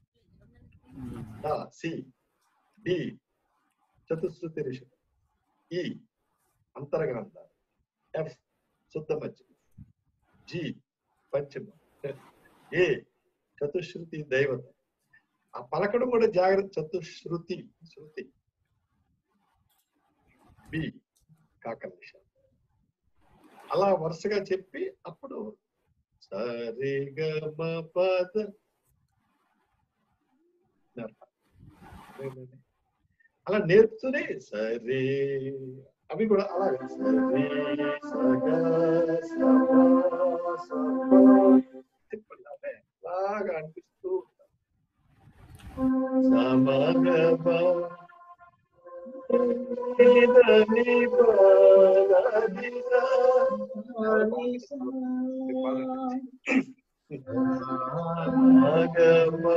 C: సి డి చతుశ్రుతి ఋషి ఈ అంతర్గ్రంథ ఎఫ్ శుద్ధ మధ్య జి పంచమ ఏ చతుశ్రుతి దైవత ఆ పలకడం కూడా జాగ్రత్త చతుశ్రుతి శృతి బి కాకనిష అలా వరుసగా చెప్పి అప్పుడు సరిగమ పద నేర్పాలి. అలా నేర్పుతూనే సరే అవి కూడా అలాగే సరే సగ సమ సమ చెప్పండి అవే అలాగా అనిపిస్తూ ఉంటాయి. సమగమ నిదని మగమ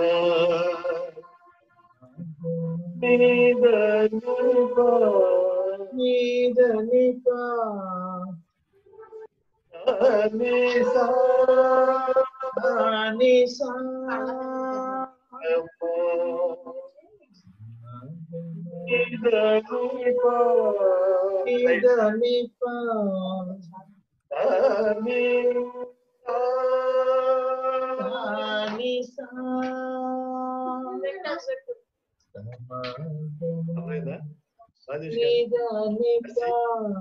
C: అర్థమైందా రాజేష్ గారు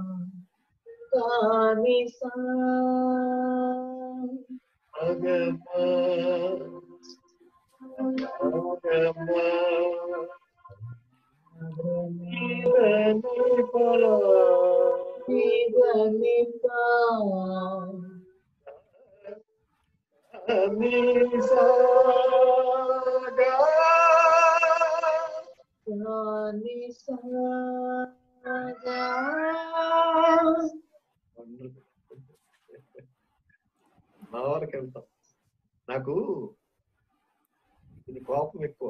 C: మా వారికి వెళ్తాం నాకు ఇది కోపం ఎక్కువ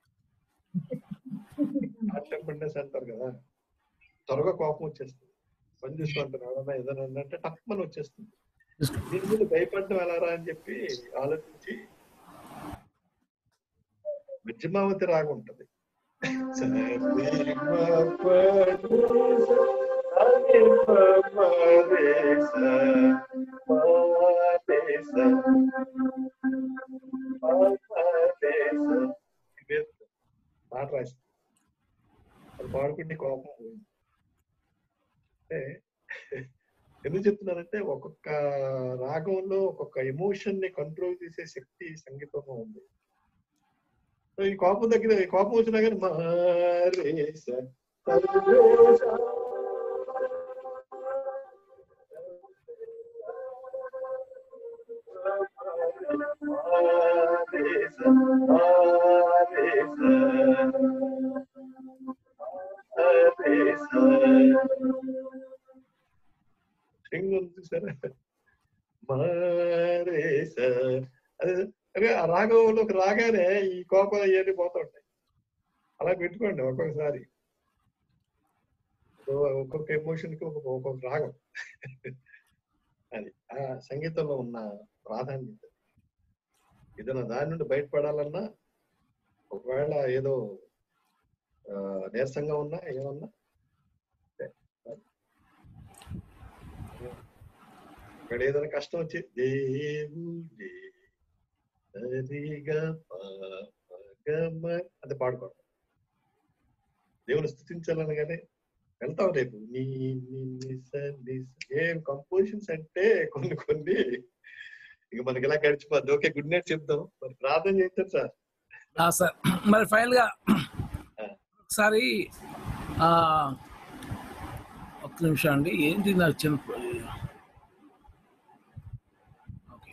C: టెంపర్నెస్ అంటారు కదా త్వరగా కోపం వచ్చేస్తుంది పని చూసుకుంటారు ఎవరన్నా ఏదైనా అంటే టక్మని వచ్చేస్తుంది దీని మీద భయపడడం ఎలారా అని చెప్పి ఆలోచించి విజయమావతి రాగా ఉంటది పాట రాసింది అది పాడుకుంటే కోపం పోయింది అంటే ఎందుకు చెప్తున్నానంటే ఒక్కొక్క రాగంలో ఒక్కొక్క ఎమోషన్ ని కంట్రోల్ చేసే శక్తి సంగీతంలో ఉంది సో ఈ కోపం దగ్గర ఈ కోపం వచ్చినా కానీ మారేస సర్వేశ మారేస మారేస మారేస స్ట్రింగ్ ఉంది చూసారా మారేస అదే అదే ఆ రాగంలోకి రాగానే ఈ కోపం ఇవన్నీ పోతుంటాయి అలా పెట్టుకోండి ఒక్కొక్కసారి సో ఒక్కొక్క ఎమోషన్ కి ఒక్కొక్క ఒక్కొక్క రాగం అది ఆ సంగీతంలో ఉన్న ప్రాధాన్యత ఏదైనా దాని నుండి బయటపడాలన్నా ఒకవేళ ఏదో ఆ, నీరసంగా ఉన్నా ఏమన్నా ఇక్కడ ఏదైనా కష్టం వచ్చి దేవుడే సరిగా పాపగమ అది పాడుకోవడం దేవుని స్థుతించాలనగానే వెళ్తాం రేపు నీ నీ నిస నిస ఏం కంపోజిషన్స్ అంటే కొన్ని కొన్ని ఇక మనకి ఇలా గడిచిపోద్ది ఓకే గుడ్ నైట్ చెప్దాం మరి ప్రార్థన చేస్తారు సార్
B: ఆ, సార్ మరి ఫైనల్ గా ఒకసారి ఆ, ఒక్క నిమిషం అండి ఏంటి నాకు చిన్న ఓకే.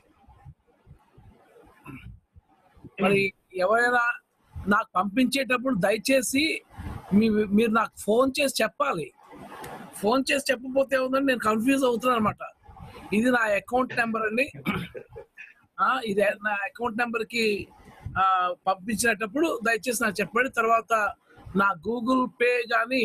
B: మరి ఎవరైనా నాకు పంపించేటప్పుడు దయచేసి మీ మీరు నాకు ఫోన్ చేసి చెప్పాలి ఫోన్ చేసి చెప్పకపోతే ఉందని నేను కన్ఫ్యూజ్ అవుతున్నాను అనమాట ఇది నా అకౌంట్ నెంబర్ అండి ఆ, ఇది నా అకౌంట్ నెంబర్ కి ఆ, పంపించేటప్పుడు దయచేసి నాకు చెప్పండి తర్వాత నా గూగుల్ పే కానీ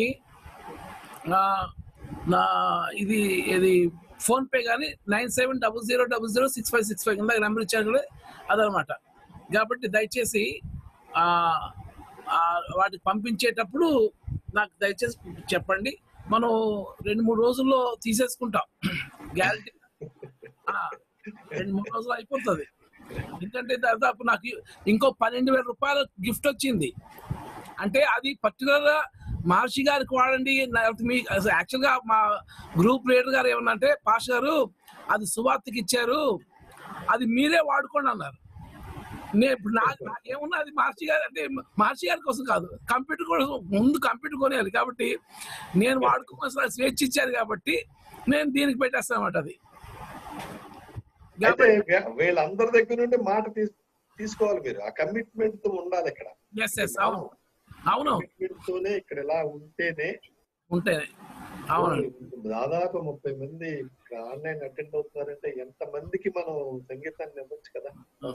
B: నా ఇది ఇది ఫోన్ పే కానీ nine seven double zero double zero six five six five కింద నెంబర్ ఇచ్చారు కదా అదనమాట కాబట్టి దయచేసి ఆ, ఆ, వాటికి పంపించేటప్పుడు నాకు దయచేసి చెప్పండి మనం రెండు మూడు రోజుల్లో తీసేసుకుంటాం గ్యారంటీ రెండు మూడు రోజులు అయిపోతుంది ఎందుకంటే దాదాపు నాకు ఇంకో పన్నెండు వేల రూపాయల గిఫ్ట్ వచ్చింది అంటే అది పర్టికులర్ మహర్షి గారికి వాడండి లేకపోతే మీ యాక్చువల్ గా మా గ్రూప్ లీడర్ గారు ఏమన్నా అంటే పాష గారు అది సువార్తకి ఇచ్చారు అది మీరే వాడుకోండి అన్నారు నేను ఇప్పుడు నాకు నాకేమున్నా అది మహర్షి గారు అంటే మహర్షి గారి కోసం కాదు కంప్యూటర్ కోసం ముందు కంప్యూటర్ కొనేయాలి కాబట్టి నేను వాడుకోవాల్సిన స్వేచ్ఛ ఇచ్చారు కాబట్టి నేను దీనికి పెట్టేస్తాను అన్నమాట అది
C: అయితే వీ- వీళ్ళందరి దగ్గర నుండి మాట తీస్- తీసుకోవాలి మీరు ఆ కమిట్మెంట్ తో ఉండాలి ఇక్కడ
B: ఎస్ ఎస్ అవును అవును
C: కమిట్మెంట్ తోనే ఇక్కడ ఇలా ఉంటేనే
B: ఉంటేనే అవును
C: దాదాపు ముప్పై మంది ఆన్లైన్ అటెండ్ అవుతున్నారంటే ఎంత మందికి మనం సంగీతాన్ని ఇవ్వచ్చు కదా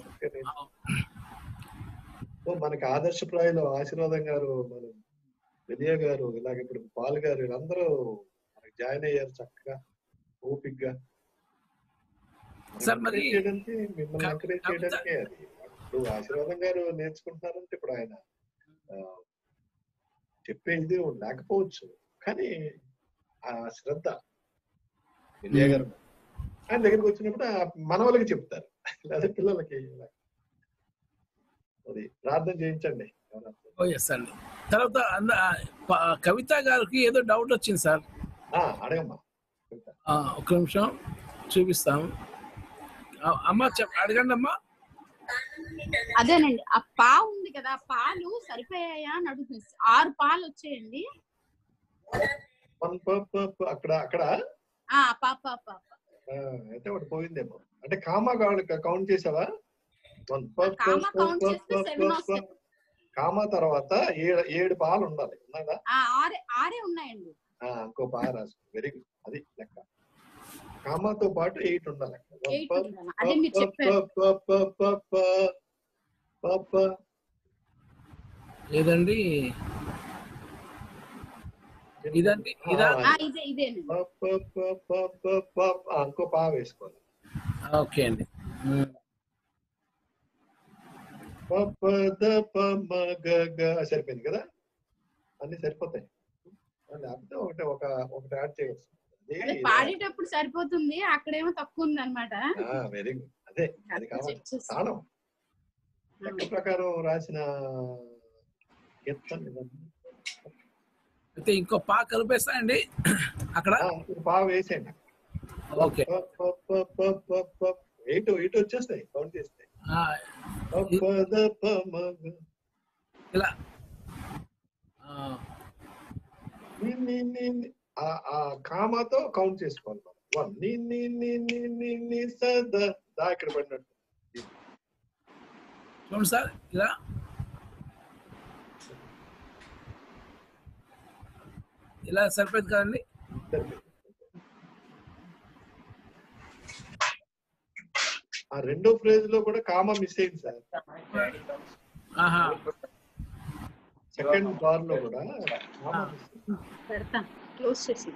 C: సో మనకి ఆదర్శప్రాయులు ఆశీర్వాదం గారు మన విజయ గారు ఇలాగ ఇప్పుడు పాల్ గారు వీళ్ళందరూ మనకి జాయిన్ అయ్యారు చక్కగా ఓపిక్ గా
B: సార్ మరి
C: encourage చేయడానికి మిమ్మల్ని ఎంకరేజ్ చేయడానికే అది ఇప్పుడు ఆశీర్వాదం గారు నేర్చుకుంటున్నారంటే ఇప్పుడు ఆయన ఆ, చెప్పేది లేకపోవచ్చు కానీ ఆ శ్రద్ధ విజయ గారు ఆయన దగ్గరికి వచ్చినప్పుడు ఆ మనవలకి చెప్తారు లేదా పిల్లలకి అది ప్రార్థన చేయించండి ఎవరన్నా.
B: ఓ ఎస్ అండి తర్వాత అంద- ప- కవిత గారికి ఏదో డౌట్ వచ్చింది సార్
C: ఆ, అడగమ్మా
B: ఆ, ఒక్క నిమిషం చూపిస్తాం ఆ, అమ్మ చెప్ అడగండి అమ్మా
L: అదేనండి ఆ పా ఉంది కదా ఆ పాలు సరిపోయాయా అని అడుగుతుంది ఆరు పాలు వచ్చాయండి
C: పన్ ప ప ప అక్కడ అక్కడ
L: ఆ పా పా పా పా.
C: ఆ, అయితే ఒకటి పోయిందేమో అంటే కామా కౌంట్ చేసావా వన్ ప ప
L: కామా
C: ప
L: కౌంట్
C: ప
L: చేస్తే
C: ప
L: సెవెన్
C: ప
L: వస్తాయి
C: ప. కామా తర్వాత ఏడు ఏడు పాలు ఉండాలి ఉన్నదా
L: ఆ, ఆరే ఆరే ఉన్నాయండి
C: ఆ, ఇంకో పా రాసు వెరీ గుడ్ అది లెక్క కామాతో పాటు ఎయిట్ ఉండాలి అక్కడ. వన్
L: ఎయిట్
C: ప
L: ఉండాలి.
C: ప
L: అదే మీరు
C: ప
L: చెప్పారు
C: ప ప ప ప ప ప.
B: లేదండి ఇదండి ఇదా
L: ఆ, ఇదే ఇదేనండి
C: ప ప ప ప ప ప. ఆ, ఇంకో పా వేసుకోవాలి
B: ఓకే అండి ఉమ్.
C: ప ప ద ప మ గ గ సరిపోయింది కదా అన్ని సరిపోతాయి లేకపోతే ఒకటి ఒక ఒకటి యాడ్ చేయవచ్చు
L: అదే
C: అదే
L: పాడేటప్పుడు సరిపోతుంది అక్కడేమో తక్కువ ఉంది అనమాట
C: వెరీ గుడ్ అదే అది కావాలి తాళం లెక్క ప్రకారం రాసిన కీర్తన ఇవన్నీ.
B: అయితే ఇంకో పా కలిపేస్తా అండి అక్కడ
C: ఆ, ఇంకొక పా వేసేయండి
B: ఓకే
C: ప ప ప ప ప ప. ఎయిట్ ఎయిట్ వచ్చేస్తాయి కౌంట్ చేస్తే
B: ఆ,
C: ప ప ద ప మ గ.
B: ఇలా ఆ,
C: ని ని ని ని. ఆ ఆ కామాతో కౌంట్ చేసుకోవాలి మనం వన్ ని ని ని ని ని ని స ద దా ఇక్కడ పడినట్టు
B: చూడండి సార్ ఇలా ఇలా సరిపోయింది కదండి
C: ఆ రెండో ఫ్రేజ్ లో కూడా కామా మిస్ అయింది సార్
B: ఆహా
C: సెకండ్ బార్ లో కూడా కామా మిస్ అయింది.
L: పెడతాను క్లోజ్ చేసి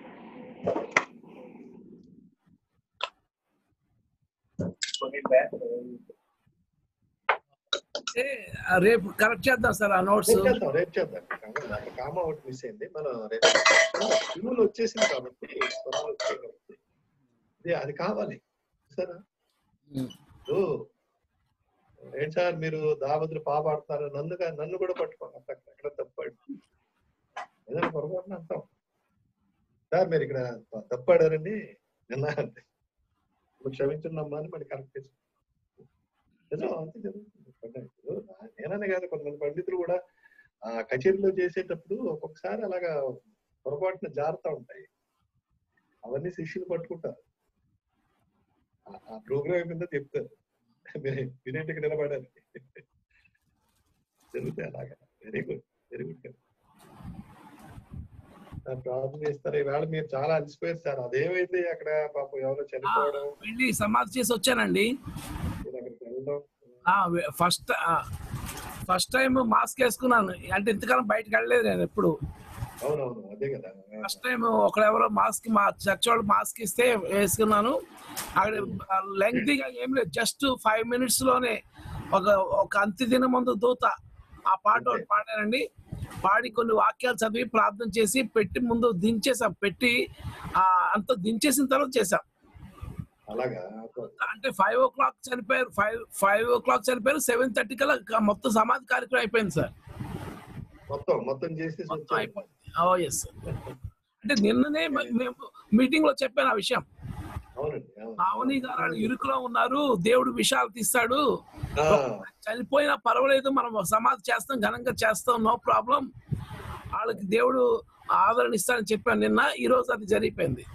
B: అంటే ఆ రేపు కరెక్ట్ చేద్దాం సార్ ఆ నోట్స్
C: రేపు చేద్దాం రేపు చేద్దాం కామా కామా ఒకటి మిస్ అయింది మనం రేపు స్కూల్ వచ్చేసింది కాబట్టి స్వరాలు వచ్చాయి కాబట్టి ఇది అది కావాలి సరే ఓ ఏంటి సార్ మీరు దావతులు పాపాడుతున్నారు నన్ను కా- నన్ను కూడా పట్టుకోండి అక్కడ ఎక్కడ తప్పాడు ఏదైనా పొరపాటున అంటాం సార్ మీరు ఇక్కడ త- తప్పాడారండి నిన్న అంటే ఇప్పుడు క్షమించున్నామ్మా అని మళ్ళీ కరెక్ట్ చేసి నిజం అంతే జరుగుతుంది ఇప్పుడు నా- నేననే కాదు కొంతమంది పండితులు కూడా ఆ కచేరీలో చేసేటప్పుడు ఒక్కొక్కసారి అలాగా పొరపాటున జారుతా ఉంటాయి అవన్నీ శిష్యులు పట్టుకుంటారు ఆ- ఆ ప్రోగ్రామ్ అయిపోయిందో చెప్తారు మీరు వినేటి ఇక్కడ నిలబడాలి జరుగుతాయి అలాగా వెరీ గుడ్ వెరీ గుడ్ ఆ, ప్రార్థన చేస్తారు ఈవేళ మీరు చాలా అలసిపోయారు సార్ అదేమైంది అక్కడ పాపం ఎవరో చనిపోవడం
B: వెళ్ళి సమాధి చేసి వచ్చానండి
C: మీరు అక్కడికి వెళ్ళడం
B: ఫస్ట్ ఫస్ట్ టైం మాస్క్ వేసుకున్నాను అంటే ఇంతకాలం బయటకు వెళ్ళలేదు నేను ఎప్పుడు
C: అవునవును అదే కదా
B: ఫస్ట్ టైం ఒకడెవరో మాస్క్ మా చర్చ్ వాళ్ళు మాస్క్ ఇస్తే వేసుకున్నాను అక్కడ లెంగ్తీగా ఏం లేదు జస్ట్ ఫైవ్ మినిట్స్ లోనే ఒక ఒక అంత్య దిన ముందు దూత ఆ పాట ఒకటి పాడానండి పాడి కొన్ని వాక్యాలు చదివి ప్రార్థన చేసి పెట్టి ముందు దించేసాం పెట్టి ఆ అంత దించేసిన తర్వాత చేసాం
C: అలాగా
B: అంటే ఫైవ్ ఓ క్లాక్ చనిపోయారు ఫైవ్ ఫైవ్ ఓ క్లాక్ చనిపోయారు సెవెన్ థర్టీ కల్లా మొత్తం సమాధి కార్యక్రమం అయిపోయింది సార్
C: మొత్తం మొత్తం చేసేసి వచ్చారు
B: ఓ ఎస్ అంటే నిన్ననే మ- మేము మీటింగ్ లో చెప్పాను ఆ విషయం
C: అవునండి అవును.
B: పావని గారు వాళ్ళు ఇరుకులో ఉన్నారు దేవుడు విషయాలు తీస్తాడు
C: ఆ,
B: చనిపోయినా పర్వాలేదు మనం సమాధి చేస్తాం ఘనంగా చేస్తాం నో ప్రాబ్లం వాళ్ళకి దేవుడు ఆదరణ ఇస్తాడని చెప్పాను నిన్న ఈ రోజు అది జరిగిపోయింది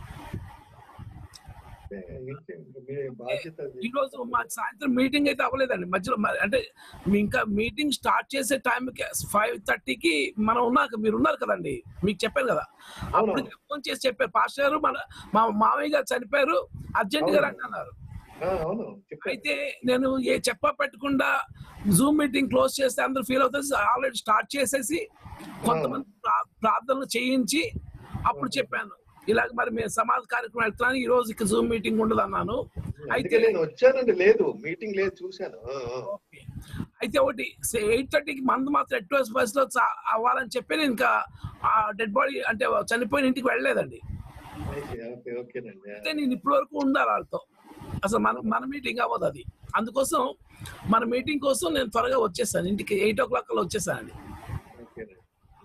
C: ఏంటి ఇంకా మీ బాధ్యత అది.
B: ఈ రోజు మాకు సాయంత్రం మీటింగ్ అయితే అవ్వలేదండి మధ్యలో మరి అంటే మీ ఇంకా మీటింగ్ స్టార్ట్ చేసే టైంకి ఫైవ్ థర్టీకి మనం ఉన్నాక మీరు ఉన్నారు కదండి మీకు చెప్పాను కదా అప్పుడు ఫోన్ చేసి చెప్పారు పాస్టర్ గారు మన మా మామయ్య గారు చనిపోయారు అర్జెంట్ గా రండి అన్నారు
C: ఆ, అవును
B: అయితే నేను ఏ చెప్ప పెట్టకుండా జూమ్ మీటింగ్ క్లోజ్ చేస్తే అందరూ ఫీల్ అవుతుంది ఆల్రెడీ స్టార్ట్ చేసేసి కొంతమంది ప్రా- ప్రార్థనలు చేయించి అప్పుడు చెప్పాను ఇలాగ మరి మేము సమాధ కార్యక్రమం వెళ్తున్నాను ఈ రోజు ఇక జూమ్ మీటింగ్ ఉండదు అన్నాను అయితే
C: అందుకే నేను వచ్చానండి లేదు మీటింగ్ లేదు చూశాను ఆ, ఆ.
B: అయితే ఒకటి ఎయిట్ థర్టీకి మందు మాత్రం ఎట్ బస్ లో చా- అవ్వాలని చెప్పి నేను ఇంకా ఆ డెడ్ బాడీ అంటే చనిపోయిన ఇంటికి వెళ్ళలేదండి
C: అయితే, ఓకే ఓకేనండి
B: అయితే నేను ఇప్పటి వరకు ఉండాలి వాళ్ళతో అసలు మన మన మీటింగ్ అవ్వదు అది అందుకోసం మన మీటింగ్ కోసం నేను త్వరగా వచ్చేసాను ఇంటికి ఎయిట్ ఓ క్లాక్ అలా వచ్చేసానండి
C: ఓకేనండి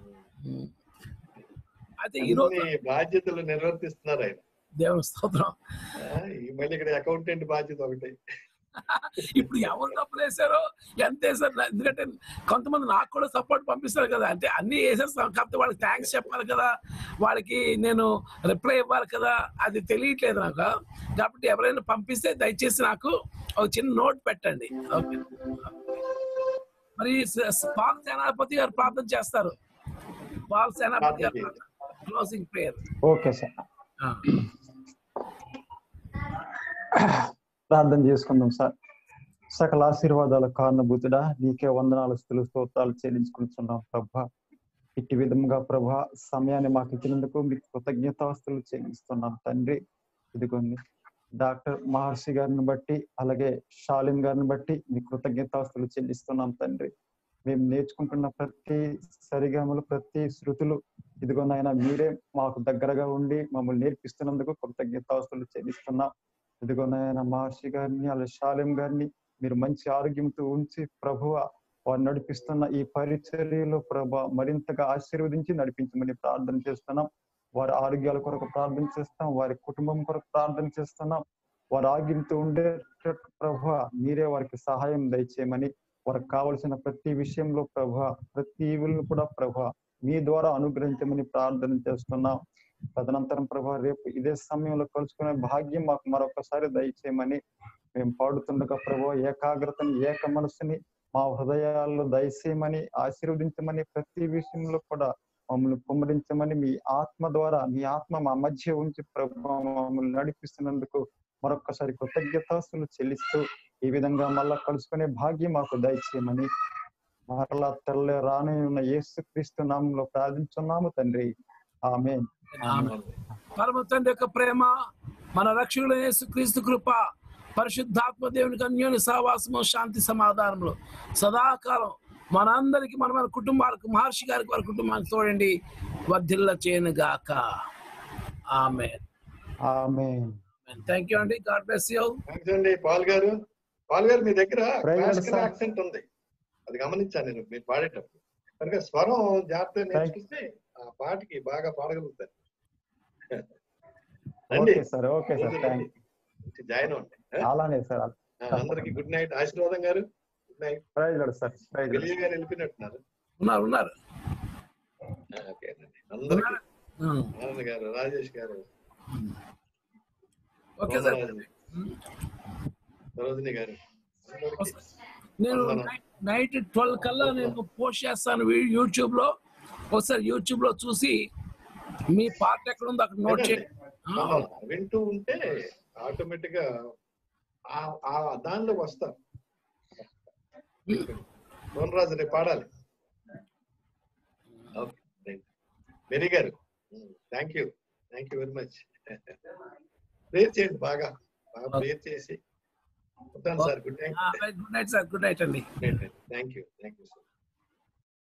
B: అయితే ఈ రోజు
C: అన్ని బాధ్యతలు నిర్వర్తిస్తున్నారు ఆయన
B: దేవుని స్తోత్రం
C: ఆ, ఈ మళ్ళీ ఇక్కడ అకౌంటెంట్ బాధ్యత ఒకటి
B: ఇప్పుడు ఎవరు డబ్బులు వేసారో ఎంత వేసారు నా- ఎందుకంటే కొంతమంది నాకు కూడా సపోర్ట్ పంపిస్తారు కదా అంటే అన్ని వేసేస్తాం కాకపోతే వాళ్ళకి థ్యాంక్స్ చెప్పాలి కదా వాళ్ళకి నేను రిప్లై ఇవ్వాలి కదా అది తెలియట్లేదు నాకు కాబట్టి ఎవరైనా పంపిస్తే దయచేసి నాకు ఒక చిన్న నోట్ పెట్టండి ఓకే మరి స- స- పాల్ సేనాపతి గారు ప్రార్థన చేస్తారు పాల్ సేనాపతి గారు క్లోజింగ్ ప్రేయర్
Q: ఓకే సార్ ప్రార్థన చేసుకుందాం సార్ సకల ఆశీర్వాదాల కారణభూతుడా నీకే వందనాలు స్థులు స్తోత్రాలు చెల్లించుకుంటున్నాం ప్రభా ఇట్టి విధముగా ప్రభా సమయాన్ని మాకు ఇచ్చినందుకు మీకు కృతజ్ఞతాస్తులు చెల్లిస్తున్నాం తండ్రి ఇదిగోండి డాక్టర్ మహర్షి గారిని బట్టి అలాగే షాలిం గారిని బట్టి మీ కృతజ్ఞతాస్తులు చెల్లిస్తున్నాం తండ్రి మేము నేర్చుకుంటున్న ప్రతి సరిగమలు ప్రతి శృతులు ఇదిగో నాయన మీరే మాకు దగ్గరగా ఉండి మమ్మల్ని నేర్పిస్తున్నందుకు కృతజ్ఞతాస్తులు చెల్లిస్తున్నాం ఇదిగో నాయన మహర్షి గారిని అలాగే షాలిం గారిని మీరు మంచి ఆరోగ్యంతో ఉంచి ప్రభువ వారు నడిపిస్తున్న ఈ పరిచర్యలో ప్రభ మరింతగా ఆశీర్వదించి నడిపించమని ప్రార్థన చేస్తున్నాం వారి ఆరోగ్యాల కొరకు ప్రార్థన చేస్తాం వారి కుటుంబం కొరకు ప్రార్థన చేస్తున్నాం వారి ఆరోగ్యంతో ఉండేటట్టు ప్రభ మీరే వారికి సహాయం దయచేయమని వారికి కావలసిన ప్రతి విషయంలో ప్రభ ప్రతి ఈవులను కూడా ప్రభ మీ ద్వారా అనుగ్రహించమని ప్రార్థన చేస్తున్నాం తదనంతరం ప్రభా రేపు ఇదే సమయంలో కలుసుకునే భాగ్యం మాకు మరొకసారి దయచేయమని మేము పాడుతుండగా ప్రభు ఏకాగ్రతని ఏక మనసుని మా హృదయాల్లో దయచేయమని ఆశీర్వదించమని ప్రతి విషయంలో కూడా మమ్మల్ని కుమ్మరించమని మీ ఆత్మ ద్వారా మీ ఆత్మ మా మధ్య ఉంచి ప్రభు మమ్మల్ని నడిపిస్తున్నందుకు మరొక్కసారి కృతజ్ఞతాస్తులు చెల్లిస్తూ ఈ విధంగా మళ్ళా కలుసుకునే భాగ్యం మాకు దయచేయమని మరలా తెల్ల రాని ఉన్న యేసుక్రీస్తు నామంలో ప్రార్థించున్నాము తండ్రి ఆమె
B: పరమ తండ్రి యొక్క ప్రేమ మన రక్షకుడు యేసుక్రీస్తు కృప పరిశుద్ధాత్మ దేవునికి అన్యోన్య సహవాసము శాంతి సమాధానములు సదాకాలం మనందరికి మన మన కుటుంబాలకు మహర్షి గారికి వారి కుటుంబానికి చూడండి వర్ధిల్ల చేయను గాక ఆమె
Q: ఆమె
B: థ్యాంక్ యూ అండి గాడ్ బ్లెస్ యూ
C: థ్యాంక్స్ అండి పాల్ గారు పాల్ గారు మీ దగ్గర
Q: Praise God,
C: classical
Q: sir.
C: Accent ఉంది అది గమనించాను నేను మీరు పాడేటప్పుడు కనుక స్వరం జాగ్రత్తగా నేర్చుకుంటే ఆ పాటకి బాగా పాడగలుగుతారు రండి
Q: okay sir okay sir thank
C: join అవ్వండి
Q: అలానే సార్
C: ఆ, అందరికి good night Ashirvadam garu good night
Q: praise Lord sir praise Lord.
C: విలియ గారు వెళ్ళిపోయినట్టున్నారు
B: ఉన్నారు ఉన్నారు
C: ఆ, ఓకే అండి అందరికి ఆనంద్ గారు రాజేష్ గారు
B: ఓకే సార్
C: సోమరాజు, సరోజిని గారు అందరికీ
B: నేను
C: వందనాలు.
B: నై- నైట్ ట్వెల్వ్ కల్లా నేను పోస్ట్ చేస్తాను వీ- యూట్యూబ్ లో ఒకసారి యూట్యూబ్ లో చూసి మీ పార్ట్ ఎక్కడ ఉందో అక్కడ నోట్ చేయండి
C: ఆ, వింటూ ఉంటే ఆటోమేటిక్ గా ఆ- ఆ దానిలోకి వస్తారు మోహన్ రాజు రేపు పాడాలి very garu thank you thank you very much prayer చేయండి బాగా బాగా ప్రేర్ చేసి ఉంటాను sir good night
B: good night sir good night అండి
C: thank you thank you sir